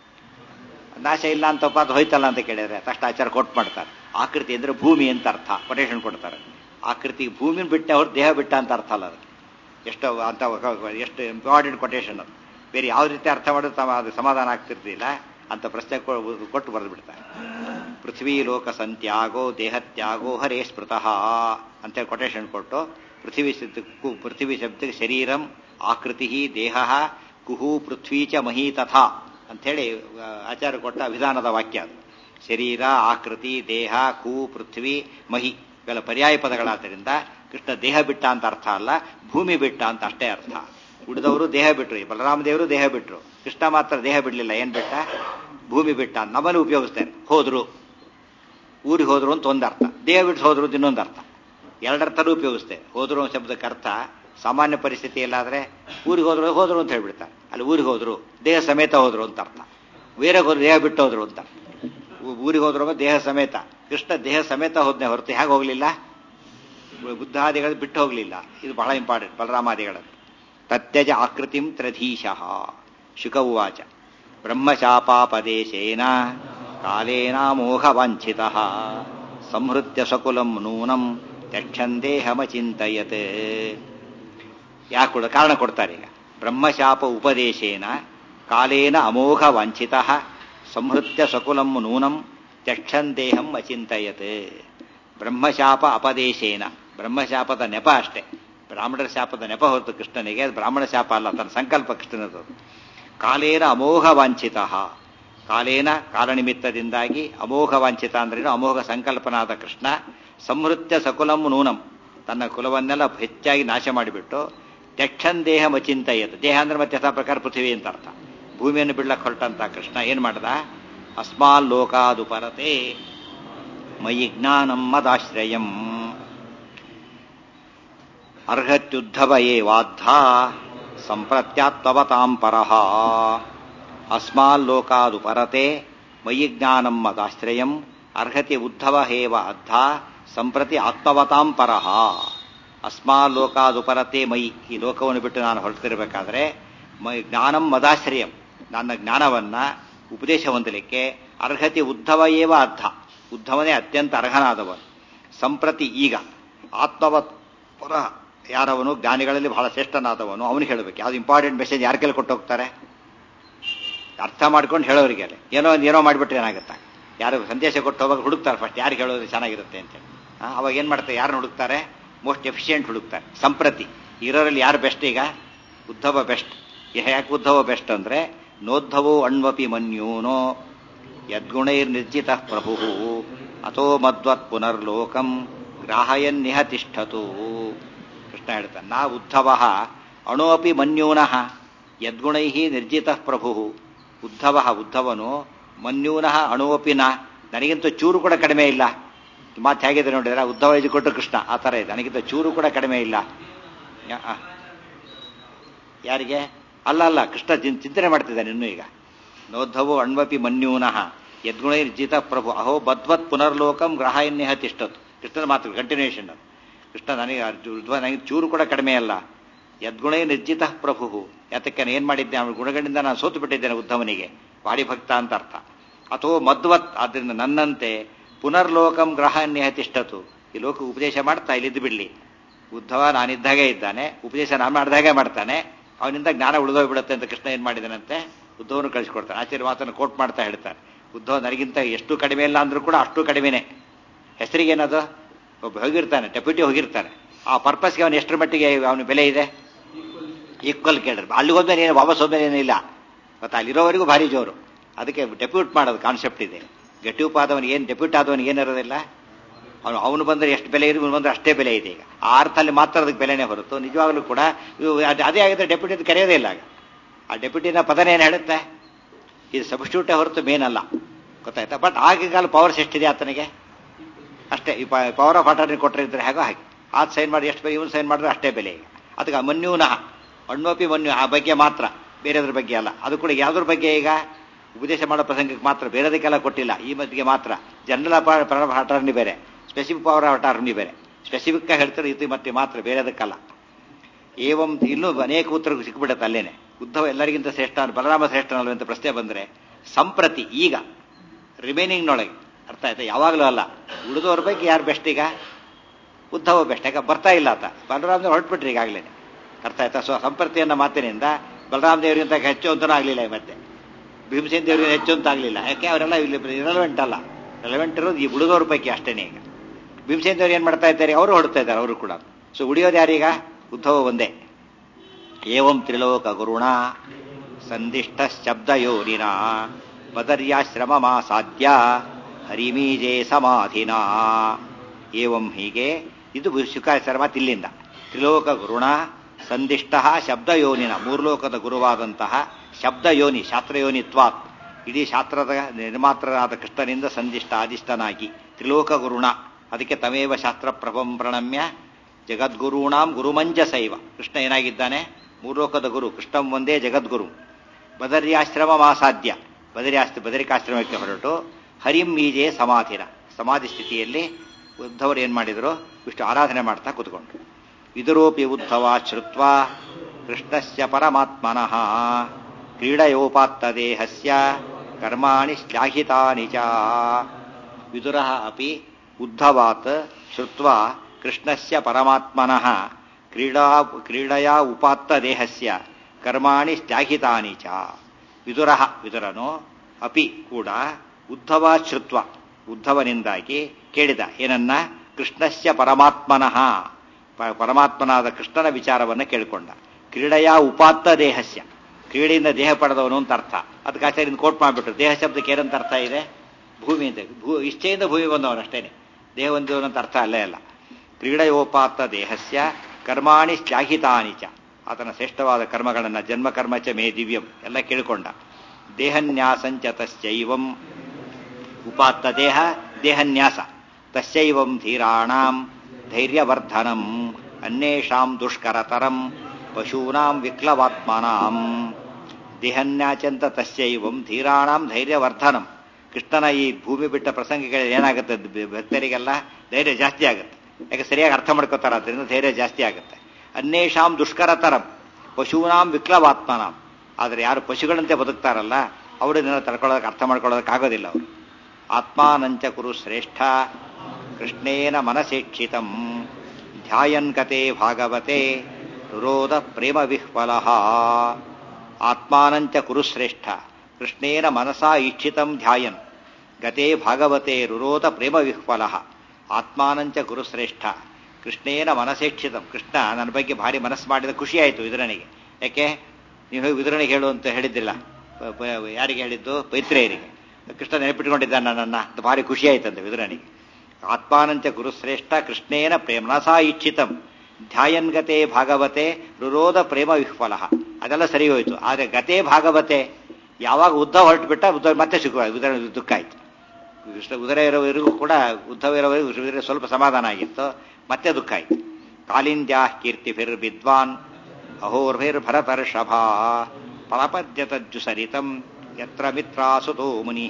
ನಾಶ ಇಲ್ಲ ಅಂತಪ್ಪ ಅದು ಹೋಯ್ತಲ್ಲ ಅಂತ ಕೇಳಿದ್ರೆ ತಕ್ಷಣ ಆಚಾರ ಕೊಟ್ಟು ಮಾಡ್ತಾರೆ ಆಕೃತಿ ಅಂದ್ರೆ ಭೂಮಿ ಅಂತ ಅರ್ಥ ಕೊಟೇಶನ್ ಕೊಡ್ತಾರೆ ಆಕೃತಿ ಭೂಮಿನ ಬಿಟ್ಟ ಅವ್ರು ದೇಹ ಬಿಟ್ಟ ಅಂತ ಅರ್ಥ ಅಲ್ಲ ಅದಕ್ಕೆ ಎಷ್ಟು ಅಂತ ಎಷ್ಟು ಇಂಪಾರ್ಟೆಂಟ್ ಕೊಟೇಶನ್ ಅದು ಬೇರೆ ಯಾವ ರೀತಿ ಅರ್ಥ ಮಾಡಿದ್ರೆ ತಮ್ಮ ಅದು ಸಮಾಧಾನ ಆಗ್ತಿರ್ಲಿಲ್ಲ ಅಂತ ಪ್ರಶ್ನೆ ಕೊಟ್ಟು ಬರೆದು ಬಿಡ್ತಾರೆ ಪೃಥ್ವಿ ಲೋಕ ಸಂತ್ಯಾಗೋ ದೇಹತ್ಯಾಗೋ ಹರೇ ಸ್ಮೃತಃ ಅಂತೇಳಿ ಕೊಟೇಶನ್ ಕೊಟ್ಟು ಪೃಥ್ವಿ ಶಬ್ದಕ್ಕೂ ಪೃಥ್ವಿ ಶಬ್ದಕ್ಕೆ ಶರೀರಂ ಆಕೃತಿ ದೇಹ ಕುಹು ಪೃಥ್ವಿ ಚ ಮಹಿ ತಥಾ ಅಂಥೇಳಿ ಆಚಾರ್ಯ ಕೊಟ್ಟ ವಿಧಾನದ ವಾಕ್ಯ ಅದು ಶರೀರ ಆಕೃತಿ ದೇಹ ಕು ಪೃಥ್ವಿ ಮಹಿ ಇವೆಲ್ಲ ಪರ್ಯಾಯ ಪದಗಳಾದ್ದರಿಂದ ಕೃಷ್ಣ ದೇಹ ಬಿಟ್ಟ ಅಂತ ಅರ್ಥ ಅಲ್ಲ ಭೂಮಿ ಬಿಟ್ಟ ಅಂತ ಅಷ್ಟೇ ಅರ್ಥ ಉಳಿದವರು ದೇಹ ಬಿಟ್ರು ಬಲರಾಮ ದೇವರು ದೇಹ ಬಿಟ್ರು ಕೃಷ್ಣ ಮಾತ್ರ ದೇಹ ಬಿಡಲಿಲ್ಲ ಏನ್ ಬಿಟ್ಟ ಭೂಮಿ ಬಿಟ್ಟ ನಮ್ಮನ್ನು ಉಪಯೋಗಿಸ್ತಾರೆ ಹೋದ್ರು ಊರಿಗೆ ಹೋದ್ರು ಅಂತ ಒಂದು ಅರ್ಥ ದೇಹ ಬಿಟ್ಟು ಹೋದ್ರು ಅಂತ ಇನ್ನೊಂದು ಅರ್ಥ ಎರಡರ್ಥನೂ ಉಪಯೋಗಿಸ್ತೇವೆ ಹೋದ್ರು ಅನ್ನೋ ಶಬ್ದಕ್ಕೆ ಅರ್ಥ ಸಾಮಾನ್ಯ ಪರಿಸ್ಥಿತಿ ಎಲ್ಲಾದ್ರೆ ಊರಿಗೆ ಹೋದ್ರು ಹೋದ್ರು ಅಂತ ಹೇಳ್ಬಿಡ್ತಾರೆ ಅಲ್ಲಿ ಊರಿಗೆ ಹೋದ್ರು ದೇಹ ಸಮೇತ ಹೋದ್ರು ಅಂತ ಅರ್ಥ ಬೇರೆ ಹೋದ್ರು ದೇಹ ಬಿಟ್ಟು ಹೋದ್ರು ಅಂತ ಊರಿಗೆ ಹೋದ್ರು ದೇಹ ಸಮೇತ ಕೃಷ್ಣ ದೇಹ ಸಮೇತ ಹೋದ್ನೆ ಹೊರತು ಹೇಗೆ ಹೋಗ್ಲಿಲ್ಲ ಬುದ್ಧಾದಿಗಳು ಬಿಟ್ಟು ಹೋಗ್ಲಿಲ್ಲ ಇದು ಬಹಳ ಇಂಪಾರ್ಟೆಂಟ್ ಬಲರಾಮಾದಿಗಳದ್ದು ತತ್ಯಜ ಆಕೃತಿಂ ತ್ರಧೀಶಃ ಶುಕ ಉವಾಚ ಬ್ರಹ್ಮಶಾಪಾಪದೇಶೇನ ಕಾಲೇನಾಮೋಘವಾಂಛಿತ ಸಂಹೃತ್ಯ ಸಕುಲಂ ನೂನಂ ತ್ಯಕ್ಷಂದೇಹಮಚಿಂತಯತ್ ಯಾಕೆ ಕೊಡ ಕಾರಣ ಕೊಡ್ತಾರೆ ಈಗ ಬ್ರಹ್ಮಶಾಪ ಉಪದೇಶೇನ ಕಾಲೇನ ಅಮೋಘ ವಾಂಛಿತ ಸಂಹೃತ್ಯ ಸಕುಲಂ ನೂನಂ ತ್ಯಕ್ಷಂದೇಹಂ ಅಚಿಂತಯತ್ ಬ್ರಹ್ಮಶಾಪ ಅಪದೇಶೇನ ಬ್ರಹ್ಮಶಾಪದ ನೆಪ ಅಷ್ಟೇ ಬ್ರಾಹ್ಮಣರ ಶಾಪದ ನೆಪ ಹೊರತು ಕೃಷ್ಣನಿಗೆ ಅದು ಬ್ರಾಹ್ಮಣ ಶಾಪ ಅಲ್ಲ ತನ್ನ ಸಂಕಲ್ಪ ಕೃಷ್ಣನದು ಕಾಲೇನ ಅಮೋಘ ವಾಂಛಿತ ಕಾಲೇನ ಕಾಲನಿಮಿತ್ತದಿಂದಾಗಿ ಅಮೋಘ ವಾಂಛಿತ ಅಂದ್ರೇನು ಅಮೋಘ ಸಂಕಲ್ಪನಾದ ಕೃಷ್ಣ ಸಂಹೃತ್ಯ ಸಕುಲಂ ನೂನಂ ತನ್ನ ಕುಲವನ್ನೆಲ್ಲ ಹೆಚ್ಚಾಗಿ ನಾಶ ಮಾಡಿಬಿಟ್ಟು ತೆಕ್ಷನ್ ದೇಹ ಮಚಿಂತಯತ್ ದೇಹ ಅಂದ್ರೆ ಮತ್ತೆ ಯಥಾ ಪ್ರಕಾರ ಪೃಥ್ವಿ ಅಂತ ಅರ್ಥ ಭೂಮಿಯನ್ನು ಬಿಡ್ಲಕ್ಕೆ ಹೊರಟಂತ ಕೃಷ್ಣ ಏನ್ ಮಾಡ್ದ ಅಸ್ಮಾಲ್ ಲೋಕಾದು ಪರತೆ ಮಯಿ ಜ್ಞಾನಂ ಮದಾಶ್ರಯಂ ಅರ್ಹತ್ಯುದ್ಧವ ಏವಾದ್ಧ ಸಂಪ್ರತ್ಯಾತ್ವತಾಂ ಪರಃ ಅಸ್ಮಾಲ್ಲೋಕಾದು ಪರತೆ ಮಯಿ ಜ್ಞಾನಂ ಮದಾಶ್ರಯಂ ಅರ್ಹತಿ ಉದ್ಧವ ಹೇವ ಅದ್ಧ ಸಂಪ್ರತಿ ಆತ್ಮವತಾಂ ಪರಃ ಅಸ್ಮಾಲ್ಲೋಕಾದು ಪರತೆ ಮಯಿ ಈ ಲೋಕವನ್ನು ಬಿಟ್ಟು ನಾನು ಹೊರಟಿರಬೇಕಾದ್ರೆ ಮೈ ಜ್ಞಾನಂ ಮದಾಶ್ರಯಂ ನನ್ನ ಜ್ಞಾನವನ್ನ ಉಪದೇಶ ಹೊಂದಲಿಕ್ಕೆ ಅರ್ಹತೆ ಉದ್ಧವ ಏವ ಅರ್ಥ ಉದ್ಧವನೇ ಅತ್ಯಂತ ಅರ್ಹನಾದವನು ಸಂಪ್ರತಿ ಈಗ ಆತ್ಮವತ್ ಪುನಃ ಯಾರವನು ಜ್ಞಾನಿಗಳಲ್ಲಿ ಬಹಳ ಶ್ರೇಷ್ಠನಾದವನು ಅವನು ಹೇಳಬೇಕು ಯಾವ್ದು ಇಂಪಾರ್ಟೆಂಟ್ ಮೆಸೇಜ್ ಯಾರ ಕೈಲಿ ಕೊಟ್ಟು ಹೋಗ್ತಾರೆ ಅರ್ಥ ಮಾಡ್ಕೊಂಡು ಹೇಳೋರಿಗೆ ಏನೋ ಒಂದು ಏನೋ ಮಾಡಿಬಿಟ್ರೆ ಏನಾಗುತ್ತೆ ಯಾರು ಸಂದೇಶ ಕೊಟ್ಟು ಹೋದಾಗ ಹುಡುಕ್ತಾರೆ ಫಸ್ಟ್ ಯಾರು ಹೇಳೋದು ಚೆನ್ನಾಗಿರುತ್ತೆ ಅಂತೇಳಿ ಆ, ಅವಾಗ ಏನು ಮಾಡ್ತಾರೆ ಯಾರನ್ನ ಹುಡುಕ್ತಾರೆ ಮೋಸ್ಟ್ ಎಫಿಷಿಯೆಂಟ್ ಹುಡುಕ್ತಾರೆ ಸಂಪ್ರತಿ ಇರೋರಲ್ಲಿ ಯಾರು ಬೆಸ್ಟ್ ಈಗ ಉದ್ಧವ ಬೆಸ್ಟ್ ಯಾಕೆ ಉದ್ಧವ ಬೆಸ್ಟ್ ಅಂದ್ರೆ ನೋದ್ಧವೋ ಅಣ್ವಪಿ ಮನ್ಯೂನೋ ಯದ್ಗುಣೈರ್ನಿರ್ಜಿತ ಪ್ರಭು ಅಥೋ ಮದ್ವತ್ ಪುನರ್ಲೋಕಂ ಗ್ರಾಹಯನ್ನಿಹ ತಿಷ್ಠತು ಕೃಷ್ಣ ಹೇಳ್ತಾನೆ ನಾ ಉದ್ಧವ ಅಣೋಪಿ ಮನ್ಯೂನಃ ಯದ್ಗುಣೈ ನಿರ್ಜಿತ ಪ್ರಭು ಉದ್ಧವ ಉದ್ಧವನು ಮನ್ಯೂನಃ ಅಣುವಪಿ ನ ನನಗಿಂತ ಚೂರು ಕೂಡ ಕಡಿಮೆ ಇಲ್ಲ ಈ ಮಾತು ಹೇಗಿದೆ ನೋಡಿದ್ರೆ ಉದ್ಧವ ಇದು ಕೊಟ್ಟು ಕೃಷ್ಣ ಆ ಥರ ಇದೆ ನನಗಿಂತ ಚೂರು ಕೂಡ ಕಡಿಮೆ ಇಲ್ಲ ಯಾ- ಆ. ಯಾರಿಗೆ ಅಲ್ಲ ಅಲ್ಲ ಕೃಷ್ಣ ಚಿನ್- ಚಿಂತನೆ ಮಾಡ್ತಿದ್ದಾನೆ ಇನ್ನೂ ಈಗ ನೋದ್ಧವು ಅಣ್ವಪಿ ಮನ್ಯೂನಃ ಯದ್ಗುಣೈರ್ಜಿತ ಪ್ರಭು ಅಹೋ ಬದ್ವತ್ ಪುನರ್ಲೋಕಂ ಗ್ರಹಾಯನ್ಯಹ ತಿಷ್ಟತ್ತು ಕೃಷ್ಣನ ಮಾತು ಕಂಟಿನ್ಯೂಷನ್ ಅದು ಕೃಷ್ಣ ನನಗೆ ಅರ್ಜು- ಉದ್ಧವ ನನಗೆ ಚೂರು ಕೂಡ ಕಡಿಮೆ ಅಲ್ಲ ಯದ್ಗುಣೈ ನಿರ್ಜಿತ ಪ್ರಭು ಯಾತಕ್ಕೆ ನಾನು ಏನ್ ಮಾಡಿದ್ದೆ ಅವನ ಗುಣಗಳಿಂದ ನಾನು ಸೋತು ಬಿಟ್ಟಿದ್ದೇನೆ ಉದ್ಧವನಿಗೆ ವಾಡಿ ಭಕ್ತ ಅಂತ ಅರ್ಥ ಅಥವಾ ಮದ್ವತ್ ಆದ್ರಿಂದ ನನ್ನಂತೆ ಪುನರ್ಲೋಕಂ ಗ್ರಹಾನ್ಯ ತಿಷ್ಟತು ಈ ಲೋಕ ಉಪದೇಶ ಮಾಡ್ತಾ ಇಲ್ಲಿದ್ದು ಬಿಡ್ಲಿ ಉದ್ಧವ ನಾನಿದ್ದಾಗೆ ಇದ್ದಾನೆ ಉಪದೇಶ ನಾನು ಮಾಡಿದಾಗೆ ಮಾಡ್ತಾನೆ ಅವನಿಂದ ಜ್ಞಾನ ಉಳಿದೋಗ್ಬಿಡುತ್ತೆ ಅಂತ ಕೃಷ್ಣ ಏನ್ ಮಾಡಿದನಂತೆ ಉದ್ಧವನು ಕಳಿಸ್ಕೊಡ್ತಾನೆ ಆಚಾರ್ಯ ಮಾತನ್ನು ಕೋಟ್ ಮಾಡ್ತಾ ಹೇಳ್ತಾರೆ ಉದ್ಧವ ನನಗಿಂತ ಎಷ್ಟು ಕಡಿಮೆ ಇಲ್ಲ ಅಂದ್ರೂ ಕೂಡ ಅಷ್ಟು ಕಡಿಮೆನೆ ಹೆಸರಿಗೇನದು ಒಬ್ಬ ಹೋಗಿರ್ತಾನೆ ಡೆಪ್ಯೂಟಿ ಹೋಗಿರ್ತಾನೆ ಆ ಪರ್ಪಸ್ಗೆ ಅವನು ಎಷ್ಟರ ಮಟ್ಟಿಗೆ ಅವನ ಬೆಲೆ ಇದೆ ಈಕ್ವಲ್ ಕೇಳಿದ್ರೆ ಅಲ್ಲಿಗೆ ಹೋದ್ಮೇಲೆ ಏನು ವಾಪಸ್ ಹೋದ್ಮೇಲೆ ಏನಿಲ್ಲ ಮತ್ತು ಅಲ್ಲಿರೋವರೆಗೂ ಭಾರಿ ಜೋರು ಅದಕ್ಕೆ ಡೆಪ್ಯೂಟ್ ಮಾಡೋದು ಕಾನ್ಸೆಪ್ಟ್ ಇದೆ ಗಟ್ಯೂಪ್ ಆದವನಿಗೆ ಏನು ಡೆಪ್ಯೂಟ್ ಆದವನಿಗೆ ಏನಿರೋದಿಲ್ಲ ಅವನು ಅವನು ಬಂದರೆ ಎಷ್ಟು ಬೆಲೆ ಇದೆ ಇವನು ಬಂದರೆ ಅಷ್ಟೇ ಬೆಲೆ ಇದೆ ಈಗ ಆ ಅರ್ಥದಲ್ಲಿ ಮಾತ್ರ ಅದಕ್ಕೆ ಬೆಲೆನೇ ಹೊರತು ನಿಜವಾಗ್ಲೂ ಕೂಡ ಇವು ಅದ್- ಅದೇ ಆಗಿದ್ರೆ ಡೆಪ್ಯೂಟಿ ಅಂತ ಕರೆಯೋದೇ ಇಲ್ಲ ಆಗ ಆ ಡೆಪ್ಯೂಟಿನ ಪದನೇ ಏನು ಹೇಳುತ್ತೆ ಇದು ಸಬ್ಸ್ಟ್ಯೂಟೇ ಹೊರತು ಮೇನ್ ಅಲ್ಲ ಗೊತ್ತಾಯ್ತಾ ಬಟ್ ಆಗಿಗಾಲ ಪವರ್ಸ್ ಎಷ್ಟಿದೆ ಆತನಿಗೆ ಅಷ್ಟೇ ಈ ಪವರ್ ಆಫ್ ಅಟಾರ್ನಿ ಕೊಟ್ಟರೆ ಇದ್ರೆ ಹೇಗೋ ಹಾಗೆ ಆತ ಸೈನ್ ಮಾಡಿ ಎಷ್ಟು ಬೆಲೆ ಇವನು ಸೈನ್ ಮಾಡಿದ್ರೆ ಅಷ್ಟೇ ಬೆಲೆ ಈಗ ಅದಕ್ಕೆ ಮನ್ಯೂನಃ ಅಣ್ಣೋಪಿ ಮನ್ಯು ಆ ಬಗ್ಗೆ ಮಾತ್ರ ಬೇರೆದ್ರ ಬಗ್ಗೆ ಅಲ್ಲ ಅದು ಕೂಡ ಯಾವ್ದ್ರ ಬಗ್ಗೆ ಈಗ ಉಪದೇಶ ಮಾಡೋ ಪ್ರಸಂಗಕ್ಕೆ ಮಾತ್ರ ಬೇರೆದಕ್ಕೆಲ್ಲ ಕೊಟ್ಟಿಲ್ಲ ಈ ಮತ್ತಿಗೆ ಮಾತ್ರ ಜನರಲ್ ಪವರ್ ಆಫ್ ಅಟಾರ್ನಿ ಬೇರೆ ಸ್ಪೆಸಿಫಿಕ್ ಪವರ್ ಆಫ್ ಅಟಾರ್ನಿ ಬೇರೆ ಸ್ಪೆಸಿಫಿಕ್ ಆಗಿ ಹೇಳ್ತಾರೆ ಇದು ಮತ್ತೆ ಮಾತ್ರ ಬೇರೆದಕ್ಕಲ್ಲ ಏವಂ ಇನ್ನೂ ಅನೇಕ ಉತ್ತರ ಸಿಕ್ಬಿಡುತ್ತೆ ಅಲ್ಲೇನೆ ಉದ್ಧವ ಎಲ್ಲರಿಗಿಂತ ಶ್ರೇಷ್ಠ ಬಲರಾಮ ಶ್ರೇಷ್ಠನಲ್ವ ಅಂತ ಪ್ರಶ್ನೆ ಬಂದರೆ ಸಂಪ್ರತಿ ಈಗ ರಿಮೈನಿಂಗ್ನೊಳಗೆ ಅರ್ಥ ಆಯ್ತಾ ಯಾವಾಗಲೂ ಅಲ್ಲ ಉಳಿದವ್ರ ಬಗ್ಗೆ ಯಾರು ಬೆಸ್ಟ್ ಈಗ ಉದ್ಧವ ಬೆಸ್ಟ್ ಯಾಕೆ ಬರ್ತಾ ಇಲ್ಲ ಆತ ಬಲರಾಮ ಹೊರಟ್ಬಿಟ್ರಿ ಈಗಾಗಲೇ ಅರ್ಥ ಆಯ್ತಾ ಸೊ ಸಂಪ್ರತಿ ಅನ್ನೋ ಮಾತಿನಿಂದ ಬಲರಾಮ ದೇವರಿಗಿಂತ ಹೆಚ್ಚು ಅಂತನೂ ಆಗಲಿಲ್ಲ ಈ ಮತ್ತೆ ಭೀಮಸೇನ್ ದೇವರಿಗೆ ಹೆಚ್ಚು ಅಂತ ಆಗಲಿಲ್ಲ ಯಾಕೆ ಅವರೆಲ್ಲ ಇಲ್ಲಿ ರಿಲೆವೆಂಟ್ ಅಲ್ಲ ರೆಲೆವೆಂಟ್ ಇರೋದು ಈ ಉಳಿದವ್ರ ಪೈಕಿ ಅಷ್ಟೇನೆ ಈಗ ಭೀಮಸೇನ್ ದೇವರು ಏನು ಮಾಡ್ತಾ ಇದ್ದಾರೆ ಅವರು ಹೊಡ್ತಾ ಇದ್ದಾರೆ ಅವರು ಕೂಡ ಸೊ ಉಳಿಯೋದು ಯಾರೀಗ ಉದ್ಧವ ಒಂದೇ ಏವಂ ತ್ರಿಲೋಕ ಗುರುಣ ಸಂದಿಷ್ಟ ಶಬ್ದಯೋನಿನ ಬದರ್ಯಾಶ್ರಮ ಸಾಧ್ಯ ಹರಿಮೀಜೆ ಸಮಾಧಿನ ಏವಂ ಹೀಗೆ ಇದು ಶುಕಾಚಾರ ಮಾತು ಇಲ್ಲಿಂದ ತ್ರಿಲೋಕ ಗುರುಣ ಸಂದಿಷ್ಟ ಶಬ್ದಯೋನಿನ ಮೂರ್ಲೋಕದ ಗುರುವಾದಂತಹ ಶಬ್ದಯೋನಿ ಶಾಸ್ತ್ರಯೋನಿತ್ವಾತ್ ಇಡೀ ಶಾಸ್ತ್ರದ ನಿರ್ಮಾತ್ರನಾದ ಕೃಷ್ಣನಿಂದ ಸಂದಿಷ್ಟ ಆದಿಷ್ಟನಾಗಿ ತ್ರಿಲೋಕ ಗುರುಣ ಅದಕ್ಕೆ ತಮೇವ ಶಾಸ್ತ್ರ ಪ್ರಭಂ ಪ್ರಣಮ್ಯ ಜಗದ್ಗುರುಣಾಂ ಗುರುಮಂಜಸೈವ ಕೃಷ್ಣ ಏನಾಗಿದ್ದಾನೆ ಮೂರ್ಲೋಕದ ಗುರು ಕೃಷ್ಣಂ ಒಂದೇ ಜಗದ್ಗುರು ಬದರ್ಯಾಶ್ರಮ ಮಾಸಾಧ್ಯ ಬದರಿಯಾಸ್ತ್ರ ಬದರಿಕಾಶ್ರಮಕ್ಕೆ ಹೊರಟು ಹರಿಂ ಈಜೆ ಸಮಾಧಿನ ಸಮಾಧಿ ಸ್ಥಿತಿಯಲ್ಲಿ ಉದ್ಧವರು ಏನ್ ಮಾಡಿದ್ರು ಇಷ್ಟು ಆರಾಧನೆ ಮಾಡ್ತಾ ಕೂತ್ಕೊಂಡ್ರು ವಿದುರೋಪಿ ಉದ್ಧವ ಶ್ರುತ್ವ ಕೃಷ್ಣಸ್ಯ ಪರಮಾತ್ಮನಃ ಕ್ರೀಡಯೋಪಾತ್ತ ದೇಹಸ್ಯ ಕರ್ಮಾಣಿ ಶ್ಲಾಘಿತಾನಿ ಚ ವಿದುರ ಅಪಿ ಉದ್ಧವಾತ್ ಶ್ರುತ್ವಾ ಕೃಷ್ಣಸ್ಯ ಪರಮಾತ್ಮನಃ ಕ್ರೀಡಾ ಕ್ರೀಡಯಾ ಉಪಾತ್ತ ದೇಹಸ್ಯ ಕರ್ಮಾಣಿ ಶ್ಲಾಘಿತಾನಿ ಚ ವಿದುರ ವಿದುರನು ಅಪಿ ಕೂಡ ಉದ್ಧವ ಶ್ರುತ್ವ ಉದ್ಧವನಿಂದಾಗಿ ಕೇಳಿದ ಏನನ್ನ ಕೃಷ್ಣಸ್ಯ ಪರಮಾತ್ಮನಃ ಪ- ಪರಮಾತ್ಮನಾದ ಕೃಷ್ಣನ ವಿಚಾರವನ್ನು ಕೇಳಿಕೊಂಡ ಕ್ರೀಡೆಯ ಉಪಾತ್ತ ದೇಹಸ್ಯ ಕ್ರೀಡೆಯಿಂದ ದೇಹ ಪಡೆದವನು ಅಂತ ಅರ್ಥ ಅದಕ್ಕೆ ಆಚಾರ್ಯದಿಂದ ಕೋಟ್ ಮಾಡಿಬಿಟ್ರು ದೇಹ ಶಬ್ದಕ್ಕೆ ಏನಂತ ಅರ್ಥ ಇದೆ ಭೂಮಿ ಅಂತ ಭೂ ಇಷ್ಟೆಯಿಂದ ಭೂಮಿ ಬಂದವನು ಅಷ್ಟೇನೆ ದೇಹ ಹೊಂದಿದವನು ಅಂತ ಅರ್ಥ ಅಲ್ಲೇ ಅಲ್ಲ ಕ್ರೀಡೆಯೋಪಾತ್ತ ದೇಹಸ್ಯ ಕರ್ಮಾಣಿ ಶ್ಲಾಘಿತಾನಿ ಚ ಆತನ ಶ್ರೇಷ್ಠವಾದ ಕರ್ಮಗಳನ್ನು ಜನ್ಮಕರ್ಮ ಚ ಮೇ ದಿವ್ಯಂ ಎಲ್ಲ ಕೇಳಿಕೊಂಡ ದೇಹನ್ಯಾಸಂಚ ತಸ್ಯೈವಂ ಉಪಾತ್ತ ದೇಹ ದೇಹನ್ಯಾಸ ತಸ್ಯೈವಂ ಧೀರಾಣಾಂ ಧೈರ್ಯವರ್ಧನಂ ಅನ್ಯೇಷಾಂ ದುಷ್ಕರತರಂ ಪಶೂನಾಂ ವಿಕ್ಲವಾತ್ಮನಾಂ ದೇಹನ್ಯಾಚಂತ ತಸ್ಯೈವಂ ಧೀರಾಣಾಂ ಧೈರ್ಯವರ್ಧನಂ ಕೃಷ್ಣನ ಈ ಭೂಮಿ ಬಿಟ್ಟ ಪ್ರಸಂಗಗಳಲ್ಲಿ ಏನಾಗುತ್ತೆ ಬ- ಭಕ್ತರಿಗೆಲ್ಲ ಧೈರ್ಯ ಜಾಸ್ತಿ ಆಗುತ್ತೆ ಯಾಕೆ ಸರಿಯಾಗಿ ಅರ್ಥ ಮಾಡ್ಕೋತಾರ ಅದರಿಂದ ಧೈರ್ಯ ಜಾಸ್ತಿ ಆಗುತ್ತೆ ಅನ್ಯೇಷಾಂ ದುಷ್ಕರತರಂ ಪಶೂನಾಂ ವಿಕ್ಲವಾತ್ಮನಾಂ ಆದರೆ ಯಾರು ಪಶುಗಳಂತೆ ಬದುಕ್ತಾರಲ್ಲ ಅವರನ್ನೆಲ್ಲ ತಡ್ಕೊಳ್ಳೋದಕ್ಕೆ ಅರ್ಥ ಮಾಡ್ಕೊಳ್ಳೋದಕ್ಕಾಗೋದಿಲ್ಲ ಅವರು ಆತ್ಮಾನಂಚ ಕುರು ಶ್ರೇಷ್ಠ ಕೃಷ್ಣೇನ ಮನಸೇಕ್ಷಿತಂ ಧ್ಯಾಯನ್ ಕತೆ ಭಾಗವತೆ ರುರೋಧ ಪ್ರೇಮ ವಿಹ್ವಲ ಆತ್ಮಾನಂಚ ಕುರು ಶ್ರೇಷ್ಠ ಕೃಷ್ಣೇನ ಮನಸಾ ಇಚ್ಛಿತಂ ಧ್ಯಾಯನ್ ಗತೆ ಭಾಗವತೆ ರುರೋಧ ಪ್ರೇಮ ವಿಹ್ವಲ ಆತ್ಮಾನಂಚ ಕುರು ಶ್ರೇಷ್ಠ ಕೃಷ್ಣೇನ ಮನಸೇಕ್ಷಿತಂ ಕೃಷ್ಣ ನನ್ನ ಬಗ್ಗೆ ಭಾರಿ ಮನಸ್ಸು ಮಾಡಿದ ಖುಷಿ ಆಯಿತು ವಿದುರನಿಗೆ ಯಾಕೆ ನೀವು ಹೋಗಿ ವಿದುರನಿಗೆ ಹೇಳು ಅಂತ ಹೇಳಿದ್ದಿಲ್ಲ ಪ- ಪ- ಯಾರಿಗೆ ಹೇಳಿದ್ದು ಪೈತ್ರೇಯರಿಗೆ ಕೃಷ್ಣ ನೆನಪಿಟ್ಕೊಂಡಿದ್ದ ನನ್ನನ್ನ ಅಂತ ಭಾರಿ ಖುಷಿ ಆಯ್ತಂತೆ ವಿದುರನಿಗೆ ಆತ್ಮಾನಂಚ ಗುರುಶ್ರೇಷ್ಠ ಕೃಷ್ಣೇನ ಪ್ರೇಮನಸಾ ಇಚ್ಛಿತಂ ಧ್ಯಾಯನ್ ಗತೆ ಭಾಗವತೆ ರುರೋಧ ಪ್ರೇಮ ವಿಹ್ವಲ ಅದೆಲ್ಲ ಸರಿ ಹೋಯ್ತು ಆದರೆ ಗತೆ ಭಾಗವತೆ ಯಾವಾಗ ಉದ್ಧವ ಹೊರಟು ಬಿಟ್ಟ ಉದ್ಧವ ಮತ್ತೆ ಸುಖ ಉದರ ದುಃಖ ಆಯ್ತು ಕೃಷ್ಣ ಉದರ ಇರೋವರೆಗೂ ಕೂಡ ಉದ್ಧವ ಇರೋವರೆಗೂ ಉದರ ಸ್ವಲ್ಪ ಸಮಾಧಾನ ಆಗಿತ್ತು ಮತ್ತೆ ದುಃಖ ಆಯ್ತು ಕಾಲಿಂದ್ಯಾ ಕೀರ್ತಿಭಿರ್ ವಿದ್ವಾನ್ ಅಹೋರ್ಭಿರ್ ಭರತರ್ಷಭಾ ಫಲಪದ್ಯತಜ್ಜುಸರಿತಂ ಯತ್ರ ಮಿತ್ರಾಸುತೋ ಮುನಿ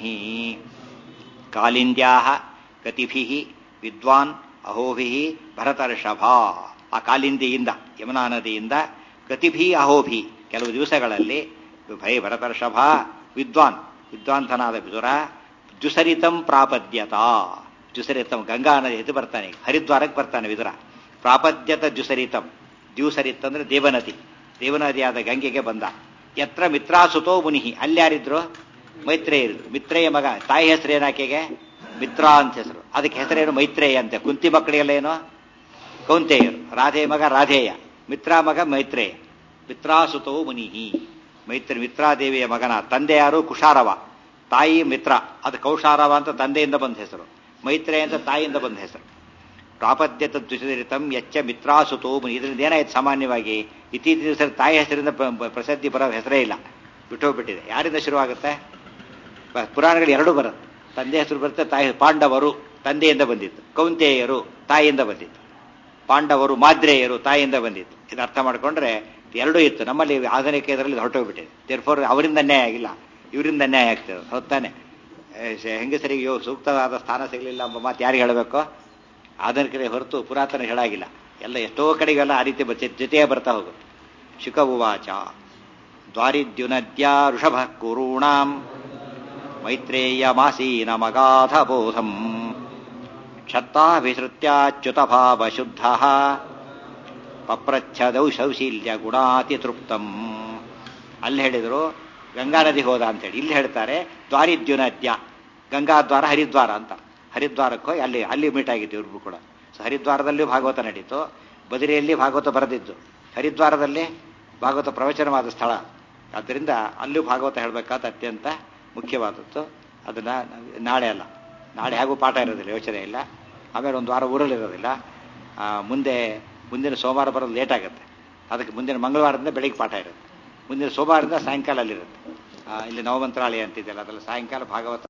ಕಾಲಿಂದ್ಯಾ ಗತಿಭಿ ವಿದ್ವಾನ್ ಅಹೋಭಿ ಭರತರ್ಷಭಾ ಆ ಕಾಲಿಂದಿಯಿಂದ ಯಮುನಾ ನದಿಯಿಂದ ಗತಿಭಿ ಅಹೋಭಿ ಕೆಲವು ದಿವಸಗಳಲ್ಲಿ ಭಯ ಭರತರ್ಷಭ ವಿದ್ವಾನ್ ವಿದ್ವಾಂತನಾದ ವಿದುರ ಜುಸರಿತಂ ಪ್ರಾಪದ್ಯತ ಜುಸರಿತಂ ಗಂಗಾ ನದಿ ಎದ್ದು ಬರ್ತಾನೆ ಹರಿದ್ವಾರಕ್ಕೆ ಬರ್ತಾನೆ ವಿದುರ ಪ್ರಾಪದ್ಯತ ಜುಸರಿತಂ ದ್ಯೂಸರಿತ್ ಅಂದ್ರೆ ದೇವನದಿ ದೇವನದಿಯಾದ ಗಂಗೆಗೆ ಬಂದ ಯತ್ರ ಮಿತ್ರಾಸುತೋ ಮುನಿ ಅಲ್ಲಿ ಯಾರಿದ್ರು ಮೈತ್ರೇಯರಿದ್ರು ಮಿತ್ರೇಯ ಮಗ ತಾಯಿ ಹೆಸರು ಏನಾಕೆಗೆ ಮಿತ್ರ ಅಂತ ಹೆಸರು ಅದಕ್ಕೆ ಹೆಸರೇನು ಮೈತ್ರೇಯ ಅಂತೆ ಕುಂತಿ ಮಕ್ಕಳಿಗೆಲ್ಲೇನು ಕೌಂತೆಯರು ರಾಧೆ ಮಗ ರಾಧೇಯ ಮಿತ್ರ ಮಗ ಮೈತ್ರೇಯ ಮಿತ್ರಾಸುತೋ ಮುನಿಹಿ ಮೈತ್ರಿ ಮಿತ್ರಾದೇವಿಯ ಮಗನ ತಂದೆ ಯಾರು ಕುಶಾರವ ತಾಯಿ ಮಿತ್ರ ಅದು ಕೌಶಾರವ ಅಂತ ತಂದೆಯಿಂದ ಬಂದ ಹೆಸರು ಮೈತ್ರೇಯ ಅಂತ ತಾಯಿಯಿಂದ ಬಂದ ಹೆಸರು ಪ್ರಾಪದ್ಯತ ದ್ವಿಷರಿತಂ ಯಚ್ಚ ಮಿತ್ರಾಸುತೋ ಮುನಿ ಇದರಿಂದ ಏನಾಯ್ತು ಸಾಮಾನ್ಯವಾಗಿ ಇತ್ತೀಚಿನ ದಿವಸ ತಾಯಿ ಹೆಸರಿಂದ ಪ್ರ- ಪ್ರ- ಪ್ರಸಿದ್ಧಿ ಬರೋ ಹೆಸರೇ ಇಲ್ಲ ಬಿಟ್ಟೋಗ್ಬಿಟ್ಟಿದೆ ಯಾರಿಂದ ಶುರುವಾಗುತ್ತೆ ಬ- ಪುರಾಣಗಳು ಎರಡೂ ಬರುತ್ತೆ ತಂದೆ ಹೆಸರು ಬರುತ್ತೆ ತಾಯಿ ಪಾಂಡವರು ತಂದೆಯಿಂದ ಬಂದಿತ್ತು ಕೌಂತೆಯರು ತಾಯಿಯಿಂದ ಬಂದಿತ್ತು ಪಾಂಡವರು ಮಾದ್ರೇಯರು ತಾಯಿಯಿಂದ ಬಂದಿತ್ತು ಇದು ಅರ್ಥ ಮಾಡ್ಕೊಂಡ್ರೆ ಎರಡೂ ಇತ್ತು ನಮ್ಮಲ್ಲಿ ಆಧುನಿಕ ಇದರಲ್ಲಿ ಹೊರಟೋಗ್ಬಿಟ್ಟಿದೆ ದೇರ್ಫೋರ್ ಅವರಿಂದ ಅನ್ಯಾಯ ಆಗಿಲ್ಲ ಇವರಿಂದ ಅನ್ಯಾಯ ಆಗ್ತದೆ ಹೊತ್ತಾನೆ ಹೆಂಗಸರಿಗೆ ಯೋ ಸೂಕ್ತವಾದ ಸ್ಥಾನ ಸಿಗಲಿಲ್ಲ ಎಂಬ ಮಾತು ಯಾರಿಗೆ ಹೇಳಬೇಕು ಆಧುನಿಕರಿಗೆ ಹೊರತು ಪುರಾತನ ಹೇಳಾಗಿಲ್ಲ ಎಲ್ಲ ಎಷ್ಟೋ ಕಡೆಗೆಲ್ಲ ಆ ರೀತಿ ಬ- ಜೊತೆಯೇ ಬರ್ತಾ ಹೋಗುತ್ತೆ ಶುಕ ಉವಾಚ ದ್ವಾರಿದ್ಯುನದ್ಯಾ ಋಷಭ ಕುರೂಣಾಂ ಮೈತ್ರೇಯಮಾಸೀನ ಮಗಾಧ ಬೋಧಂ ಕ್ಷತ್ತಾಭಿಸೃತ್ಯಾಚ್ಯುತ ಭಾವ ಶುದ್ಧ ಪಪ್ರಚ್ಛದೌ ಶೌಶೀಲ್ಯ ಗುಣಾತಿ ತೃಪ್ತಂ ಅಲ್ಲಿ ಹೇಳಿದ್ರು ಗಂಗಾ ನದಿ ಹೋದ ಅಂತೇಳಿ ಇಲ್ಲಿ ಹೇಳ್ತಾರೆ ದ್ವಾರಿದ್ಯುನದ್ಯ ಗಂಗಾದ್ವಾರ ಹರಿದ್ವಾರ ಅಂತ ಹರಿದ್ವಾರಕ್ಕೆ ಹೋಗಿ ಅಲ್ಲಿ ಅಲ್ಲಿ ಮೀಟ್ ಆಗಿತ್ತು ಇವ್ರಿಗೂ ಕೂಡ ಸೊ ಹರಿದ್ವಾರದಲ್ಲಿಯೂ ಭಾಗವತ ನಡೀತು ಬದಿರಿಯಲ್ಲಿ ಭಾಗವತ ಬರೆದಿದ್ದು ಹರಿದ್ವಾರದಲ್ಲಿ ಭಾಗವತ ಪ್ರವಚನವಾದ ಸ್ಥಳ ಆದ್ದರಿಂದ ಅಲ್ಲೂ ಭಾಗವತ ಹೇಳಬೇಕಾದ ಅತ್ಯಂತ ಮುಖ್ಯವಾದದ್ದು ಅದನ್ನ ನಾಳೆ ಅಲ್ಲ ನಾಳೆ ಹಾಗೂ ಪಾಠ ಇರೋದಿಲ್ಲ ಯೋಚನೆ ಇಲ್ಲ ಆಮೇಲೆ ಒಂದು ವಾರ ಊರಲ್ಲಿರೋದಿಲ್ಲ ಆ, ಮುಂದೆ ಮುಂದಿನ ಸೋಮವಾರ ಬರೋದು ಲೇಟ್ ಆಗುತ್ತೆ ಅದಕ್ಕೆ ಮುಂದಿನ ಮಂಗಳವಾರದಿಂದ ಬೆಳಿಗ್ಗೆ ಪಾಠ ಇರುತ್ತೆ ಮುಂದಿನ ಸೋಮವಾರದಿಂದ ಸಾಯಂಕಾಲ ಅಲ್ಲಿರುತ್ತೆ ಆ, ಇಲ್ಲಿ ನವಮಂತ್ರಾಲಯ ಅಂತಿದೆಯಲ್ಲ ಅದೆಲ್ಲ ಸಾಯಂಕಾಲ ಭಾಗವತ